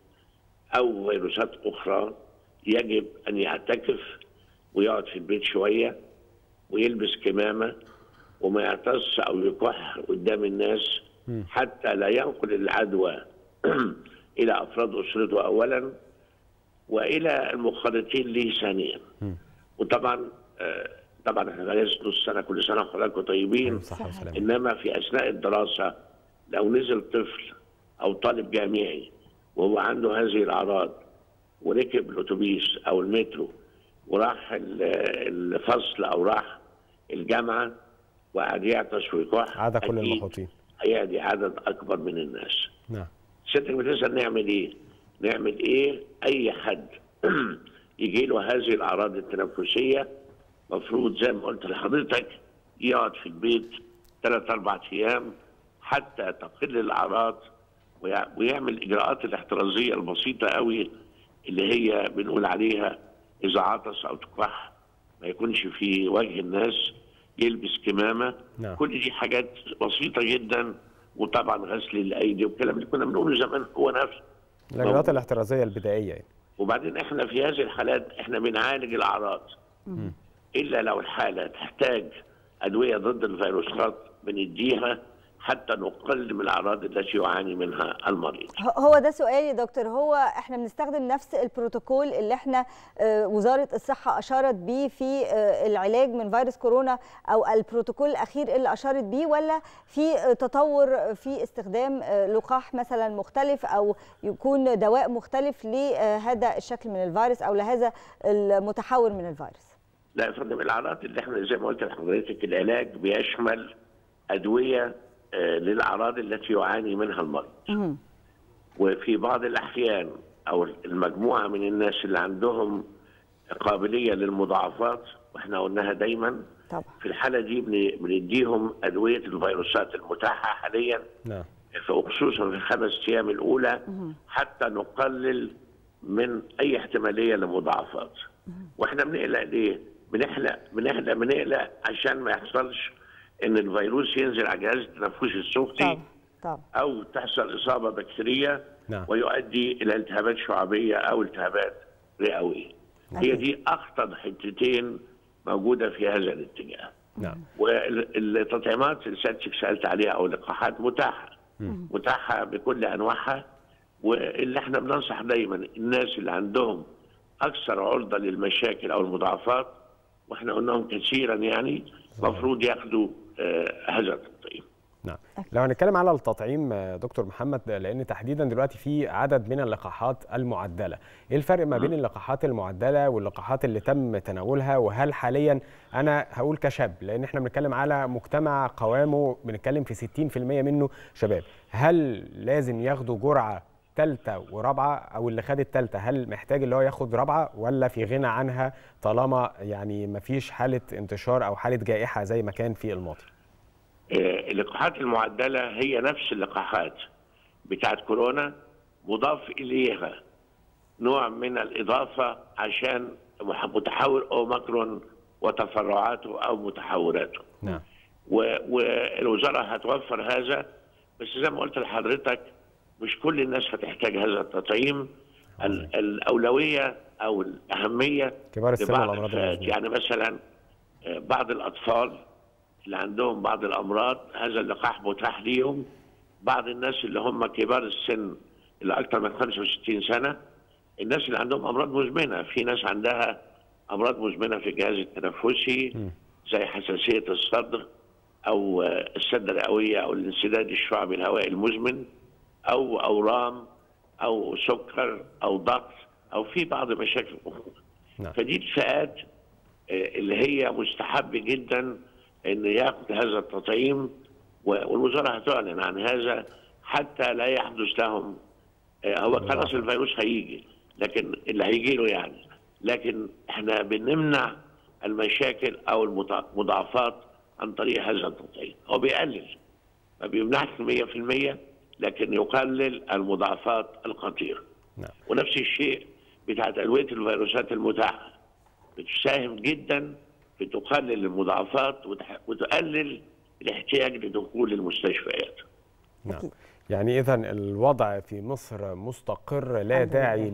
او فيروسات اخرى يجب ان يعتكف ويقعد في البيت شويه ويلبس كمامه وما يعطس او يكح قدام الناس حتى لا ينقل العدوى الى افراد اسرته اولا والى المخالطين ليه ثانيا وطبعا آه، طبعا احنا لازم نص سنه كل سنه وحضراتكم طيبين صحة وسلامة انما في اثناء الدراسه لو نزل طفل او طالب جامعي وهو عنده هذه الاعراض وركب الاتوبيس او المترو وراح ال- الفصل او راح الجامعه وقعد يعطس ويكح عدا كل أكيد المخاطين هيأتي عدد اكبر من الناس نعم سيادتك بتسال نعمل ايه؟ نعمل ايه؟ اي حد يجي له هذه الاعراض التنفسيه مفروض زي ما قلت لحضرتك يقعد في البيت ثلاث اربع ايام حتى تقل الاعراض ويع- ويعمل الاجراءات الاحترازيه البسيطه قوي اللي هي بنقول عليها اذا عطس او تكح ما يكونش في وجه الناس يلبس كمامه نعم. كل دي حاجات بسيطه جدا وطبعا غسل الايدي والكلام اللي كنا بنقوله زمان هو نفسه الاجراءات الاحترازيه البدائيه يعني. وبعدين احنا في هذه الحالات احنا بنعالج الاعراض الا لو الحاله تحتاج ادويه ضد الفيروسات بنديها حتى نقلل من الاعراض التي يعاني منها المريض ه- هو ده سؤالي يا دكتور هو احنا بنستخدم نفس البروتوكول اللي احنا آه، وزارة الصحة أشارت بيه في آه، العلاج من فيروس كورونا أو البروتوكول الأخير اللي أشارت بيه ولا في آه، تطور في استخدام آه، لقاح مثلا مختلف أو يكون دواء مختلف لهذا الشكل من الفيروس أو لهذا المتحور من الفيروس لا يا فندم الاعراض اللي احنا زي ما قلت لحضرتك العلاج بيشمل ادويه آه، للاعراض التي يعاني منها المريض وفي بعض الاحيان او المجموعه من الناس اللي عندهم قابليه للمضاعفات واحنا قلناها دايما طبعا في الحاله دي بن- بنديهم ادويه الفيروسات المتاحه حاليا نعم وخصوصا في الخمس ايام الاولى حتى نقلل من اي احتماليه لمضاعفات واحنا بنقلق ليه؟ بنحلق بنحلق بنقلق عشان ما يحصلش ان الفيروس ينزل على الجهاز التنفسي السفلي طبعا طبعا او تحصل اصابه بكتيريه نعم. ويؤدي الى التهابات شعبيه او التهابات رئويه. هي دي اخطر حتتين موجوده في هذا الاتجاه. نعم والتطعيمات اللي سيادتك سالت عليها او اللقاحات متاحه متاحه بكل انواعها واللي احنا بننصح دايما الناس اللي عندهم اكثر عرضه للمشاكل او المضاعفات واحنا قلناهم كثيرا يعني المفروض ياخدوا آه هذا التطعيم. نعم لو هنتكلم على التطعيم آه، دكتور محمد لان تحديدا دلوقتي في عدد من اللقاحات المعدله ايه الفرق ما بين اللقاحات المعدله واللقاحات اللي تم تناولها وهل حاليا انا هقول كشاب لان احنا بنتكلم على مجتمع قوامه بنتكلم في 60% منه شباب هل لازم ياخدوا جرعه ثالثه ورابعه او اللي خد الثالثه هل محتاج اللي هو ياخد رابعه ولا في غنى عنها طالما يعني مفيش حاله انتشار او حاله جائحه زي ما كان في الماضي آه، اللقاحات المعدله هي نفس اللقاحات بتاعت كورونا مضاف اليها نوع من الاضافه عشان مح- متحور اوميكرون وتفرعاته او متحوراته نعم و- والوزاره هتوفر هذا بس زي ما قلت لحضرتك مش كل الناس هتحتاج هذا التطعيم ال- الاولويه او الاهميه كبار السن لبعض والامراض الفئات. المزمنه يعني مثلا آه، بعض الاطفال اللي عندهم بعض الامراض هذا اللقاح متاح ليهم بعض الناس اللي هم كبار السن اللي اكثر من 65 سنه الناس اللي عندهم امراض مزمنه في ناس عندها امراض مزمنه في الجهاز التنفسي زي حساسيه الصدر او آه، السده الرئويه او الانسداد الشعبي الهوائي المزمن او اورام او سكر او ضغط او في بعض مشاكل اخرى نعم. فدي الفئات آه، اللي هي مستحب جدا ان ياخذ هذا التطعيم و- والوزاره هتعلن عن هذا حتى لا يحدث لهم آه، هو خلاص الفيروس هيجي لكن اللي هيجي له يعني لكن احنا بنمنع المشاكل او المضا- المضاعفات عن طريق هذا التطعيم هو بيقلل ما بيمنعش 100% لكن يقلل المضاعفات الخطيره نعم. ونفس الشيء بتاعت ادويه الفيروسات المتاحه بتساهم جدا في تقلل المضاعفات وتح- وتقلل الاحتياج لدخول المستشفيات نعم يعني اذا الوضع في مصر مستقر لا الحمد داعي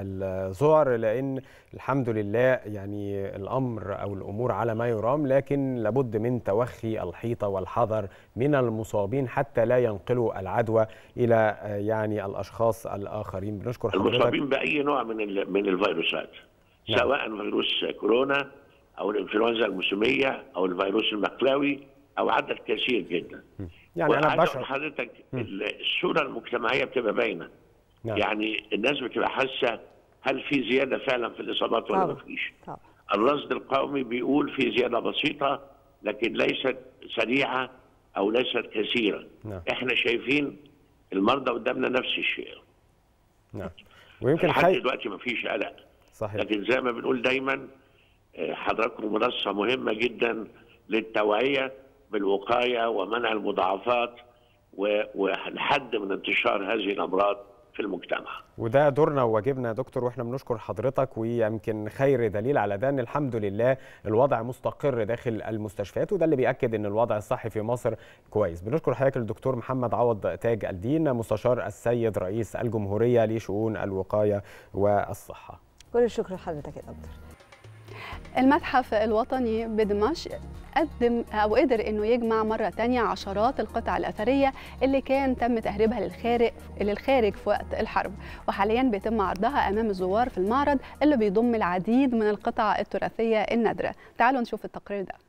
للذعر لان الحمد لله يعني الامر او الامور على ما يرام لكن لابد من توخي الحيطه والحذر من المصابين حتى لا ينقلوا العدوى الى آه، يعني الاشخاص الاخرين بنشكر حضرتك المصابين باي نوع من ال- من الفيروسات نعم. سواء فيروس كورونا او الانفلونزا الموسميه او الفيروس المقلاوي او عدد كثير جدا يعني انا وعايز أقول بشعر لحضرتك ال- الصوره المجتمعيه بتبقى باينه نعم. يعني الناس بتبقى حاسه هل في زياده فعلا في الاصابات ولا طبعا. ما فيش طبعا الرصد القومي بيقول في زياده بسيطه لكن ليست سريعه او ليست كثيره نعم. احنا شايفين المرضى قدامنا نفس الشيء نعم ويمكن لحد خي... دلوقتي ما فيش قلق صحيح لكن زي ما بنقول دايما آه، حضراتكم منصه مهمه جدا للتوعيه بالوقايه ومنع المضاعفات و- والحد من انتشار هذه الامراض في المجتمع وده دورنا وواجبنا يا دكتور واحنا بنشكر حضرتك ويمكن خير دليل على ده ان الحمد لله الوضع مستقر داخل المستشفيات وده اللي بياكد ان الوضع الصحي في مصر كويس بنشكر حضرتك الدكتور محمد عوض تاج الدين مستشار السيد رئيس الجمهوريه لشؤون الوقايه والصحه كل الشكر لحضرتك يا دكتور المتحف الوطني بدمشق قدم او قدر انه يجمع مره تانية عشرات القطع الاثريه اللي كان تم تهريبها للخارج للخارج في وقت الحرب وحاليا بيتم عرضها امام الزوار في المعرض اللي بيضم العديد من القطع التراثيه النادره تعالوا نشوف التقرير ده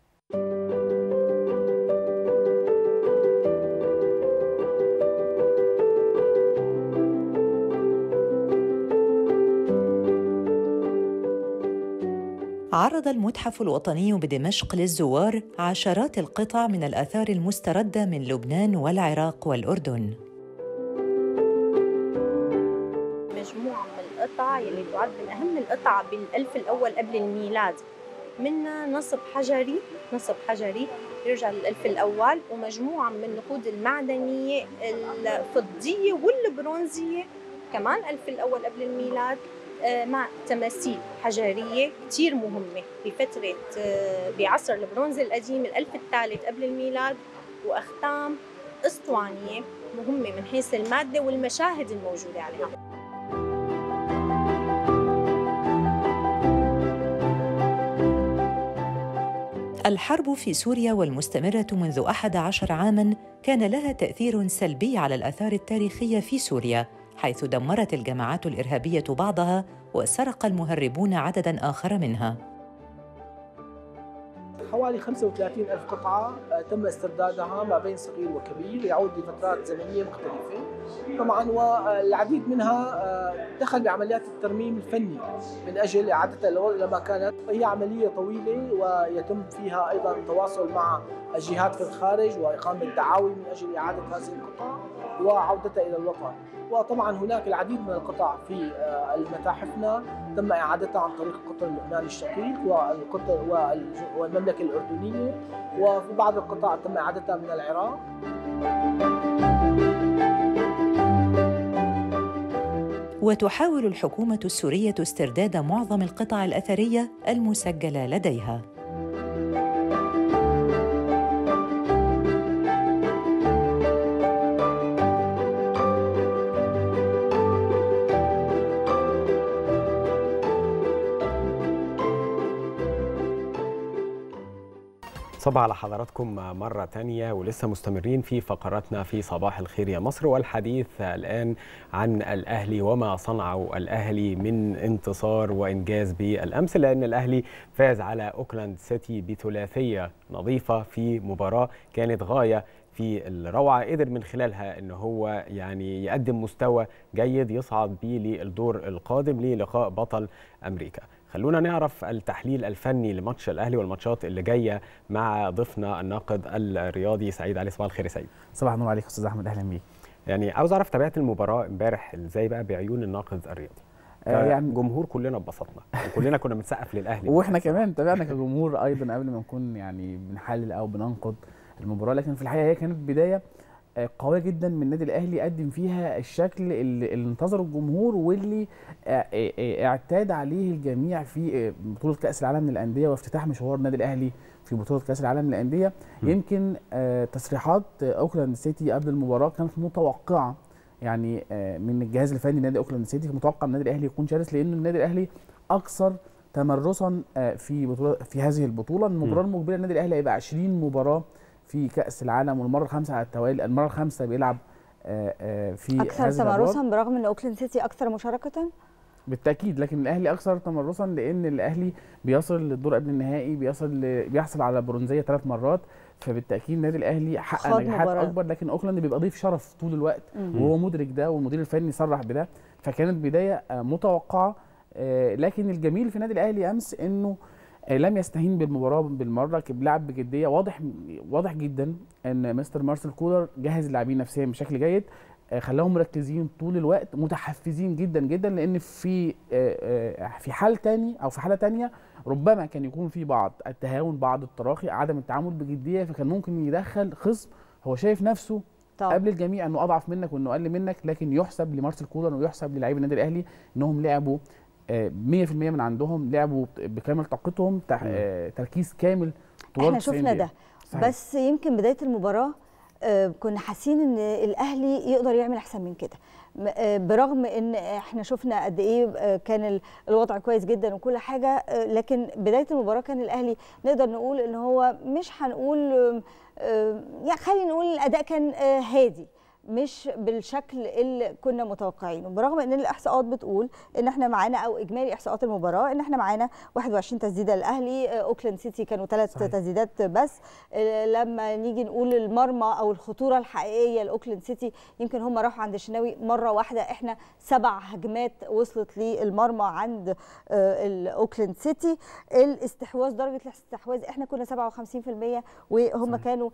عرض المتحف الوطني بدمشق للزوار عشرات القطع من الآثار المستردة من لبنان والعراق والأردن مجموعة من القطع يلي تعد من أهم القطع بالألف الأول قبل الميلاد منها نصب حجري نصب حجري يرجع للألف الأول ومجموعة من النقود المعدنية الفضية والبرونزية كمان ألف الأول قبل الميلاد مع تماثيل حجرية كتير مهمة بفترة بعصر البرونز القديم الألف الثالث قبل الميلاد وأختام أسطوانية مهمة من حيث المادة والمشاهد الموجودة عليها الحرب في سوريا والمستمرة منذ أحد عشر عاماً كان لها تأثير سلبي على الآثار التاريخية في سوريا حيث دمرت الجماعات الإرهابية بعضها وسرق المهربون عدداً آخر منها حوالي 35 ألف قطعة تم استردادها ما بين صغير وكبير يعود لفترات زمنية مختلفة طبعا والعديد منها دخل بعمليات الترميم الفني من أجل إعادتها لما كانت هي عملية طويلة ويتم فيها أيضا التواصل مع الجهات في الخارج وإقامة دعاوي من أجل إعادة هذه القطع وعودتها إلى الوطن وطبعا هناك العديد من القطع في متاحفنا تم اعادتها عن طريق القطر اللبناني الشقيق والقطر والمملكه الاردنيه وفي بعض القطع تم اعادتها من العراق وتحاول الحكومة السورية استرداد معظم القطع الأثرية المسجلة لديها صباح على حضراتكم مرة تانية ولسه مستمرين في فقراتنا في صباح الخير يا مصر والحديث الآن عن الأهلي وما صنعه الأهلي من انتصار وإنجاز بالأمس لأن الأهلي فاز على أوكلاند سيتي بثلاثية نظيفة في مباراة كانت غاية في الروعة قدر من خلالها أن هو يعني يقدم مستوى جيد يصعد بيه للدور القادم للقاء بطل أمريكا خلونا نعرف التحليل الفني لماتش الاهلي والماتشات اللي جايه مع ضيفنا الناقد الرياضي سعيد علي صباح الخير يا سعيد صباح النور عليك استاذ احمد اهلا بيك يعني عاوز اعرف تابعت المباراه امبارح ازاي بقى بعيون الناقد الرياضي آه يعني جمهور كلنا اتبسطنا وكلنا كنا بنسقف للاهلي واحنا كمان تابعنا كجمهور ايضا قبل ما نكون يعني بنحلل او بننقد المباراه لكن في الحقيقه هي كانت بدايه قويه جدا من النادي الاهلي قدم فيها الشكل اللي, اللي انتظره الجمهور واللي اعتاد عليه الجميع في بطوله كاس العالم للانديه وافتتاح مشوار النادي الاهلي في بطوله كاس العالم للانديه يمكن تصريحات اوكلاند سيتي قبل المباراه كانت متوقعه يعني من الجهاز الفني لنادي اوكلاند سيتي متوقع ان النادي الاهلي يكون شرس لان النادي الاهلي اكثر تمرسا في بطوله في هذه البطوله المباراه المقبله النادي الاهلي هيبقى 20 مباراه في كاس العالم والمره الخامسه على التوالي المره الخامسه بيلعب في اكثر تمرسا برغم ان اوكلاند سيتي اكثر مشاركه بالتاكيد لكن الاهلي اكثر تمرسا لان الاهلي بيصل للدور قبل النهائي بيصل ل... بيحصل على برونزيه ثلاث مرات فبالتاكيد النادي الاهلي حقق نجاحات اكبر لكن اوكلاند بيبقى ضيف شرف طول الوقت مم. وهو مدرك ده والمدير الفني صرح بده فكانت بدايه متوقعه لكن الجميل في النادي الاهلي امس انه لم يستهين بالمباراه بالمره لعب بجديه واضح واضح جدا ان مستر مارسيل كولر جهز اللاعبين نفسيا بشكل جيد خلاهم مركزين طول الوقت متحفزين جدا جدا لان في في حال تاني او في حاله تانية ربما كان يكون في بعض التهاون بعض التراخي عدم التعامل بجديه فكان ممكن يدخل خصم هو شايف نفسه طبعا. قبل الجميع انه اضعف منك وانه اقل منك لكن يحسب لمارسيل كولر ويحسب للاعيبه النادي الاهلي انهم لعبوا آه، 100% من عندهم لعبوا بكامل طاقتهم تح- آه، تركيز كامل طوال احنا 90 شفنا دقيقة. ده صحيح. بس يمكن بدايه المباراه آه، كنا حاسين ان الاهلي يقدر يعمل احسن من كده م- آه، برغم ان احنا شفنا قد ايه آه، كان ال- الوضع كويس جدا وكل حاجه آه، لكن بدايه المباراه كان الاهلي نقدر نقول ان هو مش هنقول آه، آه، يعني خلينا نقول الاداء كان آه، هادي مش بالشكل اللي كنا متوقعينه برغم ان الاحصاءات بتقول ان احنا معانا او اجمالي احصاءات المباراه ان احنا معانا 21 تسديده للاهلي آه، اوكلاند سيتي كانوا ثلاث تسديدات بس آه، لما نيجي نقول المرمى او الخطوره الحقيقيه لاوكلاند سيتي يمكن هم راحوا عند الشناوي مره واحده احنا سبع هجمات وصلت للمرمى عند آه، الاوكلاند سيتي الاستحواذ درجه الاستحواذ احنا كنا 57% وهم كانوا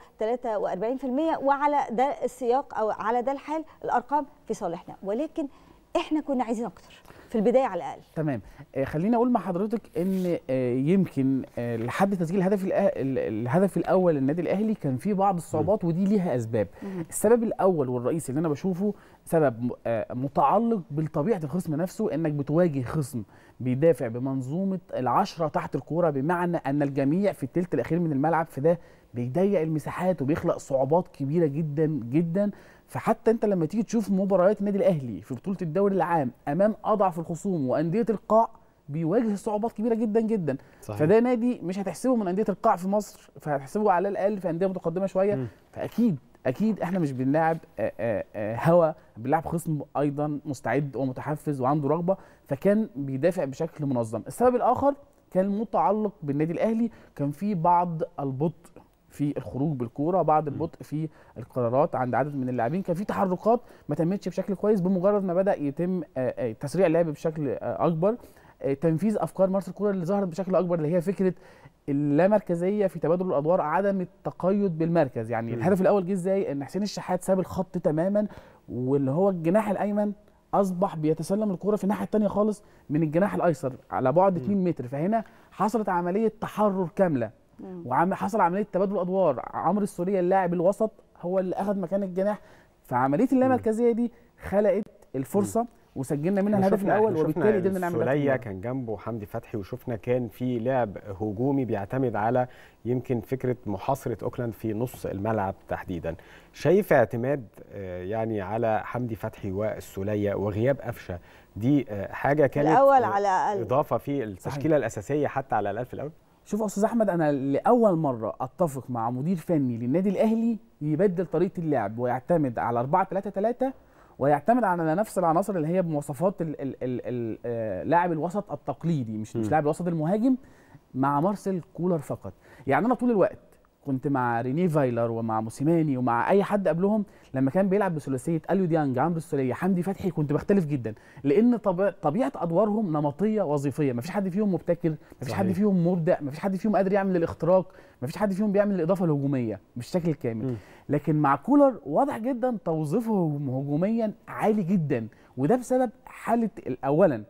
43% وعلى ده السياق او على ده الحال الارقام في صالحنا ولكن احنا كنا عايزين اكتر في البدايه على الاقل تمام آه، خليني اقول مع حضرتك ان آه، يمكن آه، لحد تسجيل الهدف الأ- ال- الهدف الاول للنادي الاهلي كان في بعض الصعوبات ودي ليها اسباب مم. السبب الاول والرئيسي اللي انا بشوفه سبب م- آه، متعلق بطبيعه الخصم نفسه انك بتواجه خصم بيدافع بمنظومه العشرة تحت الكوره بمعنى ان الجميع في الثلث الاخير من الملعب فده بيضيق المساحات وبيخلق صعوبات كبيره جدا جدا فحتى انت لما تيجي تشوف مباريات النادي الاهلي في بطوله الدوري العام امام اضعف الخصوم وانديه القاع بيواجه صعوبات كبيره جدا جدا صحيح. فده نادي مش هتحسبه من انديه القاع في مصر فهتحسبه على الاقل في انديه متقدمه شويه مم. فاكيد اكيد احنا مش بنلاعب آه، آه، آه، هوا بنلاعب خصم ايضا مستعد ومتحفز وعنده رغبه فكان بيدافع بشكل منظم السبب الاخر كان متعلق بالنادي الاهلي كان في بعض البطء في الخروج بالكوره بعض البطء في القرارات عند عدد من اللاعبين كان في تحركات ما تمتش بشكل كويس بمجرد ما بدا يتم آه، آه، تسريع اللعب بشكل آه، اكبر آه، تنفيذ افكار مارسيل كولر اللي ظهرت بشكل اكبر اللي هي فكره اللامركزيه في تبادل الادوار عدم التقيد بالمركز يعني مم. الهدف الاول جه ازاي ان حسين الشحات ساب الخط تماما واللي هو الجناح الايمن اصبح بيتسلم الكره في الناحيه الثانيه خالص من الجناح الايسر على بعد 2 متر فهنا حصلت عمليه تحرر كامله وحصل عمليه تبادل ادوار عمرو السوليه اللاعب الوسط هو اللي اخذ مكان الجناح فعمليه اللامركزيه دي خلقت الفرصه وسجلنا منها إحنا الهدف شفنا- الاول إحنا وبالتالي شفنا قدرنا نعمل ده في السولية المباراة. كان جنبه حمدي فتحي وشفنا كان في لعب هجومي بيعتمد على يمكن فكره محاصره اوكلاند في نص الملعب تحديدا شايف اعتماد آه، يعني على حمدي فتحي والسوليه وغياب قفشه دي آه، حاجه كانت الأول آه، على الأقل. اضافه في التشكيله الاساسيه حتى على الاقل في الاول شوف يا استاذ احمد انا لاول مره اتفق مع مدير فني للنادي الاهلي يبدل طريقه اللعب ويعتمد على 4 3 3 ويعتمد على نفس العناصر اللي هي بمواصفات ال- ال- ال- ال- آه، لاعب الوسط التقليدي مش مش م. لاعب الوسط المهاجم مع مارسيل كولر فقط يعني انا طول الوقت كنت مع ريني فايلر ومع موسيماني ومع اي حد قبلهم لما كان بيلعب بثلاثيه اليو ديانج عمرو السوليه حمدي فتحي كنت بختلف جدا لان طب... طبيعه ادوارهم نمطيه وظيفيه مفيش حد فيهم مبتكر مفيش حد صحيح. فيهم مبدع مفيش حد فيهم قادر يعمل الاختراق مفيش حد فيهم بيعمل الاضافه الهجوميه بالشكل الكامل م. لكن مع كولر واضح جدا توظيفهم هجوميا عالي جدا وده بسبب حاله اولا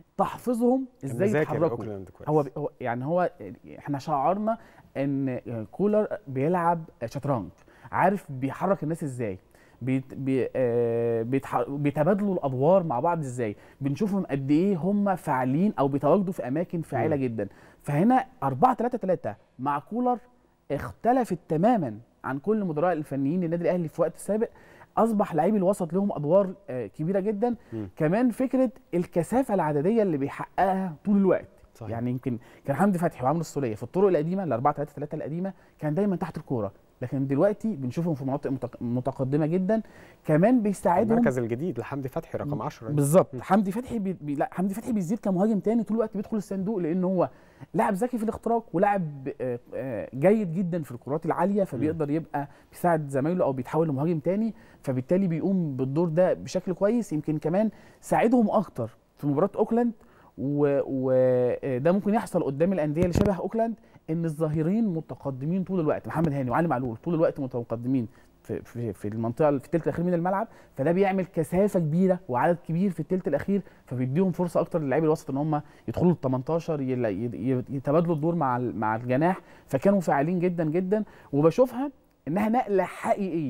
تحفظهم كان ازاي مذاكر يتحركوا أوكلاند كويس. هو هو يعني هو احنا شعرنا ان كولر بيلعب شطرنج عارف بيحرك الناس ازاي بيت بي آه بيتح- بيتبادلوا الادوار مع بعض ازاي بنشوفهم قد ايه هم فاعلين او بيتواجدوا في اماكن فاعله مم. جدا فهنا 4 3 3 مع كولر اختلفت تماما عن كل مدراء الفنيين للنادي الاهلي في وقت سابق اصبح لاعبي الوسط لهم ادوار آه، كبيره جدا مم. كمان فكره الكثافه العدديه اللي بيحققها طول الوقت صحيح. يعني يمكن كان حمدي فتحي وعمرو السوليه في الطرق القديمه ال 4 3 3 القديمه كان دايما تحت الكوره لكن دلوقتي بنشوفهم في مناطق متق- متقدمه جدا كمان بيساعدهم المركز الجديد لحمدي فتحي رقم 10 بالظبط حمدي فتحي بي... بي... لا حمدي فتحي بيزيد كمهاجم تاني طول الوقت بيدخل الصندوق لان هو لاعب ذكي في الاختراق ولاعب آه، آه، جيد جدا في الكرات العاليه فبيقدر يبقى بيساعد زمايله او بيتحول لمهاجم تاني فبالتالي بيقوم بالدور ده بشكل كويس يمكن كمان ساعدهم اكتر في مباراه اوكلاند وده و... آه، ده ممكن يحصل قدام الانديه اللي شبه اوكلاند ان الظاهرين متقدمين طول الوقت محمد هاني وعلي معلول طول الوقت متقدمين في في في المنطقه في الثلث الاخير من الملعب فده بيعمل كثافه كبيره وعدد كبير في الثلث الاخير فبيديهم فرصه اكتر للاعبي الوسط ان هم يدخلوا ال 18 يل- ي- ي- يتبادلوا الدور مع ال- مع الجناح فكانوا فاعلين جدا جدا وبشوفها انها نقله حقيقيه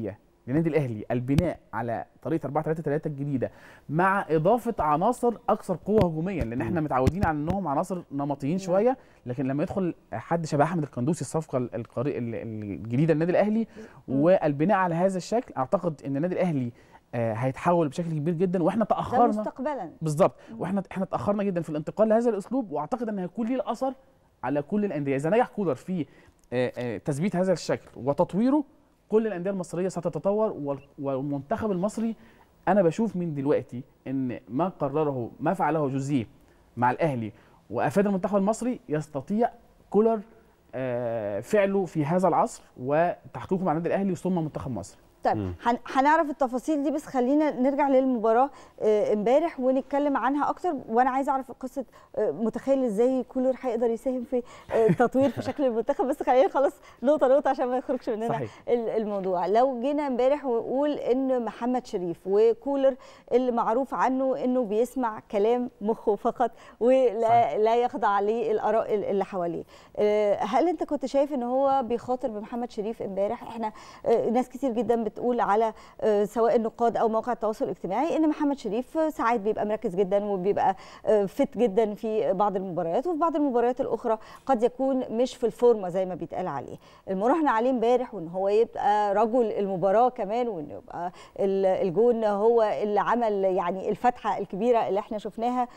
للنادي الاهلي البناء على طريقه 4 3 3 الجديده مع اضافه عناصر اكثر قوه هجوميا لان احنا متعودين على انهم عناصر نمطيين شويه لكن لما يدخل حد شبه احمد القندوسي الصفقه القري- ال- الجديده للنادي الاهلي والبناء على هذا الشكل اعتقد ان النادي الاهلي آه، هيتحول بشكل كبير جدا واحنا ده تاخرنا مستقبلا بالظبط واحنا احنا اتاخرنا جدا في الانتقال لهذا الاسلوب واعتقد ان هيكون ليه الاثر على كل الانديه اذا نجح كولر في آه، آه، تثبيت هذا الشكل وتطويره كل الانديه المصريه ستتطور وال- والمنتخب المصري انا بشوف من دلوقتي ان ما قرره ما فعله جوزيه مع الاهلي وافاد المنتخب المصري يستطيع كولر آه، فعله في هذا العصر وتحقيقه مع النادي الاهلي ثم منتخب مصر طيب هن- هنعرف التفاصيل دي بس خلينا نرجع للمباراه آه، امبارح ونتكلم عنها اكتر وانا عايزه اعرف قصه آه، متخيل ازاي كولر هيقدر يساهم في آه، تطوير في شكل المنتخب بس خلينا نخلص نقطه نقطه عشان ما يخرجش مننا صحيح. ال- الموضوع لو جينا امبارح ونقول ان محمد شريف وكولر اللي معروف عنه انه بيسمع كلام مخه فقط ولا لا يخضع للاراء اللي حواليه آه، هل انت كنت شايف ان هو بيخاطر بمحمد شريف امبارح احنا آه، ناس كتير جدا بتقول على آه، سواء النقاد او مواقع التواصل الاجتماعي ان محمد شريف آه، ساعات بيبقى مركز جدا وبيبقى آه، فت جدا في بعض المباريات وفي بعض المباريات الاخرى قد يكون مش في الفورمه زي ما بيتقال عليه المراهنه عليه امبارح وان هو يبقى رجل المباراه كمان وان يبقى ال- الجون هو اللي عمل يعني الفتحه الكبيره اللي احنا شفناها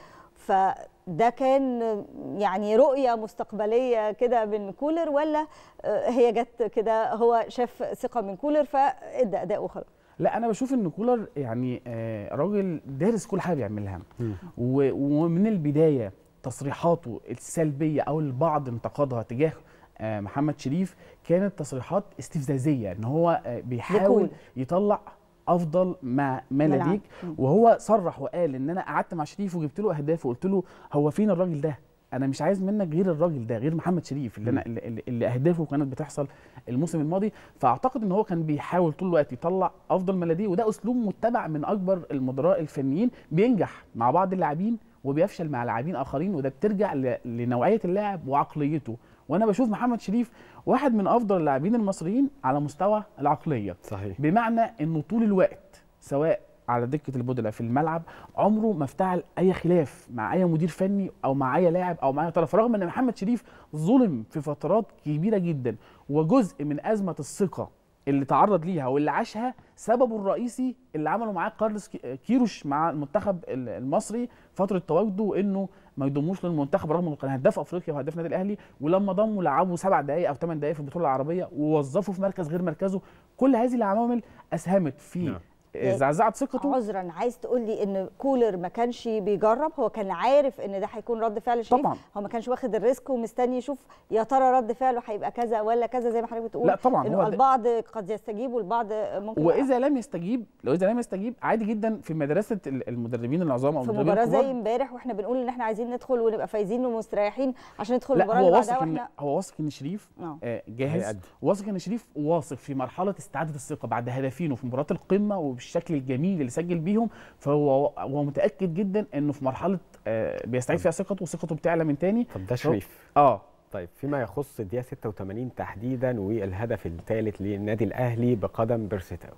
فده كان يعني رؤيه مستقبليه كده من كولر ولا آه، هي جت كده هو شاف ثقه من كولر فادى اداء وخلاص لا انا بشوف ان كولر يعني آه، راجل دارس كل حاجه بيعملها و- ومن البدايه تصريحاته السلبيه او البعض انتقدها تجاه آه، محمد شريف كانت تصريحات استفزازيه ان هو آه، بيحاول لكولر. يطلع افضل ما ما ملعب. لديك مم. وهو صرح وقال ان انا قعدت مع شريف وجبت له اهداف وقلت له هو فين الراجل ده انا مش عايز منك غير الراجل ده غير محمد شريف اللي انا اللي, اللي- اللي اهدافه كانت بتحصل الموسم الماضي فاعتقد ان هو كان بيحاول طول الوقت يطلع افضل ما لديه وده اسلوب متبع من اكبر المدراء الفنيين بينجح مع بعض اللاعبين وبيفشل مع لاعبين اخرين وده بترجع ل- لنوعيه اللاعب وعقليته وانا بشوف محمد شريف واحد من افضل اللاعبين المصريين على مستوى العقليه صحيح بمعنى انه طول الوقت سواء على دكه البودلة في الملعب عمره ما افتعل اي خلاف مع اي مدير فني او مع اي لاعب او مع اي طرف رغم ان محمد شريف ظلم في فترات كبيره جدا وجزء من ازمه الثقه اللي تعرض ليها واللي عاشها سببه الرئيسي اللي عمله معاه كارلوس كي- كيروش مع المنتخب ال- المصري فتره تواجده انه ما يضموش للمنتخب رغم انه كان هداف افريقيا وهداف النادي الاهلي ولما ضموا لعبوا سبع دقائق او ثمان دقائق في البطوله العربيه ووظفوا في مركز غير مركزه كل هذه العوامل اسهمت في نعم. آه، زعزعه ثقته عذرا عايز تقول لي ان كولر ما كانش بيجرب هو كان عارف ان ده هيكون رد فعل شريف طبعاً. هو ما كانش واخد الريسك ومستني يشوف يا ترى رد فعله هيبقى كذا ولا كذا زي ما حضرتك بتقول لا طبعاً، هو انه ده- البعض قد يستجيب والبعض ممكن واذا لم يستجيب لو اذا لم يستجيب عادي جدا في مدرسه ال- المدربين العظام او في المدربين مباراه زي الكبار امبارح واحنا بنقول ان احنا عايزين ندخل ونبقى فايزين ومستريحين عشان ندخل لا المباراه هو اللي واثق بعدها ان واحنا هو واثق ان شريف آه. آه، جاهز هيأدي. واثق ان شريف واثق في مرحله استعاده الثقه بعد هدفين وفي مباراه القمه وبالشكل الجميل اللي سجل بيهم فهو هو متاكد جدا انه في مرحله آه، بيستعيد فيها ثقته وثقته بتعلى من تاني طب ده شريف اه طيب فيما يخص الدقيقه 86 تحديدا والهدف الثالث للنادي الاهلي بقدم بيرستاو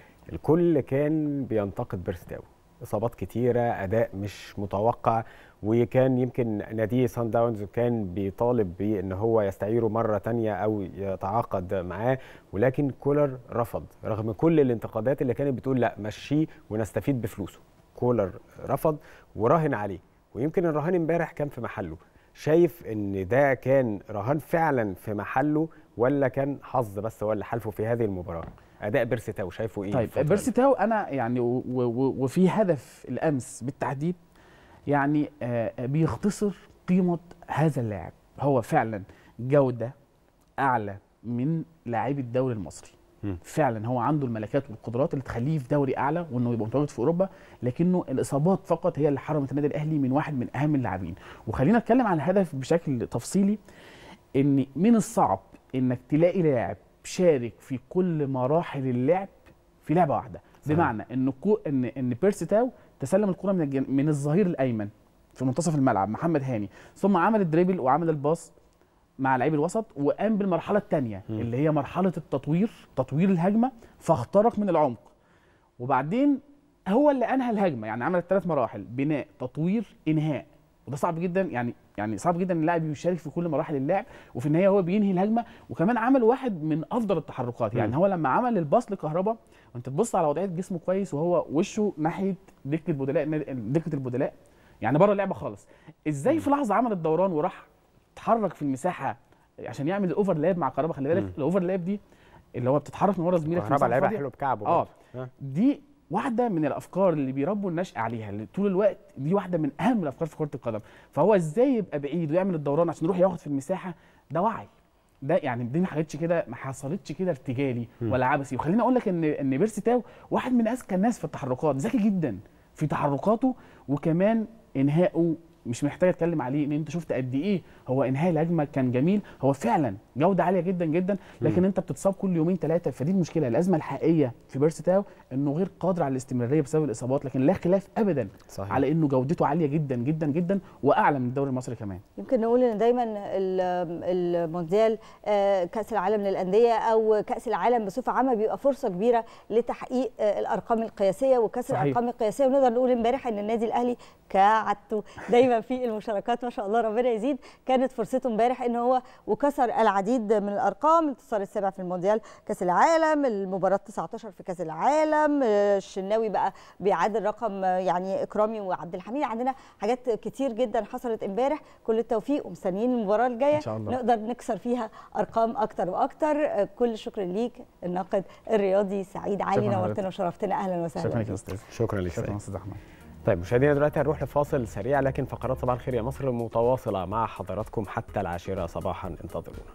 الكل كان بينتقد بيرستاو اصابات كتيره اداء مش متوقع وكان يمكن نادي سان داونز كان بيطالب بان هو يستعيره مره تانية او يتعاقد معاه ولكن كولر رفض رغم كل الانتقادات اللي كانت بتقول لا مشيه ونستفيد بفلوسه كولر رفض وراهن عليه ويمكن الرهان امبارح كان في محله شايف ان ده كان رهان فعلا في محله ولا كان حظ بس هو اللي حالفه في هذه المباراه اداء بيرسيتاو شايفه ايه طيب الفترة دي؟ بيرسيتاو انا يعني و- و- وفي هدف الامس بالتحديد يعني آه، بيختصر قيمه هذا اللاعب هو فعلا جوده اعلى من لاعبي الدوري المصري فعلا هو عنده الملكات والقدرات اللي تخليه في دوري اعلى وانه يبقى متواجد في اوروبا لكنه الاصابات فقط هي اللي حرمت النادي الاهلي من واحد من اهم اللاعبين وخلينا نتكلم عن الهدف بشكل تفصيلي ان من الصعب انك تلاقي لاعب شارك في كل مراحل اللعب في لعبه واحده صحيح. بمعنى ان كو ان ان بيرسي تاو تسلم الكره من الجن... من الظهير الايمن في منتصف الملعب محمد هاني ثم عمل الدريبل وعمل الباص مع لعيب الوسط وقام بالمرحله الثانيه اللي هي مرحله التطوير تطوير الهجمه فاخترق من العمق وبعدين هو اللي انهى الهجمه يعني عمل ثلاث مراحل بناء تطوير انهاء وده صعب جدا يعني يعني صعب جدا ان اللاعب يشارك في كل مراحل اللعب وفي النهايه هو بينهي الهجمه وكمان عمل واحد من افضل التحركات يعني مم. هو لما عمل الباص لكهربا وانت تبص على وضعيه جسمه كويس وهو وشه ناحيه دكه البدلاء دكه البدلاء يعني بره اللعبه خالص ازاي في لحظه عمل الدوران وراح اتحرك في المساحه عشان يعمل الاوفرلاب مع كهربا خلي بالك مم. الاوفرلاب دي اللي هو بتتحرك من ورا زميلك في كهربا مساحة لعبها فاضية. حلو بكعبه اه برضه. ها. دي واحده من الافكار اللي بيربوا النشء عليها اللي طول الوقت دي واحده من اهم الافكار في كره القدم فهو ازاي يبقى بعيد ويعمل الدوران عشان يروح ياخد في المساحه ده وعي ده يعني دي ما حاجتش كده ما حصلتش كده ارتجالي مم. ولا عبثي وخليني اقول لك ان ان بيرسي تاو واحد من اذكى الناس في التحركات ذكي جدا في تحركاته وكمان انهائه مش محتاج اتكلم عليه ان انت شفت قد ايه هو انهاء الهجمه كان جميل هو فعلا جوده عاليه جدا جدا لكن مم. انت بتتصاب كل يومين ثلاثه فدي المشكله الازمه الحقيقيه في بيرسي تاو انه غير قادر على الاستمراريه بسبب الاصابات لكن لا خلاف ابدا صحيح. على انه جودته عاليه جدا جدا جدا واعلى من الدوري المصري كمان يمكن نقول ان دايما ال- المونديال آه، كاس العالم للانديه او كاس العالم بصفه عامه بيبقى فرصه كبيره لتحقيق آه، الارقام القياسيه وكسر صحيح. الارقام القياسيه ونقدر نقول امبارح ان النادي الاهلي كعادته دايما في المشاركات ما شاء الله ربنا يزيد كانت فرصته امبارح ان هو وكسر العديد من الارقام الانتصار السابع في المونديال كاس العالم المباراه 19 في كاس العالم آه، الشناوي بقى بيعادل رقم آه، يعني اكرامي وعبد الحميد عندنا حاجات كتير جدا حصلت امبارح كل التوفيق ومستنيين المباراه الجايه إن شاء الله. نقدر نكسر فيها ارقام اكتر واكتر آه، كل الشكر ليك الناقد الرياضي سعيد علي شكراً نورتنا حضرتك. وشرفتنا اهلا وسهلا شكرا بيك. لك يا استاذ شكرا لك شكرا سعيد. استاذ احمد طيب مشاهدينا دلوقتي هنروح لفاصل سريع لكن فقرات صباح الخير يا مصر متواصله مع حضراتكم حتى العاشره صباحا انتظرونا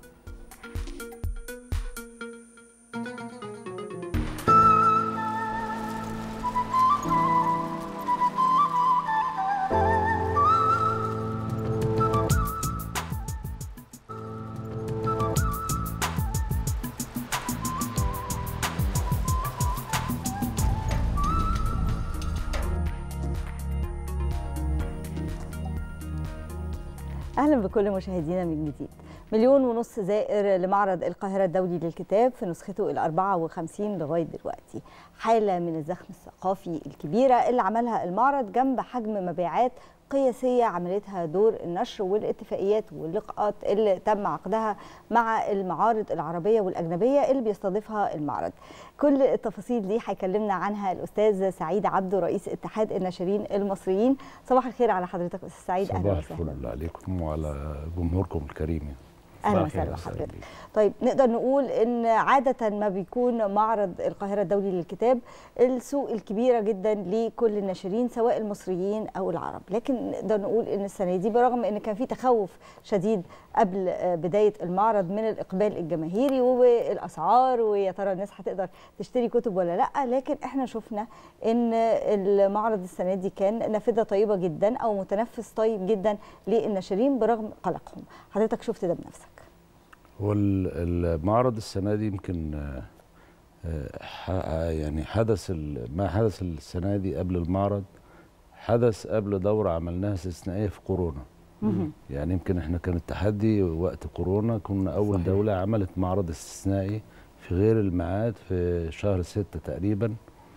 اهلا بكل مشاهدينا من جديد مليون ونص زائر لمعرض القاهره الدولي للكتاب في نسخته ال 54 لغايه دلوقتي حاله من الزخم الثقافي الكبيره اللي عملها المعرض جنب حجم مبيعات قياسيه عملتها دور النشر والاتفاقيات واللقاءات اللي تم عقدها مع المعارض العربيه والاجنبيه اللي بيستضيفها المعرض كل التفاصيل دي هيكلمنا عنها الاستاذ سعيد عبده رئيس اتحاد الناشرين المصريين صباح الخير على حضرتك استاذ سعيد اهلا صباح وسهلا الفل عليكم وعلى جمهوركم الكريم يعني. اهلا صباح الخير وسهلا يا أستاذ بحضرتك بيه. طيب نقدر نقول ان عاده ما بيكون معرض القاهره الدولي للكتاب السوق الكبيره جدا لكل الناشرين سواء المصريين او العرب لكن نقدر نقول ان السنه دي برغم ان كان في تخوف شديد قبل آه، بدايه المعرض من الاقبال الجماهيري والاسعار ويا ترى الناس هتقدر تشتري كتب ولا لا لكن احنا شفنا ان المعرض السنه دي كان نافذه طيبه جدا او متنفس طيب جدا للناشرين برغم قلقهم حضرتك شفت ده بنفسك هو ال- المعرض السنه دي يمكن آه، آه، ح- يعني حدث ال- ما حدث السنه دي قبل المعرض حدث قبل دوره عملناها استثنائيه في كورونا مهم. يعني يمكن احنا كان التحدي وقت كورونا كنا اول صحيح. دوله عملت معرض استثنائي في غير الميعاد في شهر ستة تقريبا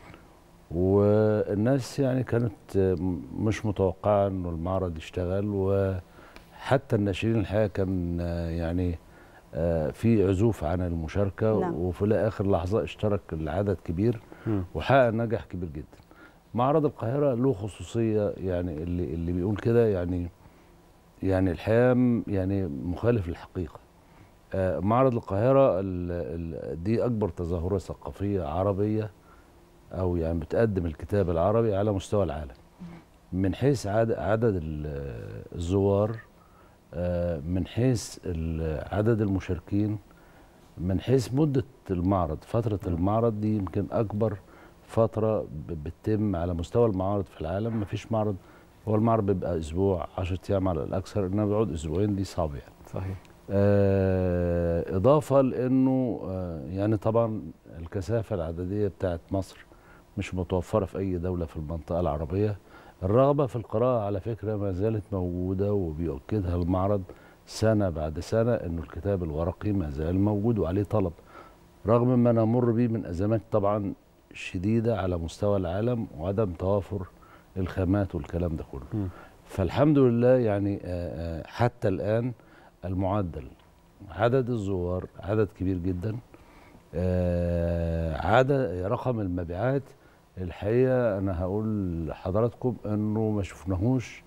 والناس يعني كانت آه، م- مش متوقعه انه المعرض يشتغل وحتى الناشرين الحقيقه كان آه، يعني آه، في عزوف عن المشاركه نعم. وفي اخر لحظه اشترك العدد كبير مم. وحقق نجاح كبير جدا معرض القاهره له خصوصيه يعني اللي اللي بيقول كده يعني يعني الحقيقه م- يعني مخالف للحقيقه آه، معرض القاهره ال- ال- دي اكبر تظاهره ثقافيه عربيه او يعني بتقدم الكتاب العربي على مستوى العالم من حيث عدد, عدد ال- الزوار آه، من حيث ال- عدد المشاركين من حيث مدة المعرض فترة المعرض دي يمكن أكبر فترة ب- بتتم على مستوى المعارض في العالم مفيش معرض هو المعرض بيبقى أسبوع 10 أيام على الأكثر إنما بيقعد أسبوعين دي صعب يعني صحيح آه، إضافة لأنه آه، يعني طبعا الكثافة العددية بتاعت مصر مش متوفرة في أي دولة في المنطقة العربية الرغبة في القراءة على فكرة ما زالت موجودة وبيؤكدها المعرض سنه بعد سنه انه الكتاب الورقي ما زال موجود وعليه طلب رغم ما نمر به من ازمات طبعا شديده على مستوى العالم وعدم توافر الخامات والكلام ده كله فالحمد لله يعني آه، آه، حتى الان المعدل عدد الزوار عدد كبير جدا آه، عدد رقم المبيعات الحقيقه انا هقول لحضراتكم انه ما شفناهوش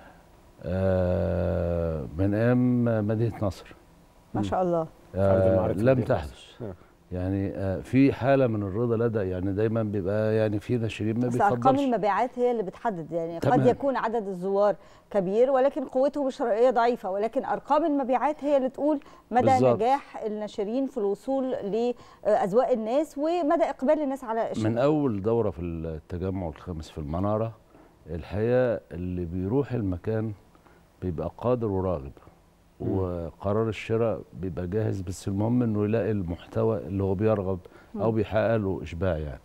آه، من ايام مدينه نصر ما شاء الله أرض آه المعارض في لم مدينة تحدث نصر. يعني آه في حاله من الرضا لدى يعني دايما بيبقى يعني في ناشرين ما بس ارقام بيفضلش المبيعات هي اللي بتحدد يعني قد تمام. يكون عدد الزوار كبير ولكن قوتهم الشرائيه ضعيفه ولكن ارقام المبيعات هي اللي تقول مدى بالظبط. نجاح الناشرين في الوصول لاذواق الناس ومدى اقبال الناس على الشيء من اول دوره في التجمع الخامس في المناره الحقيقه اللي بيروح المكان بيبقى قادر وراغب وقرار الشراء بيبقى جاهز بس المهم انه يلاقي المحتوى اللي هو بيرغب او مم. بيحقق له اشباع يعني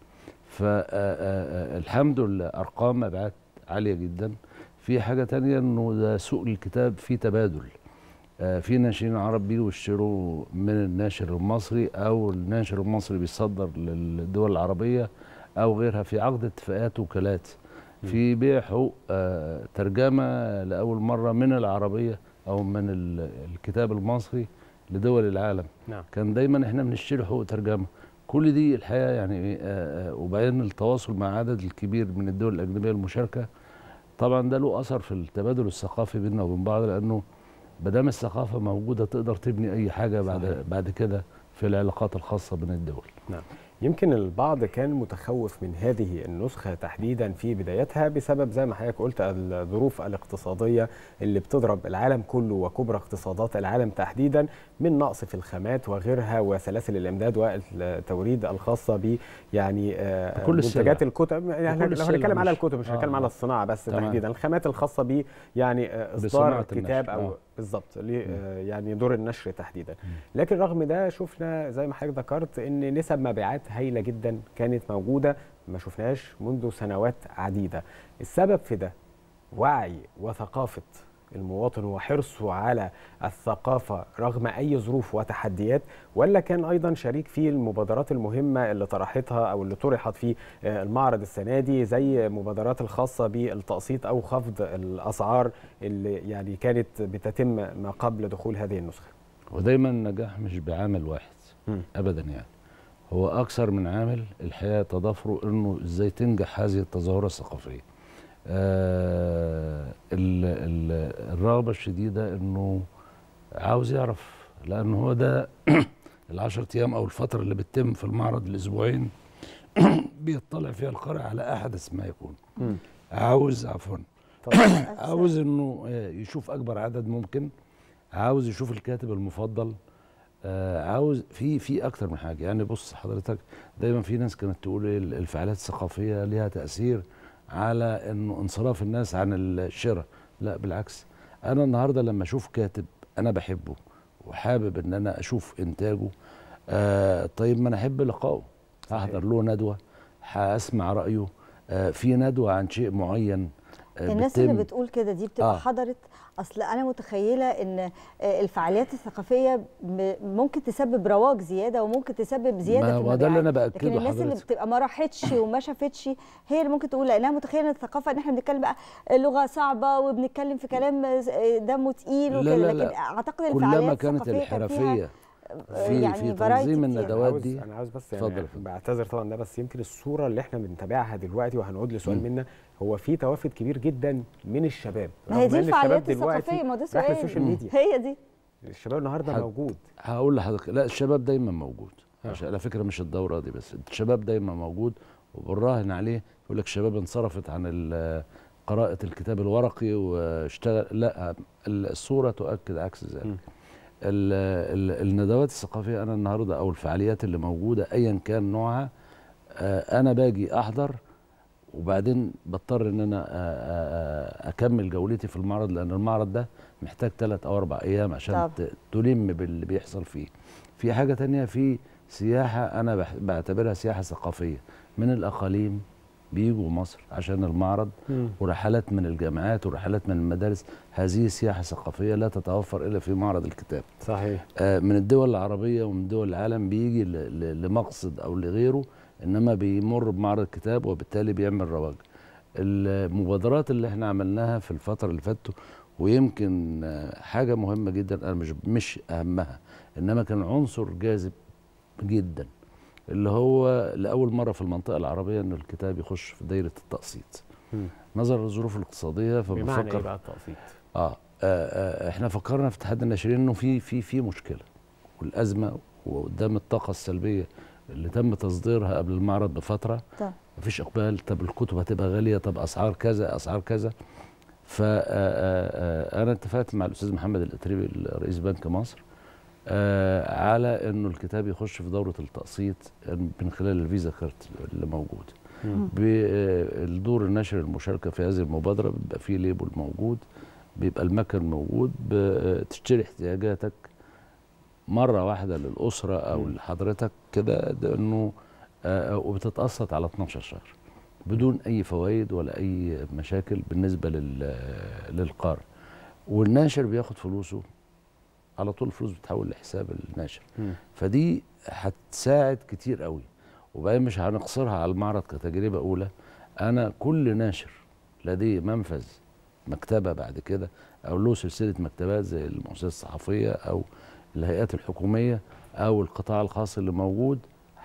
فالحمد لله ارقام مبيعات عاليه جدا في حاجه تانية انه ده سوق الكتاب فيه تبادل آه، في ناشرين عرب بيجوا يشتروا من الناشر المصري او الناشر المصري بيصدر للدول العربيه او غيرها في عقد اتفاقات وكالات في بيع حقوق آه، ترجمه لاول مره من العربيه او من ال- الكتاب المصري لدول العالم نعم. كان دايما احنا بنشتري حقوق ترجمه كل دي الحقيقه يعني آه، آه، وبعدين التواصل مع عدد الكبير من الدول الاجنبيه المشاركه طبعا ده له اثر في التبادل الثقافي بيننا وبين بعض لانه ما دام الثقافه موجوده تقدر تبني اي حاجه بعد بعد كده في العلاقات الخاصه بين الدول نعم يمكن البعض كان متخوف من هذه النسخة تحديدا في بدايتها بسبب زي ما حضرتك قلت الظروف الاقتصادية اللي بتضرب العالم كله وكبرى اقتصادات العالم تحديدا من نقص في الخامات وغيرها وسلاسل الامداد والتوريد الخاصة ب يعني آه، بكل السلع. منتجات الكتب يعني بكل لو السلع هنتكلم على مش- الكتب مش آه. هنتكلم على الصناعة بس تمام. تحديدا الخامات الخاصة ب يعني آه، اصدار بصناعة كتاب النشر. او آه. بالظبط ل- آه، يعني دور النشر تحديدا لكن رغم ده شفنا زي ما حضرتك ذكرت ان نسب مبيعات هايله جدا كانت موجوده ما شفناهاش منذ سنوات عديده السبب في ده وعي وثقافه المواطن وحرصه على الثقافة رغم أي ظروف وتحديات ولا كان أيضا شريك في المبادرات المهمة اللي طرحتها أو اللي طرحت في آه، المعرض السنة دي زي مبادرات الخاصة بالتقسيط أو خفض الأسعار اللي يعني كانت بتتم ما قبل دخول هذه النسخة ودايما النجاح مش بعامل واحد مم. ابدا يعني هو اكثر من عامل الحقيقه تضافره انه ازاي تنجح هذه التظاهره الثقافيه آه ال ال الرغبه الشديده انه عاوز يعرف لان هو ده العشرة ايام او الفتره اللي بتتم في المعرض الاسبوعين بيطلع فيها القارئ على احدث ما يكون مم. عاوز عفوا طبعاً. عاوز انه آه، يشوف اكبر عدد ممكن عاوز يشوف الكاتب المفضل آه، عاوز في في اكتر من حاجه يعني بص حضرتك دايما في ناس كانت تقول إيه، الفعاليات الثقافيه ليها تاثير على انه انصراف الناس عن الشراء لا بالعكس انا النهارده لما اشوف كاتب انا بحبه وحابب ان انا اشوف انتاجه آه طيب ما انا احب لقائه هحضر له ندوه هسمع رايه آه في ندوه عن شيء معين آه الناس اللي بتتم. بتقول كده دي بتبقى آه. آه. حضرت اصل انا متخيله ان آه، الفعاليات الثقافيه م- ممكن تسبب رواج زياده وممكن تسبب زياده ما في هو ده اللي المبيعات. أنا بأكده لكن الناس اللي حضرتك. بتبقى ما راحتش وما شافتش هي اللي ممكن تقول لانها متخيله ان الثقافه ان احنا بنتكلم بقى لغه صعبه وبنتكلم في كلام آه، دمه تقيل لا وكده لا لكن لا اعتقد كلما الفعاليات كانت الثقافيه كان فيها الحرفيه في يعني في variety تنظيم كتير. الندوات عاوز دي انا عاوز بس اتفضل يعني اتفضل. بعتذر طبعا ده بس يمكن الصوره اللي احنا بنتابعها دلوقتي وهنعود لسؤال مم. منا هو في توافد كبير جدا من الشباب ما هي رغم دي إن الفعاليات الشباب دلوقتي الثقافيه ما ده راح سؤال للسوشيال ميديا هي دي الشباب النهارده حد- موجود هقول لحضرتك لا الشباب دايما موجود عشان على فكره مش الدوره دي بس الشباب دايما موجود وبنراهن عليه يقول لك الشباب انصرفت عن ال- قراءه الكتاب الورقي واشتغل لا الصوره تؤكد عكس ذلك ال- ال- الندوات الثقافيه انا النهارده او الفعاليات اللي موجوده ايا كان نوعها آه، انا باجي احضر وبعدين بضطر ان انا آه، آه، آه، اكمل جولتي في المعرض لان المعرض ده محتاج ثلاث او اربع ايام عشان طبعا. ت- تلم باللي بيحصل فيه في حاجه تانية في سياحه انا بح- بعتبرها سياحه ثقافيه من الاقاليم بيجوا مصر عشان المعرض مم. ورحلات من الجامعات ورحلات من المدارس هذه سياحه ثقافيه لا تتوفر الا في معرض الكتاب صحيح آه، من الدول العربيه ومن دول العالم بيجي ل- ل- لمقصد او لغيره انما بيمر بمعرض الكتاب وبالتالي بيعمل رواج المبادرات اللي احنا عملناها في الفتره اللي فاتت ويمكن آه، حاجه مهمه جدا انا مش مش اهمها انما كان عنصر جاذب جدا اللي هو لاول مره في المنطقه العربيه ان الكتاب يخش في دايره التقسيط مم. نظرا للظروف الاقتصاديه بمعنى ايه فبنفكر بقى التقسيط؟ آه, آه, آه احنا فكرنا في اتحاد الناشرين انه في في في مشكله والازمه وقدام الطاقه السلبيه اللي تم تصديرها قبل المعرض بفتره طب. مفيش اقبال طب الكتب هتبقى غاليه طب اسعار كذا اسعار كذا فانا اتفقت مع الاستاذ محمد الاتريبي رئيس بنك مصر آه على انه الكتاب يخش في دوره التقسيط من خلال الفيزا كارت اللي موجود مم. بالدور النشر المشاركه في هذه المبادره بيبقى فيه ليبل موجود بيبقى المكن موجود بتشتري احتياجاتك مره واحده للاسره او لحضرتك كده ده انه آه وبتتقسط على 12 شهر بدون اي فوائد ولا اي مشاكل بالنسبه لل للقارئ والناشر بياخد فلوسه على طول الفلوس بتتحول لحساب الناشر مم. فدي هتساعد كتير قوي وبعدين مش هنقصرها على المعرض كتجربه اولى انا كل ناشر لديه منفذ مكتبه بعد كده او له سلسله مكتبات زي المؤسسات الصحفيه او الهيئات الحكوميه او القطاع الخاص اللي موجود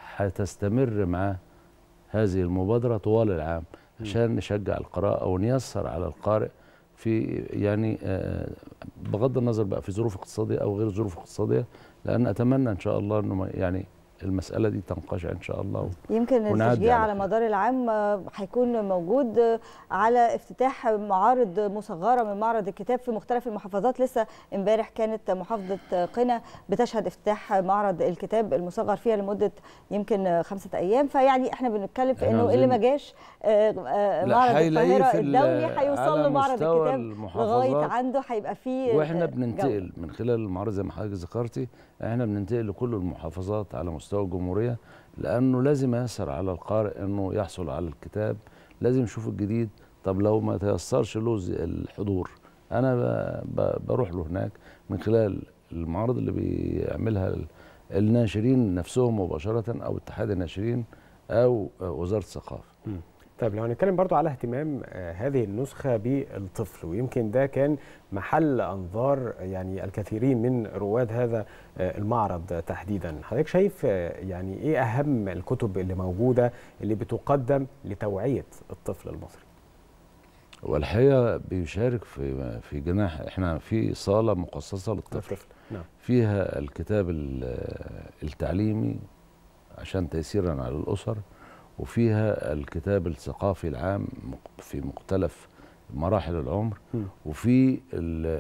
هتستمر معاه هذه المبادره طوال العام عشان نشجع القراءه ونيسر على القارئ في يعني آه بغض النظر بقى في ظروف اقتصاديه او غير ظروف اقتصاديه لان اتمنى ان شاء الله انه ما- يعني المساله دي تنقشع ان شاء الله يمكن ونعدي التشجيع على على مدار العام آه، هيكون موجود آه، على افتتاح معارض مصغره من معرض الكتاب في مختلف المحافظات لسه امبارح كانت محافظه قنا بتشهد افتتاح معرض الكتاب المصغر فيها لمده يمكن آه، خمسه ايام فيعني احنا بنتكلم في إحنا انه اللي ما عاوزين- جاش آه، آه، لا، معرض هيلاقيه القاهره في ال- الدولي هيوصل على له معرض مستوى الكتاب المحافظات. لغايه عنده هيبقى فيه واحنا آه، بننتقل من خلال المعارض زي ما حضرتك ذكرتي احنا بننتقل لكل المحافظات على مستوى الجمهوريه لانه لازم ييسر على القارئ انه يحصل على الكتاب لازم يشوف الجديد طب لو ما تيسرش له زي الحضور انا ب- ب- بروح له هناك من خلال المعارض اللي بيعملها ال- الناشرين نفسهم مباشره او اتحاد الناشرين او وزاره الثقافه مم. طيب لو هنتكلم برضو على اهتمام آه، هذه النسخة بالطفل ويمكن ده كان محل أنظار يعني الكثيرين من رواد هذا آه، المعرض تحديدا حضرتك شايف آه، يعني إيه أهم الكتب اللي موجودة اللي بتقدم لتوعية الطفل المصري والحقيقه بيشارك في في جناح احنا في صاله مخصصه للطفل نعم فيها الكتاب ال- التعليمي عشان تيسيرا على الاسر وفيها الكتاب الثقافي العام مق- في مختلف مراحل العمر مم. وفي ال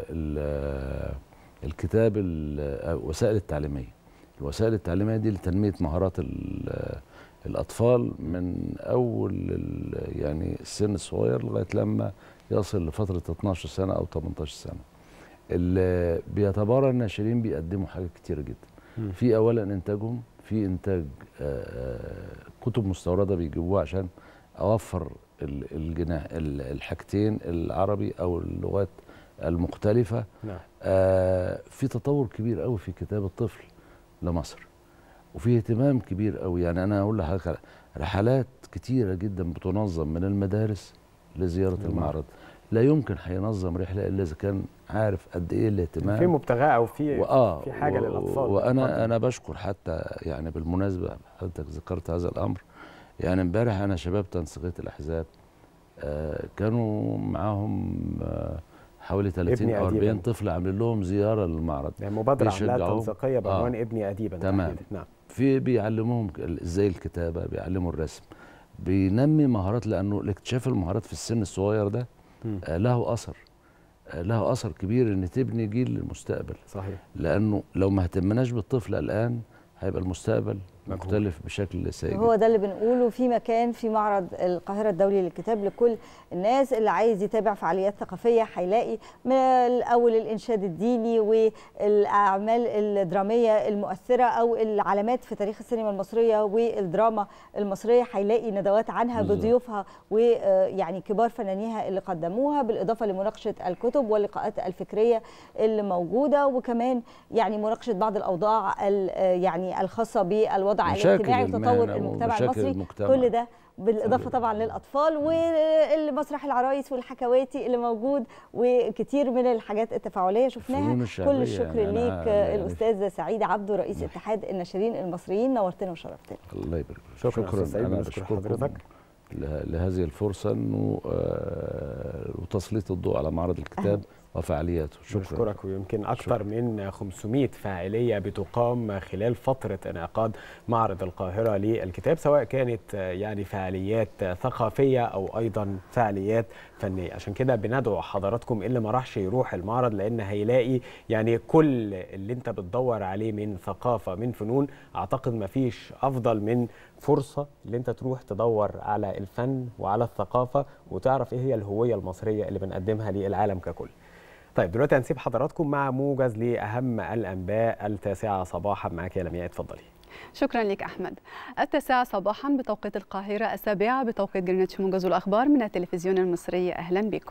ال الكتاب ال- الوسائل التعليميه الوسائل التعليميه دي لتنميه مهارات ال- الاطفال من اول ال- يعني السن الصغير لغايه لما يصل لفتره 12 سنه او 18 سنه اللي بيتبارى الناشرين بيقدموا حاجات كتيره جدا مم. في اولا انتاجهم في انتاج آه، كتب مستورده بيجيبوها عشان اوفر ال- الجناح ال- الحاجتين العربي او اللغات المختلفه نعم آه، في تطور كبير قوي في كتاب الطفل لمصر وفي اهتمام كبير قوي يعني انا اقول لحضرتك على رحلات كتيره جدا بتنظم من المدارس لزياره المعرض لا يمكن هينظم رحله الا اذا كان عارف قد ايه الاهتمام في مبتغاه أو في وآه في حاجة و- للأطفال وانا اتفضل. انا بشكر حتى يعني بالمناسبه حضرتك ذكرت هذا الامر يعني امبارح انا شباب تنسيقيه الاحزاب آه كانوا معاهم آه حوالي 30 ابني او 40 أديباً. طفل عاملين لهم زياره للمعرض يعني مبادرة عاملاها بيشجعوهم. تنسيقية بعنوان ابني أديبا تمام تحديداً. نعم في بيعلموهم ك- ازاي الكتابه بيعلموا الرسم بينمي مهارات لانه الاكتشاف المهارات في السن الصغير ده مم. آه له اثر آه له اثر كبير ان تبني جيل للمستقبل صحيح لانه لو ما اهتمناش بالطفل الان هيبقى المستقبل مختلف بشكل سيء هو ده اللي بنقوله في مكان في معرض القاهرة الدولي للكتاب لكل الناس اللي عايز يتابع فعاليات ثقافية هيلاقي من أول الإنشاد الديني والأعمال الدرامية المؤثرة أو العلامات في تاريخ السينما المصرية والدراما المصرية هيلاقي ندوات عنها بالظبط. بضيوفها ويعني كبار فنانيها اللي قدموها بالإضافة لمناقشة الكتب واللقاءات الفكرية اللي موجودة وكمان يعني مناقشة بعض الأوضاع ال- يعني الخاصة بالوضع مشاكل الاجتماعي وتطور المهنة المجتمع ومشاكل المصري المجتمع. كل ده بالاضافه طبعا للاطفال والمسرح العرايس والحكواتي اللي موجود وكتير من الحاجات التفاعليه شفناها الفنون الشعبية كل الشكر يعني أنا ليك يعني الاستاذ سعيد عبده رئيس اتحاد الناشرين المصريين نورتنا وشرفتنا الله يبارك فيك. شكراً أستاذ سعيد، انا بنشكر بشكركم حضرتك. له- لهذه الفرصه انه آه، وتسليط الضوء على معرض الكتاب وفعالياته شكرا بشكرك ويمكن أكثر من 500 فاعلية بتقام خلال فترة انعقاد معرض القاهرة للكتاب سواء كانت آه، يعني فعاليات آه، ثقافية أو أيضا فعاليات فنية عشان كده بندعو حضراتكم اللي ما راحش يروح المعرض لأن هيلاقي يعني كل اللي انت بتدور عليه من ثقافة من فنون أعتقد ما فيش أفضل من فرصة اللي انت تروح تدور على الفن وعلى الثقافة وتعرف ايه هي الهوية المصرية اللي بنقدمها للعالم ككل طيب دلوقتي هنسيب حضراتكم مع موجز لأهم الأنباء التاسعة صباحا معاك يا لمياء اتفضلي شكرا لك أحمد التاسعة صباحا بتوقيت القاهرة السابعة بتوقيت جرينتش موجز الأخبار من التلفزيون المصري أهلا بكم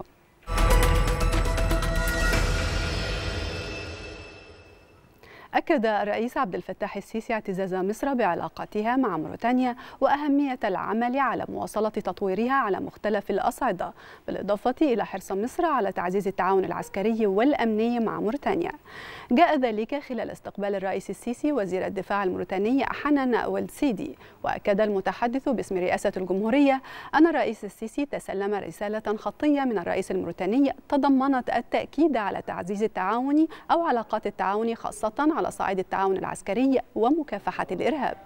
أكد الرئيس عبد الفتاح السيسي اعتزاز مصر بعلاقاتها مع موريتانيا وأهمية العمل على مواصلة تطويرها على مختلف الأصعدة بالإضافة إلى حرص مصر على تعزيز التعاون العسكري والأمني مع موريتانيا جاء ذلك خلال استقبال الرئيس السيسي وزير الدفاع الموريتاني حنان والسيدي وأكد المتحدث باسم رئاسة الجمهورية أن الرئيس السيسي تسلم رسالة خطية من الرئيس الموريتاني تضمنت التأكيد على تعزيز التعاون أو علاقات التعاون خاصة على صعيد التعاون العسكري ومكافحة الإرهاب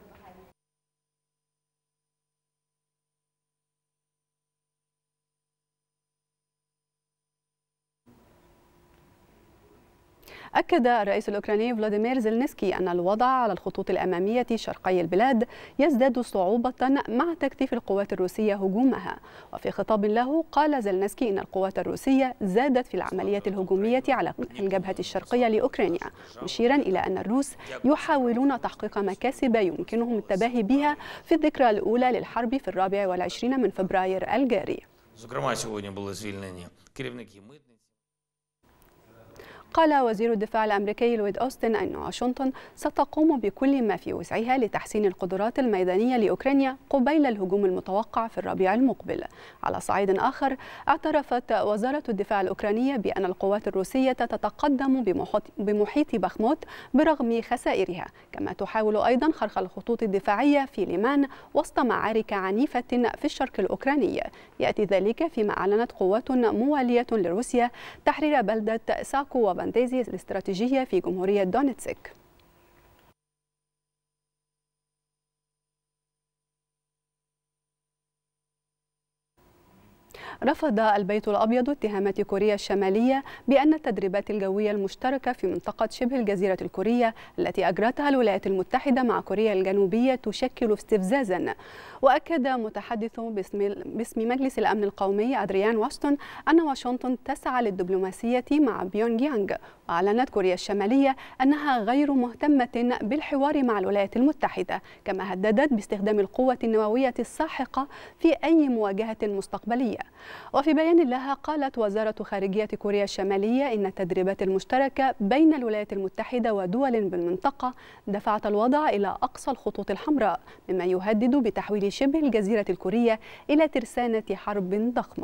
أكد الرئيس الأوكراني فلاديمير زيلنسكي أن الوضع على الخطوط الأمامية شرقي البلاد يزداد صعوبة مع تكثيف القوات الروسية هجومها وفي خطاب له قال زيلنسكي أن القوات الروسية زادت في العملية الهجومية على الجبهة الشرقية لأوكرانيا مشيرا إلى أن الروس يحاولون تحقيق مكاسب يمكنهم التباهي بها في الذكرى الأولى للحرب في الرابع والعشرين من فبراير الجاري Зокрема, сьогодні були звільнені керівники митниці. قال وزير الدفاع الامريكي لويد اوستن ان واشنطن ستقوم بكل ما في وسعها لتحسين القدرات الميدانيه لاوكرانيا قبيل الهجوم المتوقع في الربيع المقبل. على صعيد اخر اعترفت وزاره الدفاع الاوكرانيه بان القوات الروسيه تتقدم بمحيط, بمحيط بخموت برغم خسائرها، كما تحاول ايضا خرق الخطوط الدفاعيه في ليمان وسط معارك عنيفه في الشرق الاوكراني. ياتي ذلك فيما اعلنت قوات مواليه لروسيا تحرير بلده ساكو وبانديزي الاستراتيجية في جمهورية دونيتسك رفض البيت الأبيض اتهامات كوريا الشمالية بأن التدريبات الجوية المشتركة في منطقة شبه الجزيرة الكورية التي أجرتها الولايات المتحدة مع كوريا الجنوبية تشكل استفزازا وأكد متحدث باسم, باسم مجلس الأمن القومي أدريان واستون أن واشنطن تسعى للدبلوماسية مع بيونغ يانغ وأعلنت كوريا الشمالية أنها غير مهتمة بالحوار مع الولايات المتحدة كما هددت باستخدام القوة النووية الساحقة في أي مواجهة مستقبلية وفي بيان لها قالت وزارة خارجية كوريا الشمالية إن التدريبات المشتركة بين الولايات المتحدة ودول بالمنطقة دفعت الوضع إلى أقصى الخطوط الحمراء مما يهدد بتحويل شبه الجزيرة الكورية إلى ترسانة حرب ضخمة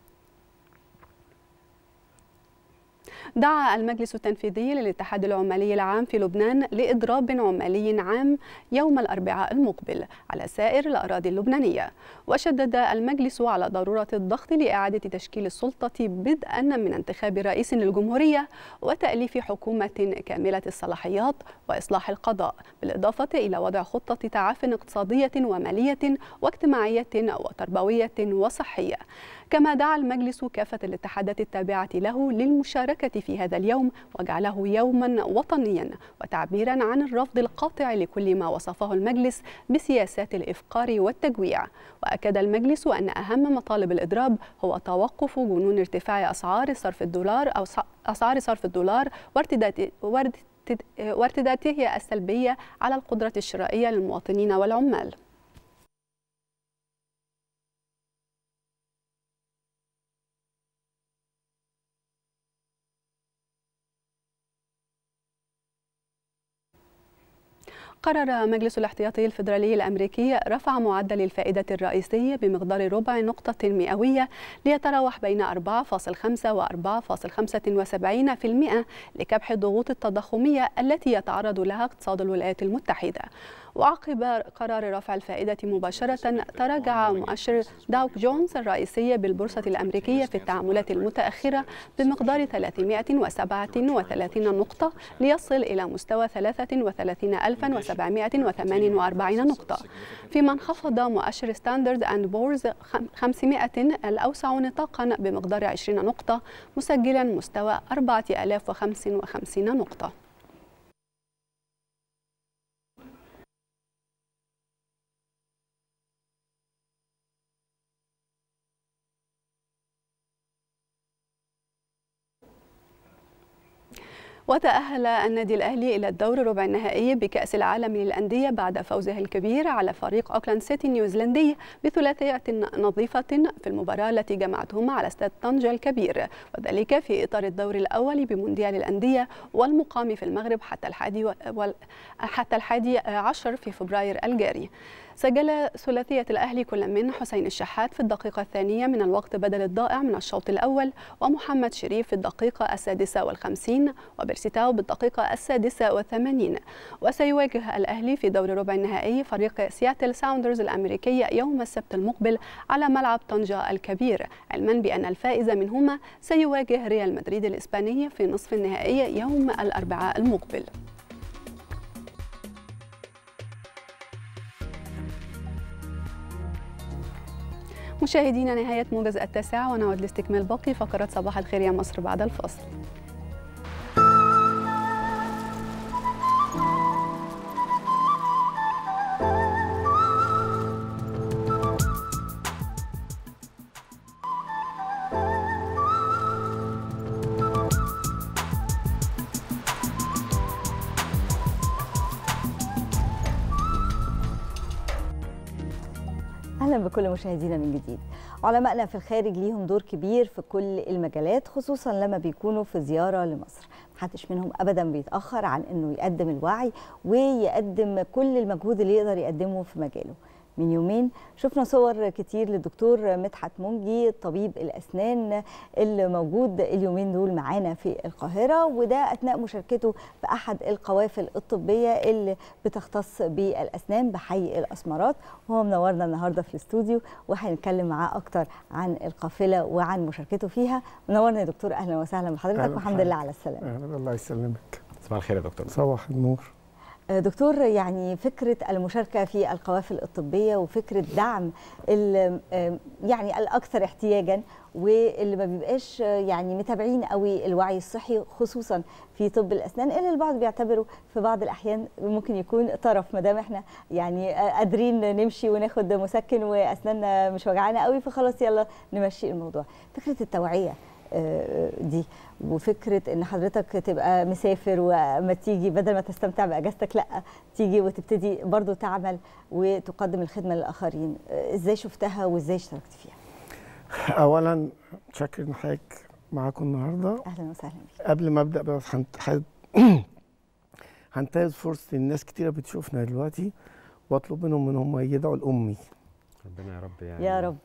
دعا المجلس التنفيذي للاتحاد العمالي العام في لبنان لإضراب عمالي عام يوم الأربعاء المقبل على سائر الأراضي اللبنانية وشدد المجلس على ضرورة الضغط لإعادة تشكيل السلطة بدءا من انتخاب رئيس للجمهورية وتأليف حكومة كاملة الصلاحيات وإصلاح القضاء بالإضافة إلى وضع خطة تعاف اقتصادية ومالية واجتماعية وتربوية وصحية كما دعا المجلس كافة الاتحادات التابعة له للمشاركة في هذا اليوم وجعله يوما وطنيا وتعبيرا عن الرفض القاطع لكل ما وصفه المجلس بسياسات الإفقار والتجويع وأكد المجلس أن أهم مطالب الإضراب هو توقف جنون ارتفاع أسعار صرف الدولار أو أسعار صرف الدولار وارتداد وارتداده السلبية على القدرة الشرائية للمواطنين والعمال قرر مجلس الاحتياطي الفيدرالي الأمريكي رفع معدل الفائدة الرئيسي بمقدار ربع نقطة مئوية ليتراوح بين 4.5 و 4.75% لكبح الضغوط التضخمية التي يتعرض لها اقتصاد الولايات المتحدة وعقب قرار رفع الفائدة مباشرة تراجع مؤشر داو جونز الرئيسي بالبورصة الأمريكية في التعاملات المتأخرة بمقدار 337 نقطة ليصل إلى مستوى 33748 نقطة فيما انخفض مؤشر ستاندرد أند بورز 500 الأوسع نطاقا بمقدار 20 نقطة مسجلا مستوى 4055 نقطة وتأهل النادي الأهلي إلى الدور ربع النهائي بكأس العالم للأندية بعد فوزه الكبير على فريق أوكلاند سيتي نيوزيلندي بثلاثية نظيفة في المباراة التي جمعتهم على استاد طنجة الكبير وذلك في إطار الدور الأول بمونديال الأندية والمقام في المغرب حتى الحادي و... حتى الحادي عشر في فبراير الجاري سجل ثلاثية الأهلي كل من حسين الشحات في الدقيقة الثانية من الوقت بدل الضائع من الشوط الأول ومحمد شريف في الدقيقة السادسة والخمسين وبرسيتاو بالدقيقة السادسة والثمانين وسيواجه الأهلي في دور ربع النهائي فريق سياتل ساوندرز الأمريكي يوم السبت المقبل على ملعب طنجة الكبير علما بأن الفائز منهما سيواجه ريال مدريد الإسباني في نصف النهائي يوم الأربعاء المقبل مشاهدينا نهاية موجز التاسعة ونعود لاستكمال باقي فقرات صباح الخير يا مصر بعد الفاصل اهلا بكل مشاهدينا من جديد علمائنا في الخارج ليهم دور كبير في كل المجالات خصوصا لما بيكونوا في زياره لمصر محدش منهم ابدا بيتاخر عن انه يقدم الوعي ويقدم كل المجهود اللي يقدر يقدمه في مجاله من يومين شفنا صور كتير للدكتور مدحت منجي طبيب الاسنان اللي موجود اليومين دول معانا في القاهره وده اثناء مشاركته في احد القوافل الطبيه اللي بتختص بالاسنان بحي الاسمرات وهو منورنا النهارده في الاستوديو وهنتكلم معاه اكتر عن القافله وعن مشاركته فيها منورنا يا دكتور اهلا وسهلا بحضرتك والحمد لله على السلامه اهلا الله يسلمك صباح الخير يا دكتور صباح النور دكتور يعني فكرة المشاركة في القوافل الطبية وفكرة دعم يعني الأكثر احتياجا واللي ما بيبقاش يعني متابعين قوي الوعي الصحي خصوصا في طب الأسنان اللي البعض بيعتبره في بعض الأحيان ممكن يكون طرف ما دام احنا يعني قادرين نمشي وناخد مسكن وأسناننا مش وجعانا قوي فخلاص يلا نمشي الموضوع فكرة التوعية دي وفكره ان حضرتك تبقى مسافر وما تيجي بدل ما تستمتع باجازتك لا تيجي وتبتدي برضو تعمل وتقدم الخدمه للاخرين ازاي شفتها وازاي اشتركت فيها اولا متشكر ان حضرتك معاكم النهارده اهلا وسهلا بك قبل ما ابدا بس هنتهز فرصه الناس كتيره بتشوفنا دلوقتي واطلب منهم ان هم يدعوا لامي ربنا يا رب يعني يا رب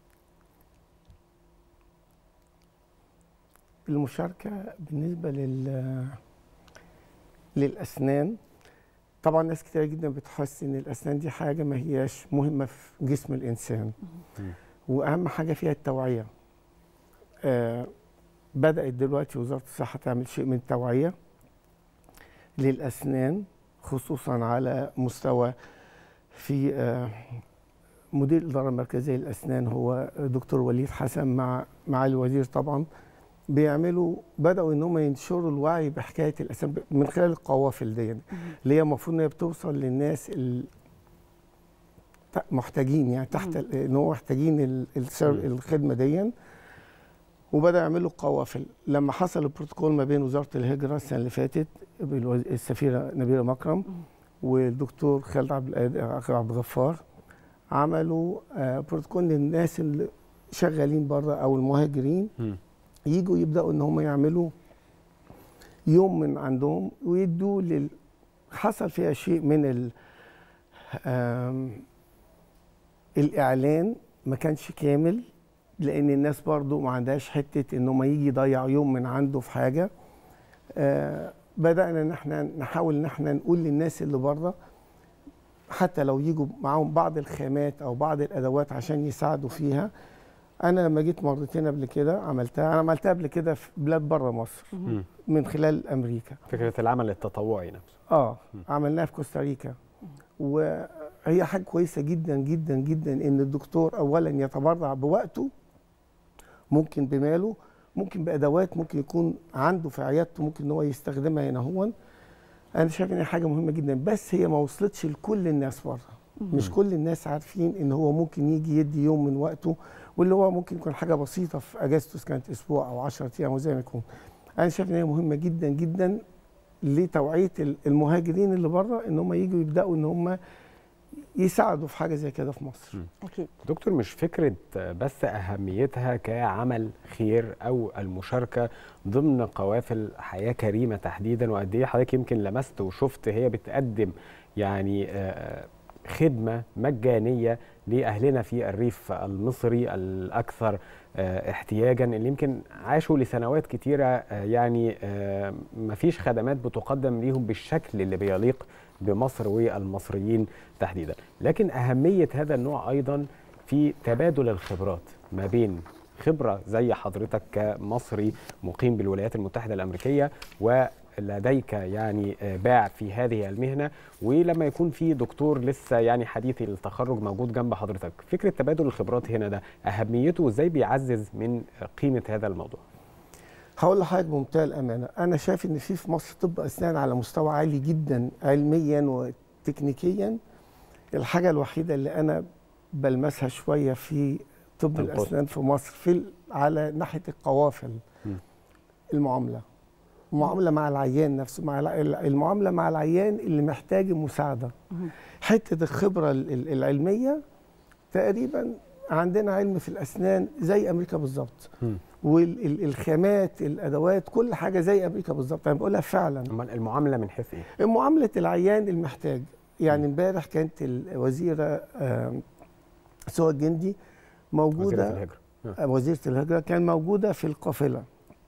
المشاركة بالنسبة لل للأسنان طبعا ناس كتير جدا بتحس إن الأسنان دي حاجة ما هياش مهمة في جسم الإنسان وأهم حاجة فيها التوعية آه بدأت دلوقتي وزارة الصحة تعمل شيء من التوعية للأسنان خصوصا على مستوى في آه مدير الاداره المركزيه للاسنان هو دكتور وليد حسن مع مع الوزير طبعا بيعملوا بداوا ان هم ينشروا الوعي بحكايه الاسنان من خلال القوافل دي اللي هي المفروض ان هي بتوصل للناس ال- محتاجين يعني تحت ال- ان هو محتاجين ال- السر- الخدمه دي وبدا يعملوا قوافل لما حصل البروتوكول ما بين وزاره الهجره السنه اللي فاتت بالوز- السفيره نبيله مكرم والدكتور خالد عبد القادر عبد الغفار عملوا آه، بروتوكول للناس اللي شغالين بره او المهاجرين يجوا يبداوا ان هم يعملوا يوم من عندهم ويدوا لل حصل فيها شيء من ال آم، الاعلان ما كانش كامل لان الناس برضو ما عندهاش حته ان هم يجي يضيع يوم من عنده في حاجه آه بدانا ان احنا نحاول ان احنا نقول للناس اللي بره حتى لو يجوا معاهم بعض الخامات او بعض الادوات عشان يساعدوا فيها انا لما جيت مرتين قبل كده عملتها انا عملتها قبل كده في بلاد بره مصر مم. من خلال امريكا فكره العمل التطوعي نفسه اه عملناها في كوستاريكا وهي حاجه كويسه جدا جدا جدا ان الدكتور اولا يتبرع بوقته ممكن بماله ممكن بادوات ممكن يكون عنده في عيادته ممكن ان هو يستخدمها هنا هو انا شايف ان هي حاجه مهمه جدا بس هي ما وصلتش لكل الناس بره مش كل الناس عارفين ان هو ممكن يجي يدي يوم من وقته واللي هو ممكن يكون حاجه بسيطه في اجازته إذا كانت اسبوع او 10 ايام وزي ما يكون انا شايف ان هي مهمه جدا جدا لتوعيه المهاجرين اللي بره ان هم يجوا يبداوا ان هم يساعدوا في حاجه زي كده في مصر اكيد دكتور مش فكرة بس أهميتها كعمل خير أو المشاركة ضمن قوافل حياة كريمة تحديدا وقد إيه حضرتك يمكن لمست وشفت هي بتقدم يعني آه، خدمة مجانية لأهلنا في الريف المصري الأكثر آه، احتياجا اللي يمكن عاشوا لسنوات كتيرة آه، يعني آه، مفيش خدمات بتقدم ليهم بالشكل اللي بيليق بمصر والمصريين تحديدا لكن أهمية هذا النوع أيضا في تبادل الخبرات ما بين خبرة زي حضرتك كمصري مقيم بالولايات المتحدة الأمريكية ولديك يعني آه، باع في هذه المهنة ولما يكون في دكتور لسه يعني حديث التخرج موجود جنب حضرتك فكرة تبادل الخبرات هنا ده أهميته إزاي بيعزز من قيمة هذا الموضوع هقول لحضرتك بمنتهى الامانه انا شايف ان في في مصر طب اسنان على مستوى عالي جدا علميا وتكنيكيا الحاجه الوحيده اللي انا بلمسها شويه في طب القدر. الاسنان في مصر في ال- على ناحيه القوافل مم. المعامله المعامله مع العيان نفسه مع الع- المعامله مع العيان اللي محتاج المساعده حته الخبره ال- ال- العلميه تقريبا عندنا علم في الاسنان زي امريكا بالظبط والخامات الادوات كل حاجه زي امريكا بالظبط انا بقولها فعلا أمال المعاملة من حيث إيه؟ معامله العيان المحتاج يعني امبارح كانت الوزيره آم، سوى الجندي موجوده وزيرة الهجرة. آه، وزيره الهجره كان موجوده في القافله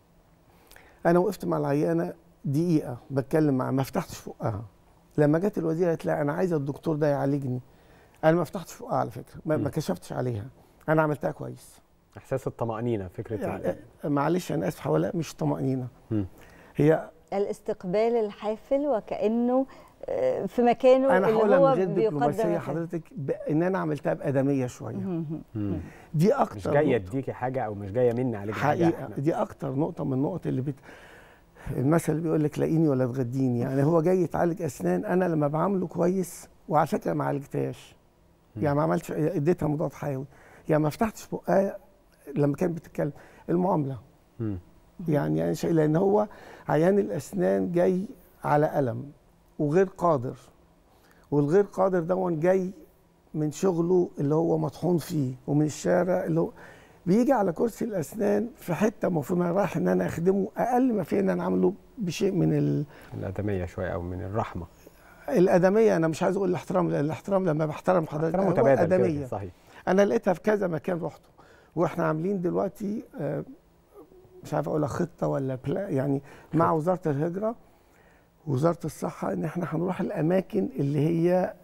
انا وقفت مع العيانه دقيقه بتكلم معاها ما فتحتش فوقها لما جت الوزيره قالت لا انا عايزه الدكتور ده يعالجني انا ما فتحتش فوقها على فكره ما, ما كشفتش عليها انا عملتها كويس إحساس الطمأنينة فكرة يعني ال- آه، معلش انا اسف حوالي مش طمانينه مم. هي الاستقبال الحافل وكانه آه، في مكانه انا اللي هقولها هو من غير بيقدم دبلوماسيه الخدمة. حضرتك ب- ان انا عملتها بادميه شويه مم. دي اكتر مش جاية نقطة. اديكي حاجة أو مش جاية مني عليك حاجة حقيقه إحنا- دي اكتر نقطه من النقط اللي بت... المثل اللي بيقول لك لاقيني ولا تغديني يعني هو جاي يتعالج اسنان انا لما بعامله كويس وعلى فكره ما عالجتهاش يعني ما عملتش اديتها مضاد حيوي يعني ما فتحتش بقها لما كانت بتتكلم المعامله مم. يعني يعني شيء لان هو عيان الاسنان جاي على الم وغير قادر والغير قادر دون جاي من شغله اللي هو مطحون فيه ومن الشارع اللي هو بيجي على كرسي الاسنان في حته المفروض انا رايح ان انا اخدمه اقل ما فيه ان انا اعمله بشيء من ال... الآدمية شوية أو من الرحمة الادميه انا مش عايز اقول الاحترام لان الاحترام لما بحترم حضرتك احترام هو متبادل كده ادميه صحيح انا لقيتها في كذا مكان رحته واحنا عاملين دلوقتي آه، مش عارف اقولها خطه ولا بلا يعني مع وزاره الهجره وزاره الصحه ان احنا هنروح الاماكن اللي هي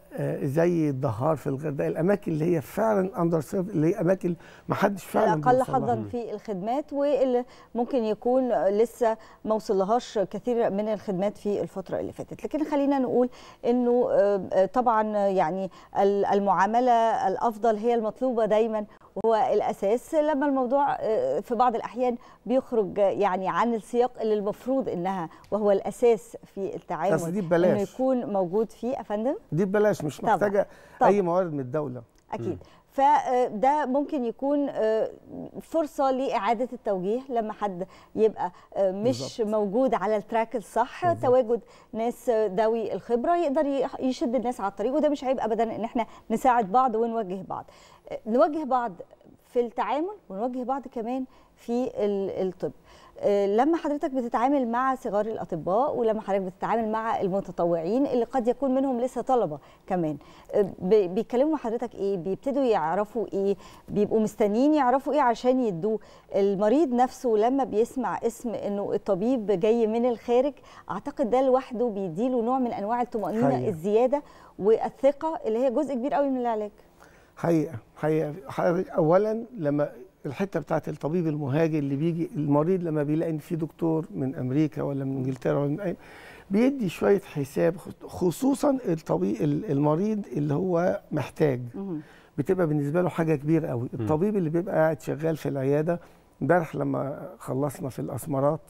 آه، زي الدهار في الغردقه الاماكن اللي هي فعلا اندر سيرف اللي هي اماكن ما حدش فعلا الاقل بيوصل لها. حظا في الخدمات واللي ممكن يكون لسه ما وصلهاش كثير من الخدمات في الفتره اللي فاتت لكن خلينا نقول انه آه، آه، طبعا يعني ال- المعامله الافضل هي المطلوبه دايما وهو الاساس لما الموضوع آه، في بعض الاحيان بيخرج يعني عن السياق اللي المفروض انها وهو الاساس في التعامل بس دي ببلاش. انه يكون موجود فيه يا فندم دي ببلاش مش طبعاً. محتاجه طبعاً. اي موارد من الدوله اكيد فده ممكن يكون آه، فرصه لاعاده التوجيه لما حد يبقى آه، مش بالظبط. موجود على التراك الصح بالظبط. تواجد ناس ذوي الخبره يقدر ي- يشد الناس على الطريق وده مش عيب ابدا ان احنا نساعد بعض ونوجه بعض آه، نوجه بعض في التعامل ونوجه بعض كمان في ال- الطب آه، لما حضرتك بتتعامل مع صغار الاطباء ولما حضرتك بتتعامل مع المتطوعين اللي قد يكون منهم لسه طلبه كمان آه، ب- بيتكلموا مع حضرتك ايه بيبتدوا يعرفوا ايه بيبقوا مستنيين يعرفوا ايه عشان يدوه المريض نفسه لما بيسمع اسم انه الطبيب جاي من الخارج اعتقد ده لوحده بيديله نوع من انواع الطمانينه حقيقة. الزياده والثقه اللي هي جزء كبير قوي من العلاج حقيقه حقيقه حضرتك اولا لما الحته بتاعت الطبيب المهاجر اللي بيجي المريض لما بيلاقي ان في دكتور من امريكا ولا من انجلترا ولا من أي بيدي شويه حساب خصوصا الطبيب المريض اللي هو محتاج بتبقى بالنسبه له حاجه كبيره قوي الطبيب اللي بيبقى قاعد شغال في العياده امبارح لما خلصنا في الاسمرات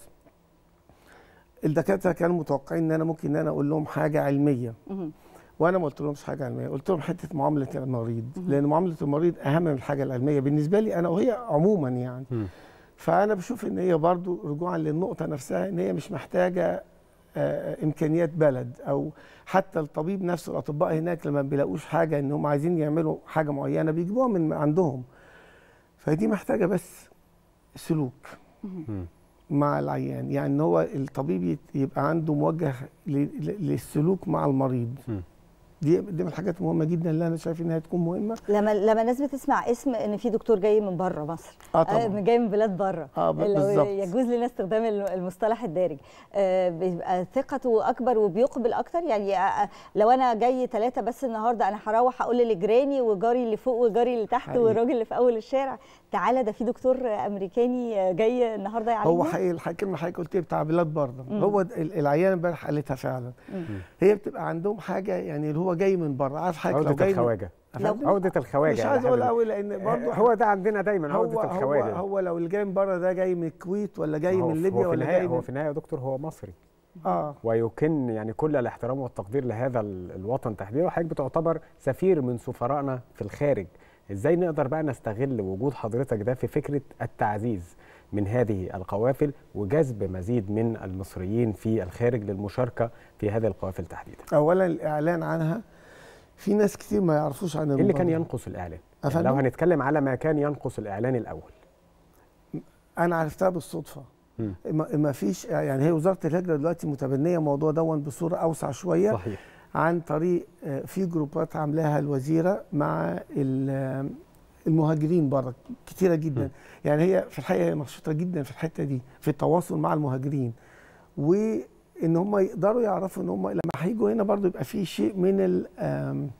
الدكاتره كانوا متوقعين ان انا ممكن ان انا اقول لهم حاجه علميه وانا ما قلت لهمش حاجه علميه قلت لهم حته معامله المريض لان معامله المريض اهم من الحاجه العلميه بالنسبه لي انا وهي عموما يعني فانا بشوف ان هي برضو رجوعا للنقطه نفسها ان هي مش محتاجه آه، امكانيات بلد او حتى الطبيب نفسه الاطباء هناك لما بيلاقوش حاجه ان هم عايزين يعملوا حاجه معينه بيجيبوها من عندهم فدي محتاجه بس سلوك مع العيان يعني ان هو الطبيب يت- يبقى عنده موجه ل- ل- للسلوك مع المريض دي دي من الحاجات المهمه جدا اللي انا شايف انها تكون مهمه لما لما الناس بتسمع اسم ان في دكتور جاي من بره مصر آه طبعاً. جاي من بلاد بره آه ب- لو بالظبط. يجوز لنا استخدام الم- المصطلح الدارج آه، بيبقى ثقته اكبر وبيقبل اكتر يعني آه، لو انا جاي ثلاثه بس النهارده انا هروح اقول لجيراني وجاري اللي فوق وجاري اللي تحت حقيقي. والراجل اللي في اول الشارع تعالى ده في دكتور امريكاني آه، جاي النهارده يعالجنا هو حقيقي الح- الكلمه حضرتك قلت بتاع بلاد بره مم. هو د- ال- العيان امبارح قالتها فعلا مم. هي بتبقى عندهم حاجه يعني اللي هو جاي من بره عارف حضرتك لو عودة جاي من- الخواجة أفندم؟ عودة الخواجة مش يا عايز اقول حبيبي. قوي لان برضه هو ده عندنا دايما عودة هو الخواجة هو, هو لو اللي جاي من بره ده جاي من الكويت ولا جاي هو من في- ليبيا هو في ولا النهاية جاي هو من في النهاية يا دكتور هو مصري اه ويكن يعني كل الاحترام والتقدير لهذا ال- الوطن تحديدا وحضرتك بتعتبر سفير من سفرائنا في الخارج ازاي نقدر بقى نستغل وجود حضرتك ده في فكره التعزيز من هذه القوافل وجذب مزيد من المصريين في الخارج للمشاركه في هذه القوافل تحديدا اولا الاعلان عنها في ناس كتير ما يعرفوش عن ايه اللي كان المبادرة. ينقص الاعلان يعني أفندم؟ لو هنتكلم على ما كان ينقص الاعلان الاول انا عرفتها بالصدفه مم. ما ما فيش يعني هي وزاره الهجره دلوقتي متبنيه الموضوع دون بصوره اوسع شويه صحيح عن طريق آه، في جروبات عاملاها الوزيره مع ال- آه، المهاجرين بره كتيره جدا يعني هي في الحقيقه هي نشيطه جدا في الحته دي في التواصل مع المهاجرين وان هم يقدروا يعرفوا ان هم لما هيجوا هنا برضو يبقى في شيء من ال آم،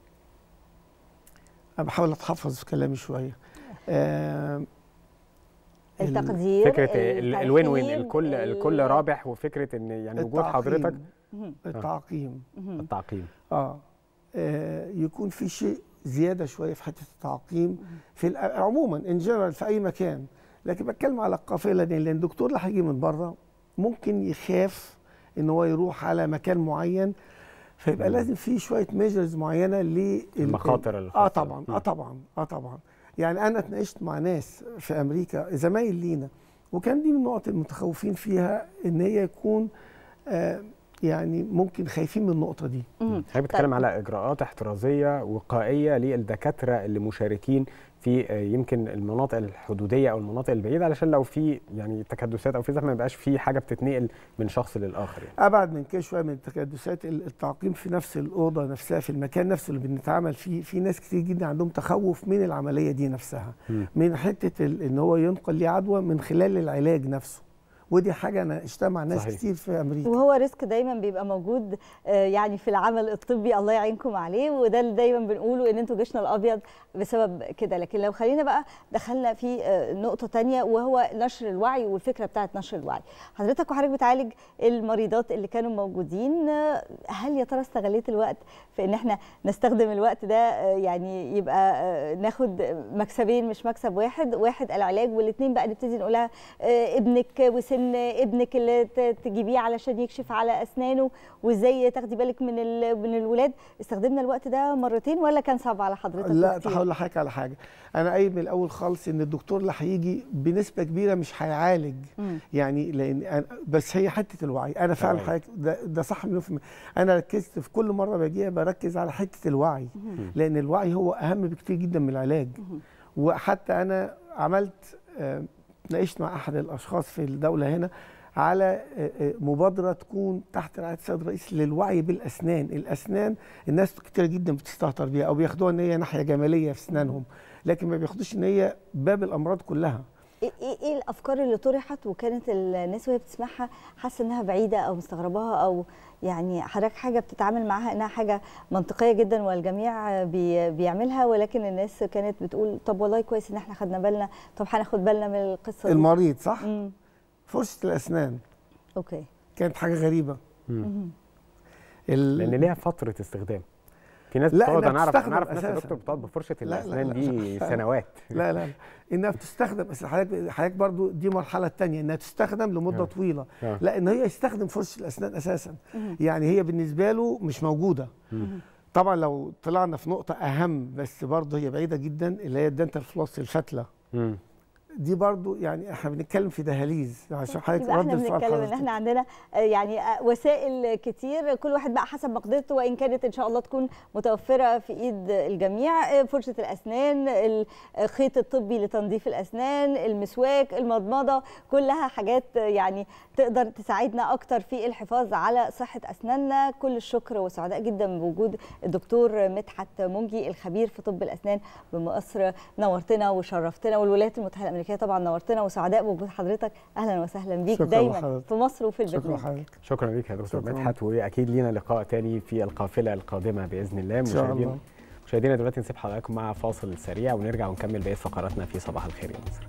انا بحاول اتحفظ في كلامي شويه آم، ال- التقدير فكره ال- الوين وين الترحيب، الكل ال- الكل رابح وفكره ان يعني وجود حضرتك مهم. التعقيم التعقيم آه. اه يكون في شيء زياده شويه في حته التعقيم في الأ- عموما ان جنرال في اي مكان لكن بتكلم على القافله دي لان الدكتور اللي هيجي من بره ممكن يخاف ان هو يروح على مكان معين فيبقى مم. لازم في شويه ميجرز معينه لل المخاطر اه الخاصة. طبعا مم. اه طبعا اه طبعا يعني انا اتناقشت مع ناس في امريكا زمايل لينا وكان دي من النقط المتخوفين فيها ان هي يكون آه يعني ممكن خايفين من النقطه دي حضرتك بتتكلم على اجراءات احترازيه وقائيه للدكاتره اللي مشاركين في آه، يمكن المناطق الحدوديه او المناطق البعيده علشان لو في يعني تكدسات او في زحمه ما يبقاش في حاجه بتتنقل من شخص للاخر يعني. ابعد من كده شويه من التكدسات ال- التعقيم في نفس الاوضه نفسها في المكان نفسه اللي بنتعامل فيه في ناس كتير جدا عندهم تخوف من العمليه دي نفسها مم. من حته ال- ان هو ينقل ليه عدوى من خلال العلاج نفسه ودي حاجه انا عشتها مع ناس صحيح. كتير في امريكا وهو ريسك دايما بيبقى موجود آه، يعني في العمل الطبي الله يعينكم عليه وده اللي دايما بنقوله ان انتوا جيشنا الابيض بسبب كده لكن لو خلينا بقى دخلنا في آه، نقطه تانية وهو نشر الوعي والفكره بتاعت نشر الوعي حضرتك وحضرتك بتعالج المريضات اللي كانوا موجودين آه، هل يا ترى استغليت الوقت في ان احنا نستخدم الوقت ده آه، يعني يبقى آه، ناخد مكسبين مش مكسب واحد واحد العلاج والاثنين بقى نبتدي نقولها آه، ابنك وسن ابنك اللي ت- تجيبيه علشان يكشف على اسنانه وازاي تاخدي بالك من ال- من الولاد استخدمنا الوقت ده مرتين ولا كان صعب على حضرتك لا وكتير؟ هقول لحضرتك على حاجه انا قايل من الاول خالص ان الدكتور اللي هيجي بنسبه كبيره مش هيعالج مم. يعني لان أنا بس هي حته الوعي انا فعلا تمام. حضرتك ده, ده صح مليون في المية انا ركزت في كل مره باجيها بركز على حته الوعي مم. لان الوعي هو اهم بكتير جدا من العلاج وحتى انا عملت آه، ناقشت مع احد الاشخاص في الدوله هنا على آه، آه، مبادره تكون تحت رعايه السيد الرئيس للوعي بالاسنان، الاسنان الناس كتير جدا بتستهتر بيها او بياخدوها ان هي ناحيه جماليه في اسنانهم، لكن ما بياخدوش ان هي باب الامراض كلها. ايه ايه إيه الافكار اللي طرحت وكانت الناس وهي بتسمعها حاسه انها بعيده او مستغرباها او يعني حضرتك حاجه بتتعامل معاها انها حاجه منطقيه جدا والجميع بي بيعملها ولكن الناس كانت بتقول طب والله كويس ان احنا خدنا بالنا طب هناخد بالنا من القصه دي المريض صح؟ مم. فرشه الاسنان اوكي كانت حاجه غريبه. مم. ال- لان ليها فتره استخدام في ناس لا، بتقعد إنها انا اعرف بتستخدم انا اعرف ناس يا أساساً. دكتور بتقعد بفرشه لا، لا، الاسنان لا. دي سنوات لا لا لا انها بتستخدم بس حضرتك حضرتك برضو دي مرحله تانية انها تستخدم لمده آه. طويله آه. لا ان هي يستخدم فرشه الاسنان اساسا مم. يعني هي بالنسبه له مش موجوده مم. طبعا لو طلعنا في نقطه اهم بس برضو هي بعيده جدا اللي هي الدنتال فلوس الفتله مم. دي برضو يعني احنا بنتكلم في دهاليز عشان حضرتك يبقى رد احنا السؤال بنتكلم ان حضرتك احنا عندنا آه، يعني آه، وسائل كتير كل واحد بقى حسب مقدرته وان كانت ان شاء الله تكون متوفره في ايد الجميع آه، فرشه الاسنان الخيط الطبي لتنظيف الاسنان المسواك المضمضه كلها حاجات آه، يعني تقدر تساعدنا اكتر في الحفاظ على صحه اسناننا كل الشكر وسعداء جدا بوجود الدكتور مدحت منجي الخبير في طب الاسنان بمصر نورتنا وشرفتنا والولايات المتحده الامريكيه طبعا نورتنا وسعداء بوجود حضرتك اهلا وسهلا بيك شكراً دايما لحضرتك. في مصر وفي شكرا البرنامج لحضرتك شكرا ليك يا دكتور شكراً. مدحت واكيد لينا لقاء تاني في القافله القادمه باذن الله إن شاء مشاهدينا الله. مشاهدينا دلوقتي نسيب حضراتكم مع فاصل سريع ونرجع ونكمل بقيه فقراتنا في صباح الخير يا مصر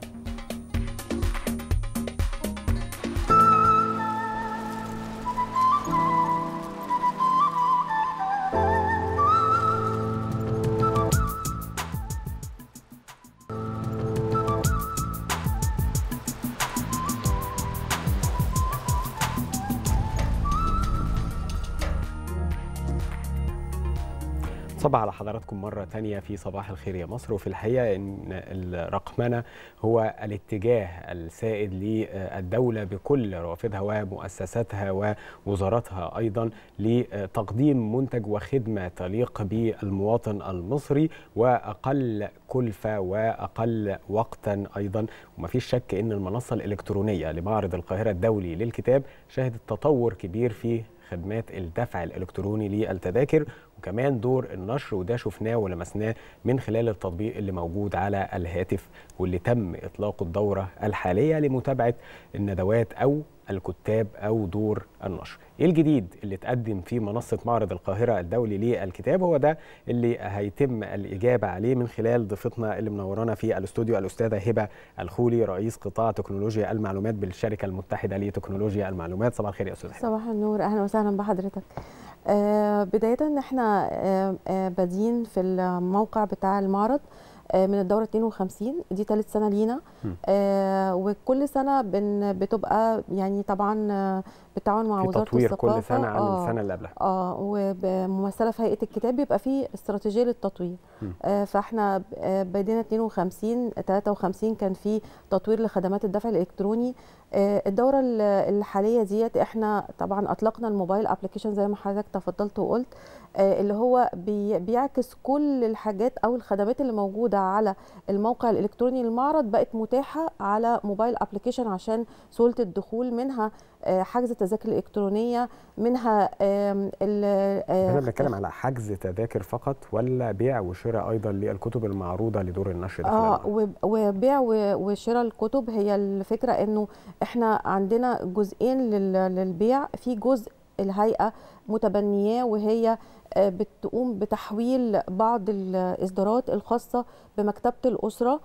صباح على حضراتكم مرة تانية في صباح الخير يا مصر وفي الحقيقة إن الرقمنة هو الاتجاه السائد للدولة بكل روافدها ومؤسساتها ووزاراتها أيضا لتقديم منتج وخدمة تليق بالمواطن المصري وأقل كلفة وأقل وقتا أيضا ومفيش شك إن المنصة الإلكترونية لمعرض القاهرة الدولي للكتاب شهدت تطور كبير في خدمات الدفع الإلكتروني للتذاكر وكمان دور النشر وده شفناه ولمسناه من خلال التطبيق اللي موجود على الهاتف واللي تم إطلاق الدورة الحالية لمتابعة الندوات أو الكتاب أو دور النشر إيه الجديد اللي اتقدم في منصة معرض القاهرة الدولي للكتاب هو ده اللي هيتم الإجابة عليه من خلال ضيفتنا اللي منورانا في الاستوديو الأستاذة هبة الخولي رئيس قطاع تكنولوجيا المعلومات بالشركة المتحدة لتكنولوجيا المعلومات صباح الخير يا أستاذة هبة صباح النور اهلا وسهلا بحضرتك آه بدايه ان احنا آه آه بادئين في الموقع بتاع المعرض آه من الدوره 52 دي ثالث سنه لينا آه وكل سنه بن بتبقى يعني طبعا آه بالتعاون مع في وزاره تطوير الثقافه كل سنة عن آه السنة اللي قبلها اه وممثله في هيئه الكتاب بيبقى في استراتيجيه للتطوير مم. آه فاحنا آه بدينا 52 53 كان في تطوير لخدمات الدفع الالكتروني آه الدوره ال- الحاليه ديت احنا طبعا اطلقنا الموبايل ابلكيشن زي ما حضرتك تفضلت وقلت آه اللي هو بي بيعكس كل الحاجات او الخدمات اللي موجوده على الموقع الالكتروني للمعرض بقت متاحه على موبايل ابلكيشن عشان سهوله الدخول منها آه، حجز التذاكر الالكترونيه منها آم، ال- آه، احنا بنتكلم على حجز تذاكر فقط ولا بيع وشراء ايضا للكتب المعروضه لدور النشر داخل اه المعرض؟ وب- وبيع و- وشراء الكتب هي الفكره انه احنا عندنا جزئين لل- للبيع في جزء الهيئه متبنياه وهي آه، بتقوم بتحويل بعض الاصدارات الخاصه بمكتبه الاسره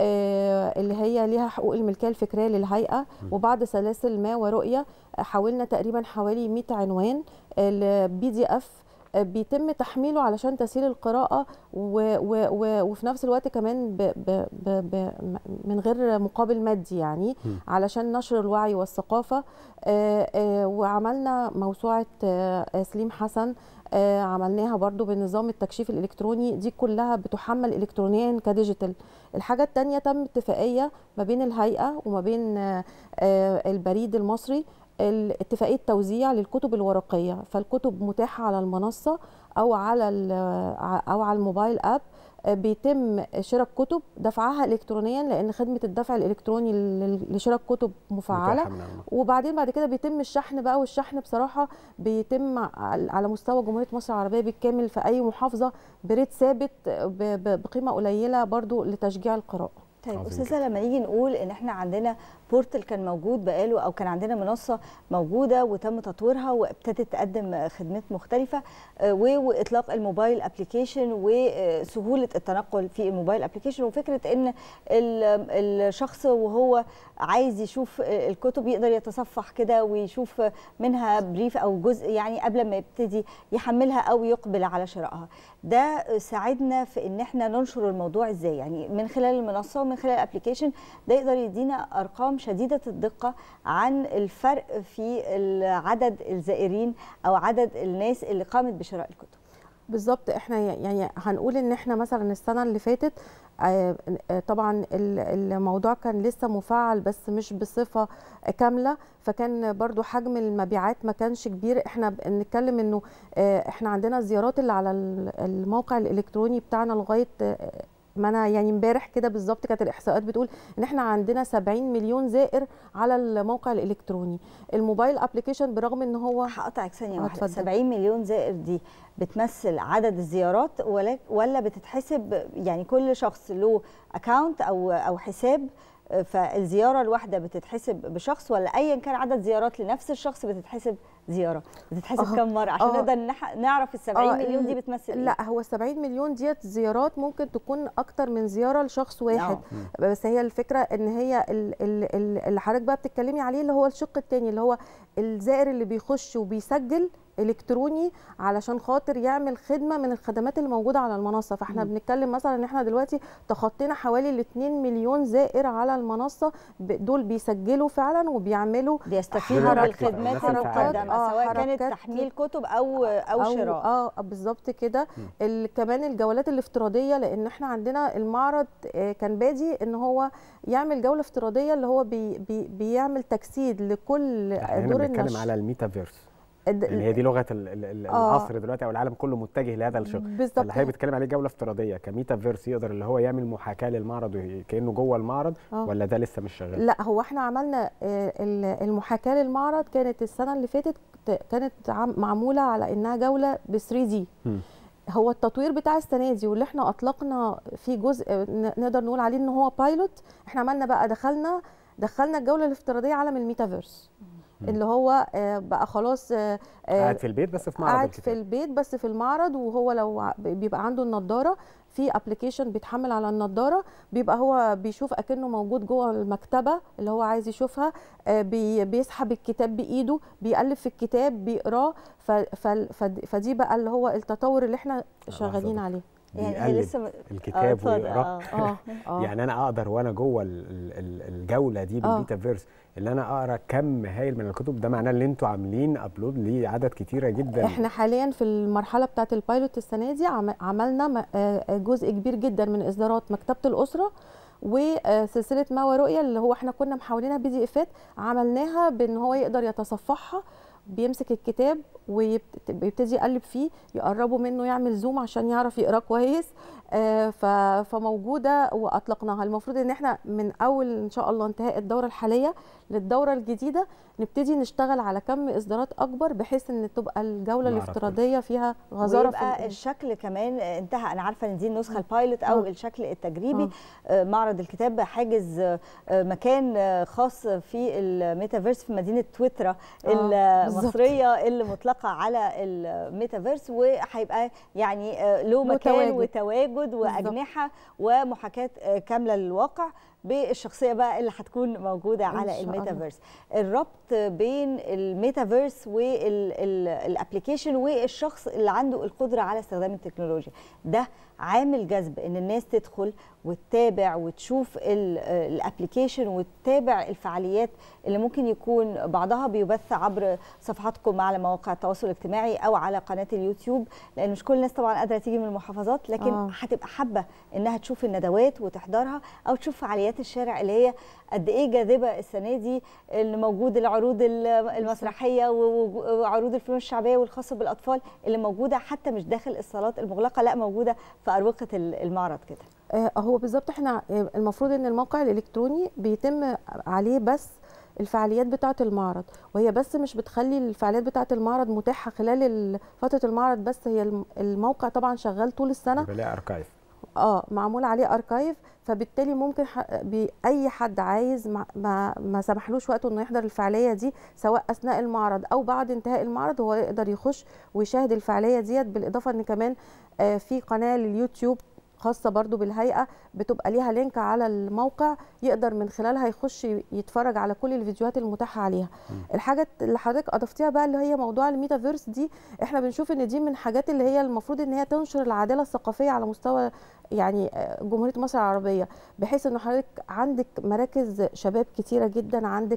آه، اللي هي ليها حقوق الملكيه الفكريه للهيئه وبعض سلاسل ما ورؤيه آه، حولنا تقريبا حوالي 100 عنوان البي دي اف بيتم تحميله علشان تسهيل القراءة و و و وفي نفس الوقت كمان ب ب ب ب من غير مقابل مادي يعني مم. علشان نشر الوعي والثقافة آه، آه، وعملنا موسوعة آه، سليم حسن آه، عملناها برضو بنظام التكشيف الإلكتروني دي كلها بتحمل إلكترونيا كديجيتال الحاجة التانية تم اتفاقية ما بين الهيئة وما بين آه، آه، البريد المصري ال- اتفاقيه توزيع للكتب الورقيه فالكتب متاحه على المنصه او على ال- او على الموبايل اب آه، بيتم شراء الكتب دفعها الكترونيا لان خدمه الدفع الالكتروني لل- لشراء الكتب مفعله متاحة من على الموقع. وبعدين بعد كده بيتم الشحن بقى والشحن بصراحه بيتم على على مستوى جمهوريه مصر العربيه بالكامل في اي محافظه بريت ثابت ب- ب- بقيمه قليله برضو لتشجيع القراءه طيب استاذه لما نيجي نقول ان احنا عندنا بورتل كان موجود بقاله او كان عندنا منصه موجوده وتم تطويرها وابتدت تقدم خدمات مختلفه آه، و- واطلاق الموبايل ابلكيشن وسهوله التنقل في الموبايل ابلكيشن وفكره ان ال- الشخص وهو عايز يشوف الكتب يقدر يتصفح كده ويشوف منها بريف او جزء يعني قبل ما يبتدي يحملها او يقبل على شرائها ده ساعدنا في ان احنا ننشر الموضوع ازاي يعني من خلال المنصه ومن خلال الابلكيشن ده يقدر يدينا ارقام شديده الدقه عن الفرق في عدد الزائرين او عدد الناس اللي قامت بشراء الكتب بالظبط احنا يعني هنقول ان احنا مثلا السنه اللي فاتت آه، آه، طبعا ال- الموضوع كان لسه مفعل بس مش بصفه كامله فكان برضو حجم المبيعات ما كانش كبير احنا بنتكلم انه آه، احنا عندنا الزيارات اللي على ال- الموقع الالكتروني بتاعنا لغايه آه، ما انا يعني امبارح كده بالظبط كانت الاحصاءات بتقول ان احنا عندنا 70 مليون زائر على الموقع الالكتروني الموبايل ابلكيشن برغم ان هو هقطعك ثانيه آه، واحده اتفضل. 70 مليون زائر دي بتمثل عدد الزيارات ولا ولا بتتحسب يعني كل شخص له اكونت او او حساب آه، فالزياره الواحده بتتحسب بشخص ولا ايا كان عدد زيارات لنفس الشخص بتتحسب زياره بتتحسب آه، كم مره عشان آه. نقدر نح- نعرف ال 70 آه، مليون دي ال- بتمثل إيه؟ لا هو 70 مليون ديت زيارات ممكن تكون اكتر من زياره لشخص واحد بس هي الفكره ان هي ال- ال- ال- اللي حضرتك بقى بتتكلمي عليه اللي هو الشق الثاني اللي هو الزائر اللي بيخش وبيسجل الكتروني علشان خاطر يعمل خدمه من الخدمات اللي موجوده على المنصه فاحنا مم. بنتكلم مثلا ان احنا دلوقتي تخطينا حوالي ال 2 مليون زائر على المنصه ب- دول بيسجلوا فعلا وبيعملوا بيستفيدوا حركات- بالخدمات حركات- المقدمه آه، سواء كانت حركات تحميل كتب او او شراء اه بالظبط كده ال- كمان الجولات الافتراضيه لان احنا عندنا المعرض آه، كان بادي ان هو يعمل جوله افتراضيه اللي هو بي بي بيعمل تجسيد لكل احنا هنا دور بنتكلم النشر على الميتافيرس الد- اللي هي دي لغه ال- ال- ال- آه. العصر دلوقتي او العالم كله متجه لهذا الشق بالظبط. اللي حضرتك بتتكلم عليه جوله افتراضيه كميتافيرس يقدر اللي هو يعمل محاكاه للمعرض وي- كانه جوه المعرض آه. ولا ده لسه مش شغال؟ لا هو احنا عملنا آه، ال- المحاكاه للمعرض كانت السنه اللي فاتت ت- كانت عم- معموله على انها جوله ب 3 دي مم. هو التطوير بتاع السنه دي واللي احنا اطلقنا فيه جزء ن- نقدر نقول عليه ان هو بايلوت احنا عملنا بقى دخلنا دخلنا الجوله الافتراضيه عالم الميتافيرس اللي هو آه، بقى خلاص آه، آه، قاعد في البيت بس في معرض قاعد الكتاب في البيت بس في المعرض وهو لو ع- بيبقى عنده النضاره في ابلكيشن بيتحمل على النضاره بيبقى هو بيشوف اكنه موجود جوه المكتبه اللي هو عايز يشوفها آه، بي بيسحب الكتاب بايده بيقلب في الكتاب بيقراه ف- فال- فد- فدي بقى اللي هو التطور اللي احنا شغالين عليه يعني هي بيقلب لسه م- آه، الكتاب اتفضل، ويقراه اه اه يعني انا اقدر وانا جوه ال- ال- ال- الجوله دي آه. بالميتافيرس اللي انا اقرا كم هائل من الكتب ده معناه ان انتوا عاملين ابلود لعدد كتيره جدا احنا حاليا في المرحله بتاعه البايلوت السنه دي عم- عملنا م- آه، جزء كبير جدا من اصدارات مكتبه الاسره وسلسله ما ورؤيه اللي هو احنا كنا محولينها بي دي افات عملناها بان هو يقدر يتصفحها بيمسك الكتاب ويبتدي يقلب فيه يقربوا منه يعمل زوم عشان يعرف يقراه كويس آه، ف- فموجوده واطلقناها المفروض ان احنا من اول ان شاء الله انتهاء الدوره الحاليه للدوره الجديده نبتدي نشتغل على كم اصدارات اكبر بحيث ان تبقى الجوله معرض الافتراضيه فيها غزاره في ويبقى ال- الشكل كمان انتهى انا عارفه ان دي النسخه البايلوت او آه. الشكل التجريبي آه، معرض الكتاب حاجز آه، مكان آه، خاص في الميتافيرس في مدينه تويترا آه، المصريه اللي مطلقه على الميتافيرس وهيبقى يعني آه، له له مكان تواجد. وتواجد واجنحه ومحاكاه آه، كامله للواقع بالشخصيه بقى اللي هتكون موجوده إن على شاء الله. الميتافيرس الربط بين الميتافيرس والابلكيشن والشخص اللي عنده القدره على استخدام التكنولوجيا ده عامل جذب ان الناس تدخل وتتابع وتشوف الابلكيشن وتتابع الفعاليات اللي ممكن يكون بعضها بيبث عبر صفحاتكم على مواقع التواصل الاجتماعي او على قناه اليوتيوب لان مش كل الناس طبعا قادره تيجي من المحافظات لكن آه. هتبقى حابه انها تشوف الندوات وتحضرها او تشوف فعاليات الشارع اللي هي قد ايه جاذبه السنه دي اللي موجود العروض ال- المسرحيه و- وعروض الفنون الشعبيه والخاصه بالاطفال اللي موجوده حتى مش داخل الصالات المغلقه لا موجوده في اروقه ال- المعرض كده آه، هو بالظبط احنا آه، المفروض ان الموقع الالكتروني بيتم عليه بس الفعاليات بتاعه المعرض وهي بس مش بتخلي الفعاليات بتاعه المعرض متاحه خلال ال- فتره المعرض بس هي الم- الموقع طبعا شغال طول السنه يبقى ليها اركايف اه معمول عليه اركايف فبالتالي ممكن ح... بي... اي حد عايز ما ما, ما سمحلوش وقته انه يحضر الفعاليه دي سواء اثناء المعرض او بعد انتهاء المعرض هو يقدر يخش ويشاهد الفعاليه ديت بالاضافه ان كمان آه في قناه لليوتيوب خاصه برضو بالهيئه بتبقى ليها لينك على الموقع يقدر من خلالها يخش يتفرج على كل الفيديوهات المتاحه عليها الحاجه اللي حضرتك اضفتيها بقى اللي هي موضوع الميتافيرس دي احنا بنشوف ان دي من الحاجات اللي هي المفروض ان هي تنشر العداله الثقافيه على مستوى يعني آه، جمهوريه مصر العربيه بحيث ان حضرتك عندك مراكز شباب كتيره جدا عندك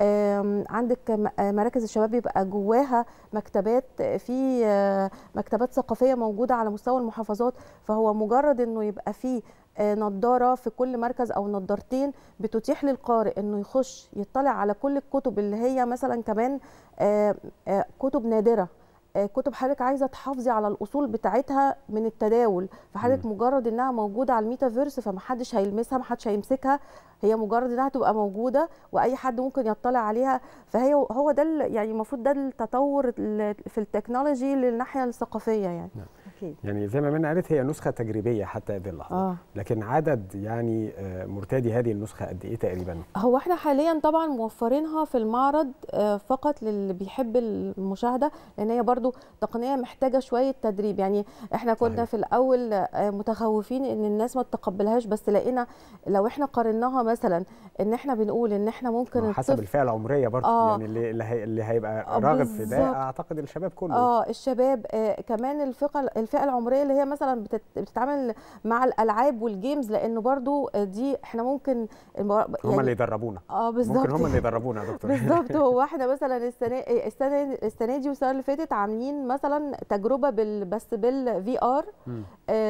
آم، عندك م- آه، مراكز الشباب يبقى جواها مكتبات آه، في آه، مكتبات ثقافيه موجوده على مستوى المحافظات فهو مجرد انه يبقى فيه آه، نضاره في كل مركز او نضارتين بتتيح للقارئ انه يخش يطلع على كل الكتب اللي هي مثلا كمان آه، آه، كتب نادره آه، كتب حضرتك عايزه تحافظي على الاصول بتاعتها من التداول فحضرتك مجرد انها موجوده على الميتافيرس فمحدش هيلمسها محدش هيمسكها هي مجرد انها تبقى موجوده واي حد ممكن يطلع عليها فهي هو ده ال- يعني المفروض ده التطور ال- في التكنولوجي للناحيه الثقافيه يعني اكيد يعني زي ما منى قالت هي نسخه تجريبيه حتى هذه اللحظه اه لكن عدد يعني آه، مرتادي هذه النسخه قد ايه تقريبا هو احنا حاليا طبعا موفرينها في المعرض آه، فقط للي بيحب المشاهده لان هي برضو تقنيه محتاجه شويه تدريب يعني احنا كنا صحيح. في الاول آه، متخوفين ان الناس ما تتقبلهاش بس لقينا لو احنا قارناها مثلا ان احنا بنقول ان احنا ممكن حسب الفئه العمريه برضه آه. يعني اللي اللي, هي اللي هيبقى آه، راغب في ده بالظبط. اعتقد الشباب كله اه الشباب آه كمان الفئه الفئه العمريه اللي هي مثلا بتت بتتعامل مع الالعاب والجيمز لانه برضو آه، دي احنا ممكن المو- هم اللي يدربونا اه بالظبط ممكن هم اللي يدربونا يا دكتور بالظبط هو احنا مثلا السنه السنه السنه دي والسنه اللي فاتت عاملين مثلا تجربه بال بس بالفي ار مم.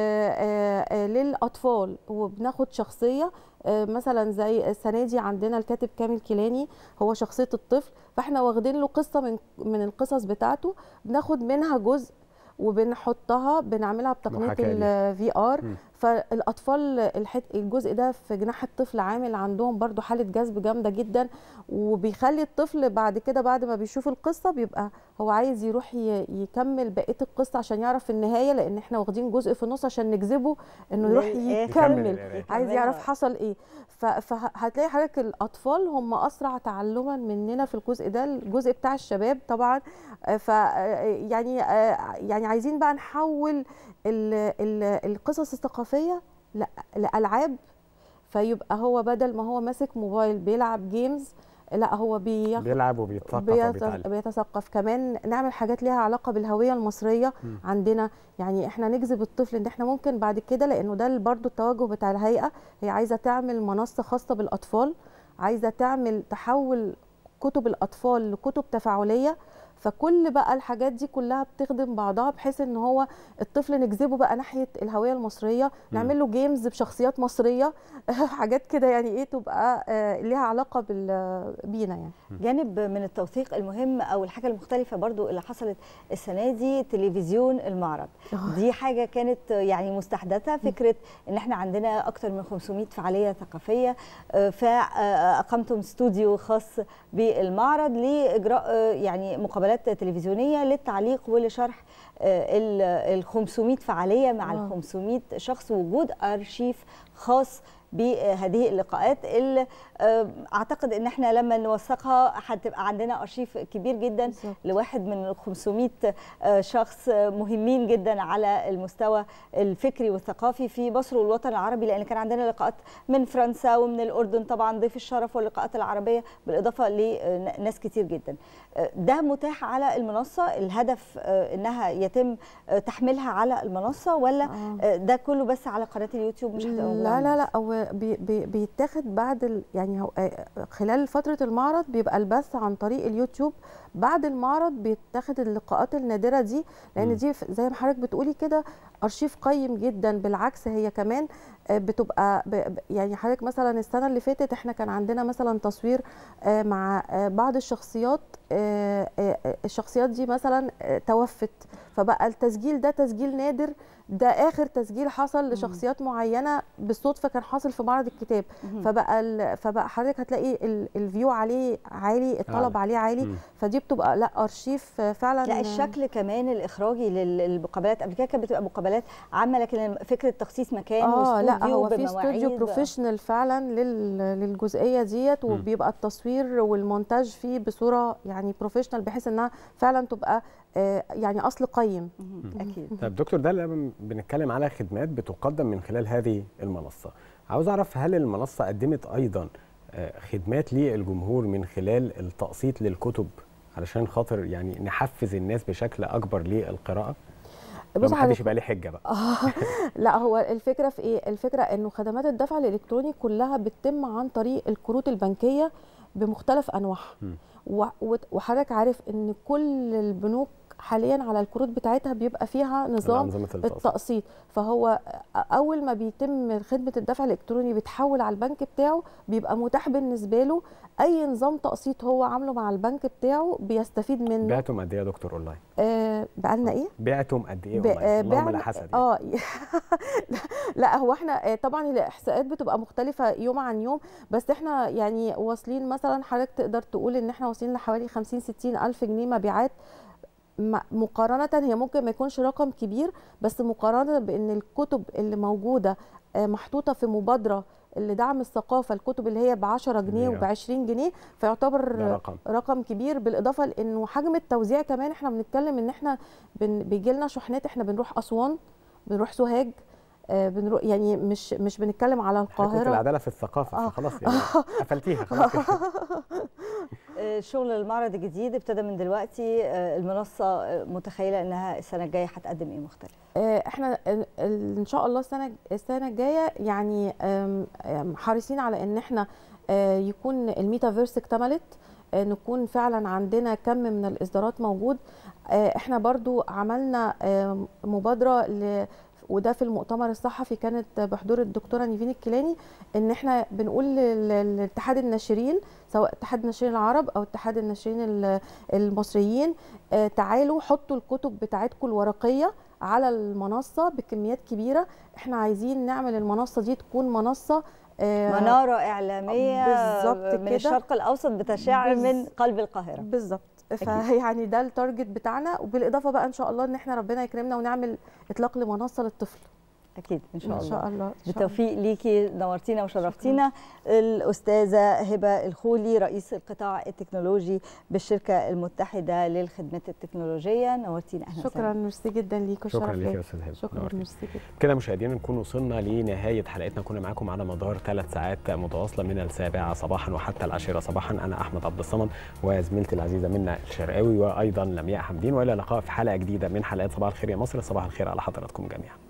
للاطفال وبناخد شخصيه آه، مثلا زي السنه دي عندنا الكاتب كامل كيلاني هو شخصيه الطفل فاحنا واخدين له قصه من من القصص بتاعته بناخد منها جزء وبنحطها بنعملها بتقنيه محاكاة ليه. الفي ار مم. فالاطفال الحت... الجزء ده في جناح الطفل عامل عندهم برضو حاله جذب جامده جدا وبيخلي الطفل بعد كده بعد ما بيشوف القصه بيبقى هو عايز يروح ي... يكمل بقيه القصه عشان يعرف النهايه لان احنا واخدين جزء في النص عشان نجذبه انه يروح للآخر. يكمل يكمل القراية. عايز يكملها. يعرف حصل ايه ف... فهتلاقي حضرتك الاطفال هم اسرع تعلما مننا في الجزء ده الجزء بتاع الشباب طبعا آه، ف آه، يعني آه، يعني عايزين بقى نحول ال... ال... القصص الثقافيه ل... لالعاب فيبقى هو بدل ما هو ماسك موبايل بيلعب جيمز لا هو بياخد بيلعب وبيتثقف بيت- وبيتعلم بيتثقف كمان نعمل حاجات ليها علاقه بالهويه المصريه مم. عندنا يعني احنا نجذب الطفل ان احنا ممكن بعد كده لانه ده برضو التوجه بتاع الهيئه هي عايزه تعمل منصه خاصه بالاطفال عايزه تعمل تحول كتب الاطفال لكتب تفاعليه فكل بقى الحاجات دي كلها بتخدم بعضها بحيث ان هو الطفل نجذبه بقى ناحيه الهويه المصريه نعمل له جيمز بشخصيات مصريه حاجات كده يعني ايه تبقى آه، ليها علاقه بال- بينا يعني جانب من التوثيق المهم او الحاجه المختلفه برضو اللي حصلت السنه دي تلفزيون المعرض دي حاجه كانت يعني مستحدثه فكره ان احنا عندنا اكتر من 500 فعاليه ثقافيه آه، فاقمتم استوديو خاص بالمعرض لاجراء آه، يعني مقابلات تلفزيونيه للتعليق ولشرح ال 500 فعاليه مع ال 500 شخص وجود ارشيف خاص بهذه اللقاءات اللي آه، اعتقد ان احنا لما نوثقها هتبقى عندنا ارشيف كبير جدا لواحد من ال 500 آه، شخص آه، مهمين جدا على المستوى الفكري والثقافي في مصر والوطن العربي لان كان عندنا لقاءات من فرنسا ومن الاردن طبعا ضيف الشرف واللقاءات العربيه بالاضافه لناس كتير جدا آه، ده متاح على المنصه الهدف آه، انها يتم آه، تحميلها على المنصه ولا آه، ده كله بس على قناه اليوتيوب مش هتبقى موجودة لا على لا لا هو بي بي بيتاخد بعد ال يعني هو آه، خلال فتره المعرض بيبقى البث عن طريق اليوتيوب بعد المعرض بيتاخد اللقاءات النادره دي لان دي ف- زي ما حضرتك بتقولي كده ارشيف قيم جدا بالعكس هي كمان آه، بتبقى ب- ب- يعني حضرتك مثلا السنه اللي فاتت احنا كان عندنا مثلا تصوير آه، مع آه، بعض الشخصيات آه، آه، آه، الشخصيات دي مثلا آه، توفت فبقى التسجيل ده تسجيل نادر ده اخر تسجيل حصل لشخصيات معينه بالصدفه كان حاصل في معرض الكتاب مهم. فبقى ال- فبقى حضرتك هتلاقي ال- الفيو عليه عالي الطلب أعلى. عليه عالي مم. فدي بتبقى لا ارشيف فعلا لا الشكل كمان الاخراجي لل- للمقابلات قبل كده كانت بتبقى مقابلات عامه لكن فكره تخصيص مكان اه لا واستوديو هو في بمواعيد استوديو بروفيشنال فعلا لل- للجزئيه ديت وبيبقى التصوير والمونتاج فيه بصوره يعني بروفيشنال بحيث انها فعلا تبقى آه، يعني اصل قيم اكيد طيب دكتور ده لما بنتكلم على خدمات بتقدم من خلال هذه المنصة عاوز أعرف هل المنصة قدمت أيضا آه، خدمات للجمهور من خلال التقسيط للكتب علشان خاطر يعني نحفز الناس بشكل أكبر للقراءة بص ما حدش حضرتك- يبقى ليه حجة بقى آه، لا هو الفكره في ايه الفكره انه خدمات الدفع الالكتروني كلها بتتم عن طريق الكروت البنكيه بمختلف انواعها و- وت- وحضرتك عارف ان كل البنوك حاليا على الكروت بتاعتها بيبقى فيها نظام أنظمة التقسيط. التقسيط فهو اول ما بيتم خدمه الدفع الالكتروني بيتحول على البنك بتاعه بيبقى متاح بالنسبه له اي نظام تقسيط هو عامله مع البنك بتاعه بيستفيد منه بعتم قد إيه يا دكتور أونلاين؟ آه بقالنا ايه بعتم قد إيه ب- أونلاين؟ آه، اللهم لا بعنا- حسد يعني. اه لا هو احنا آه، طبعا الاحصاءات بتبقى مختلفه يوم عن يوم بس احنا يعني واصلين مثلا حضرتك تقدر تقول ان احنا واصلين لحوالي 50 60 الف جنيه مبيعات م- مقارنة هي ممكن ما يكونش رقم كبير بس مقارنة بأن الكتب اللي موجودة آه، محطوطة في مبادرة لدعم الثقافة الكتب اللي هي ب 10 جنيه جنيه. وب 20 جنيه فيعتبر ده رقم. رقم كبير بالإضافة لأنه حجم التوزيع كمان احنا بنتكلم إن احنا بن بيجي لنا شحنات احنا بنروح أسوان بنروح سوهاج آه، بنروح يعني مش مش بنتكلم على حضرتك القاهرة العدالة في الثقافة فخلاص يعني قفلتيها خلاص كده. آه، شغل المعرض الجديد ابتدى من دلوقتي آه، المنصه آه، متخيله انها السنه الجايه هتقدم ايه مختلف آه، احنا ال- ال- ان شاء الله السنه السنه الجايه يعني آم، آم، حريصين على ان احنا آه، يكون الميتافيرس اكتملت آه، نكون فعلا عندنا كم من الاصدارات موجود آه، احنا برضو عملنا آم، مبادره ل وده في المؤتمر الصحفي كانت بحضور الدكتوره نيفين الكيلاني ان احنا بنقول لل- لاتحاد الناشرين سواء اتحاد الناشرين العرب او اتحاد الناشرين ال- المصريين آه، تعالوا حطوا الكتب بتاعتكم الورقيه على المنصه بكميات كبيره احنا عايزين نعمل المنصه دي تكون منصه آه، مناره اعلاميه بالظبط من كده. الشرق الاوسط بتشع بز- من قلب القاهره بالظبط فيعني ده التارجت بتاعنا وبالاضافه بقى ان شاء الله ان احنا ربنا يكرمنا ونعمل اطلاق لمنصه للطفل اكيد ان شاء ان الله شاء الله إن شاء بالتوفيق ليكي نورتينا وشرفتينا الاستاذه هبه الخولي رئيس القطاع التكنولوجي بالشركه المتحده للخدمات التكنولوجيه نورتينا اهلا شكرا ميرسي جدا ليك شكرا والشرف ليك ليا. يا استاذ هبه شكرا نورتينا. ميرسي جدا كده مشاهدينا نكون وصلنا لنهاية حلقتنا كنا معاكم على مدار ثلاث ساعات متواصلة من السابعة صباحا وحتى العاشرة صباحا أنا أحمد عبد الصمد وزميلتي العزيزة منى الشرقاوي وأيضا لمياء حمدين وإلى اللقاء في حلقة جديدة من حلقات صباح الخير يا مصر صباح الخير على حضراتكم جميعا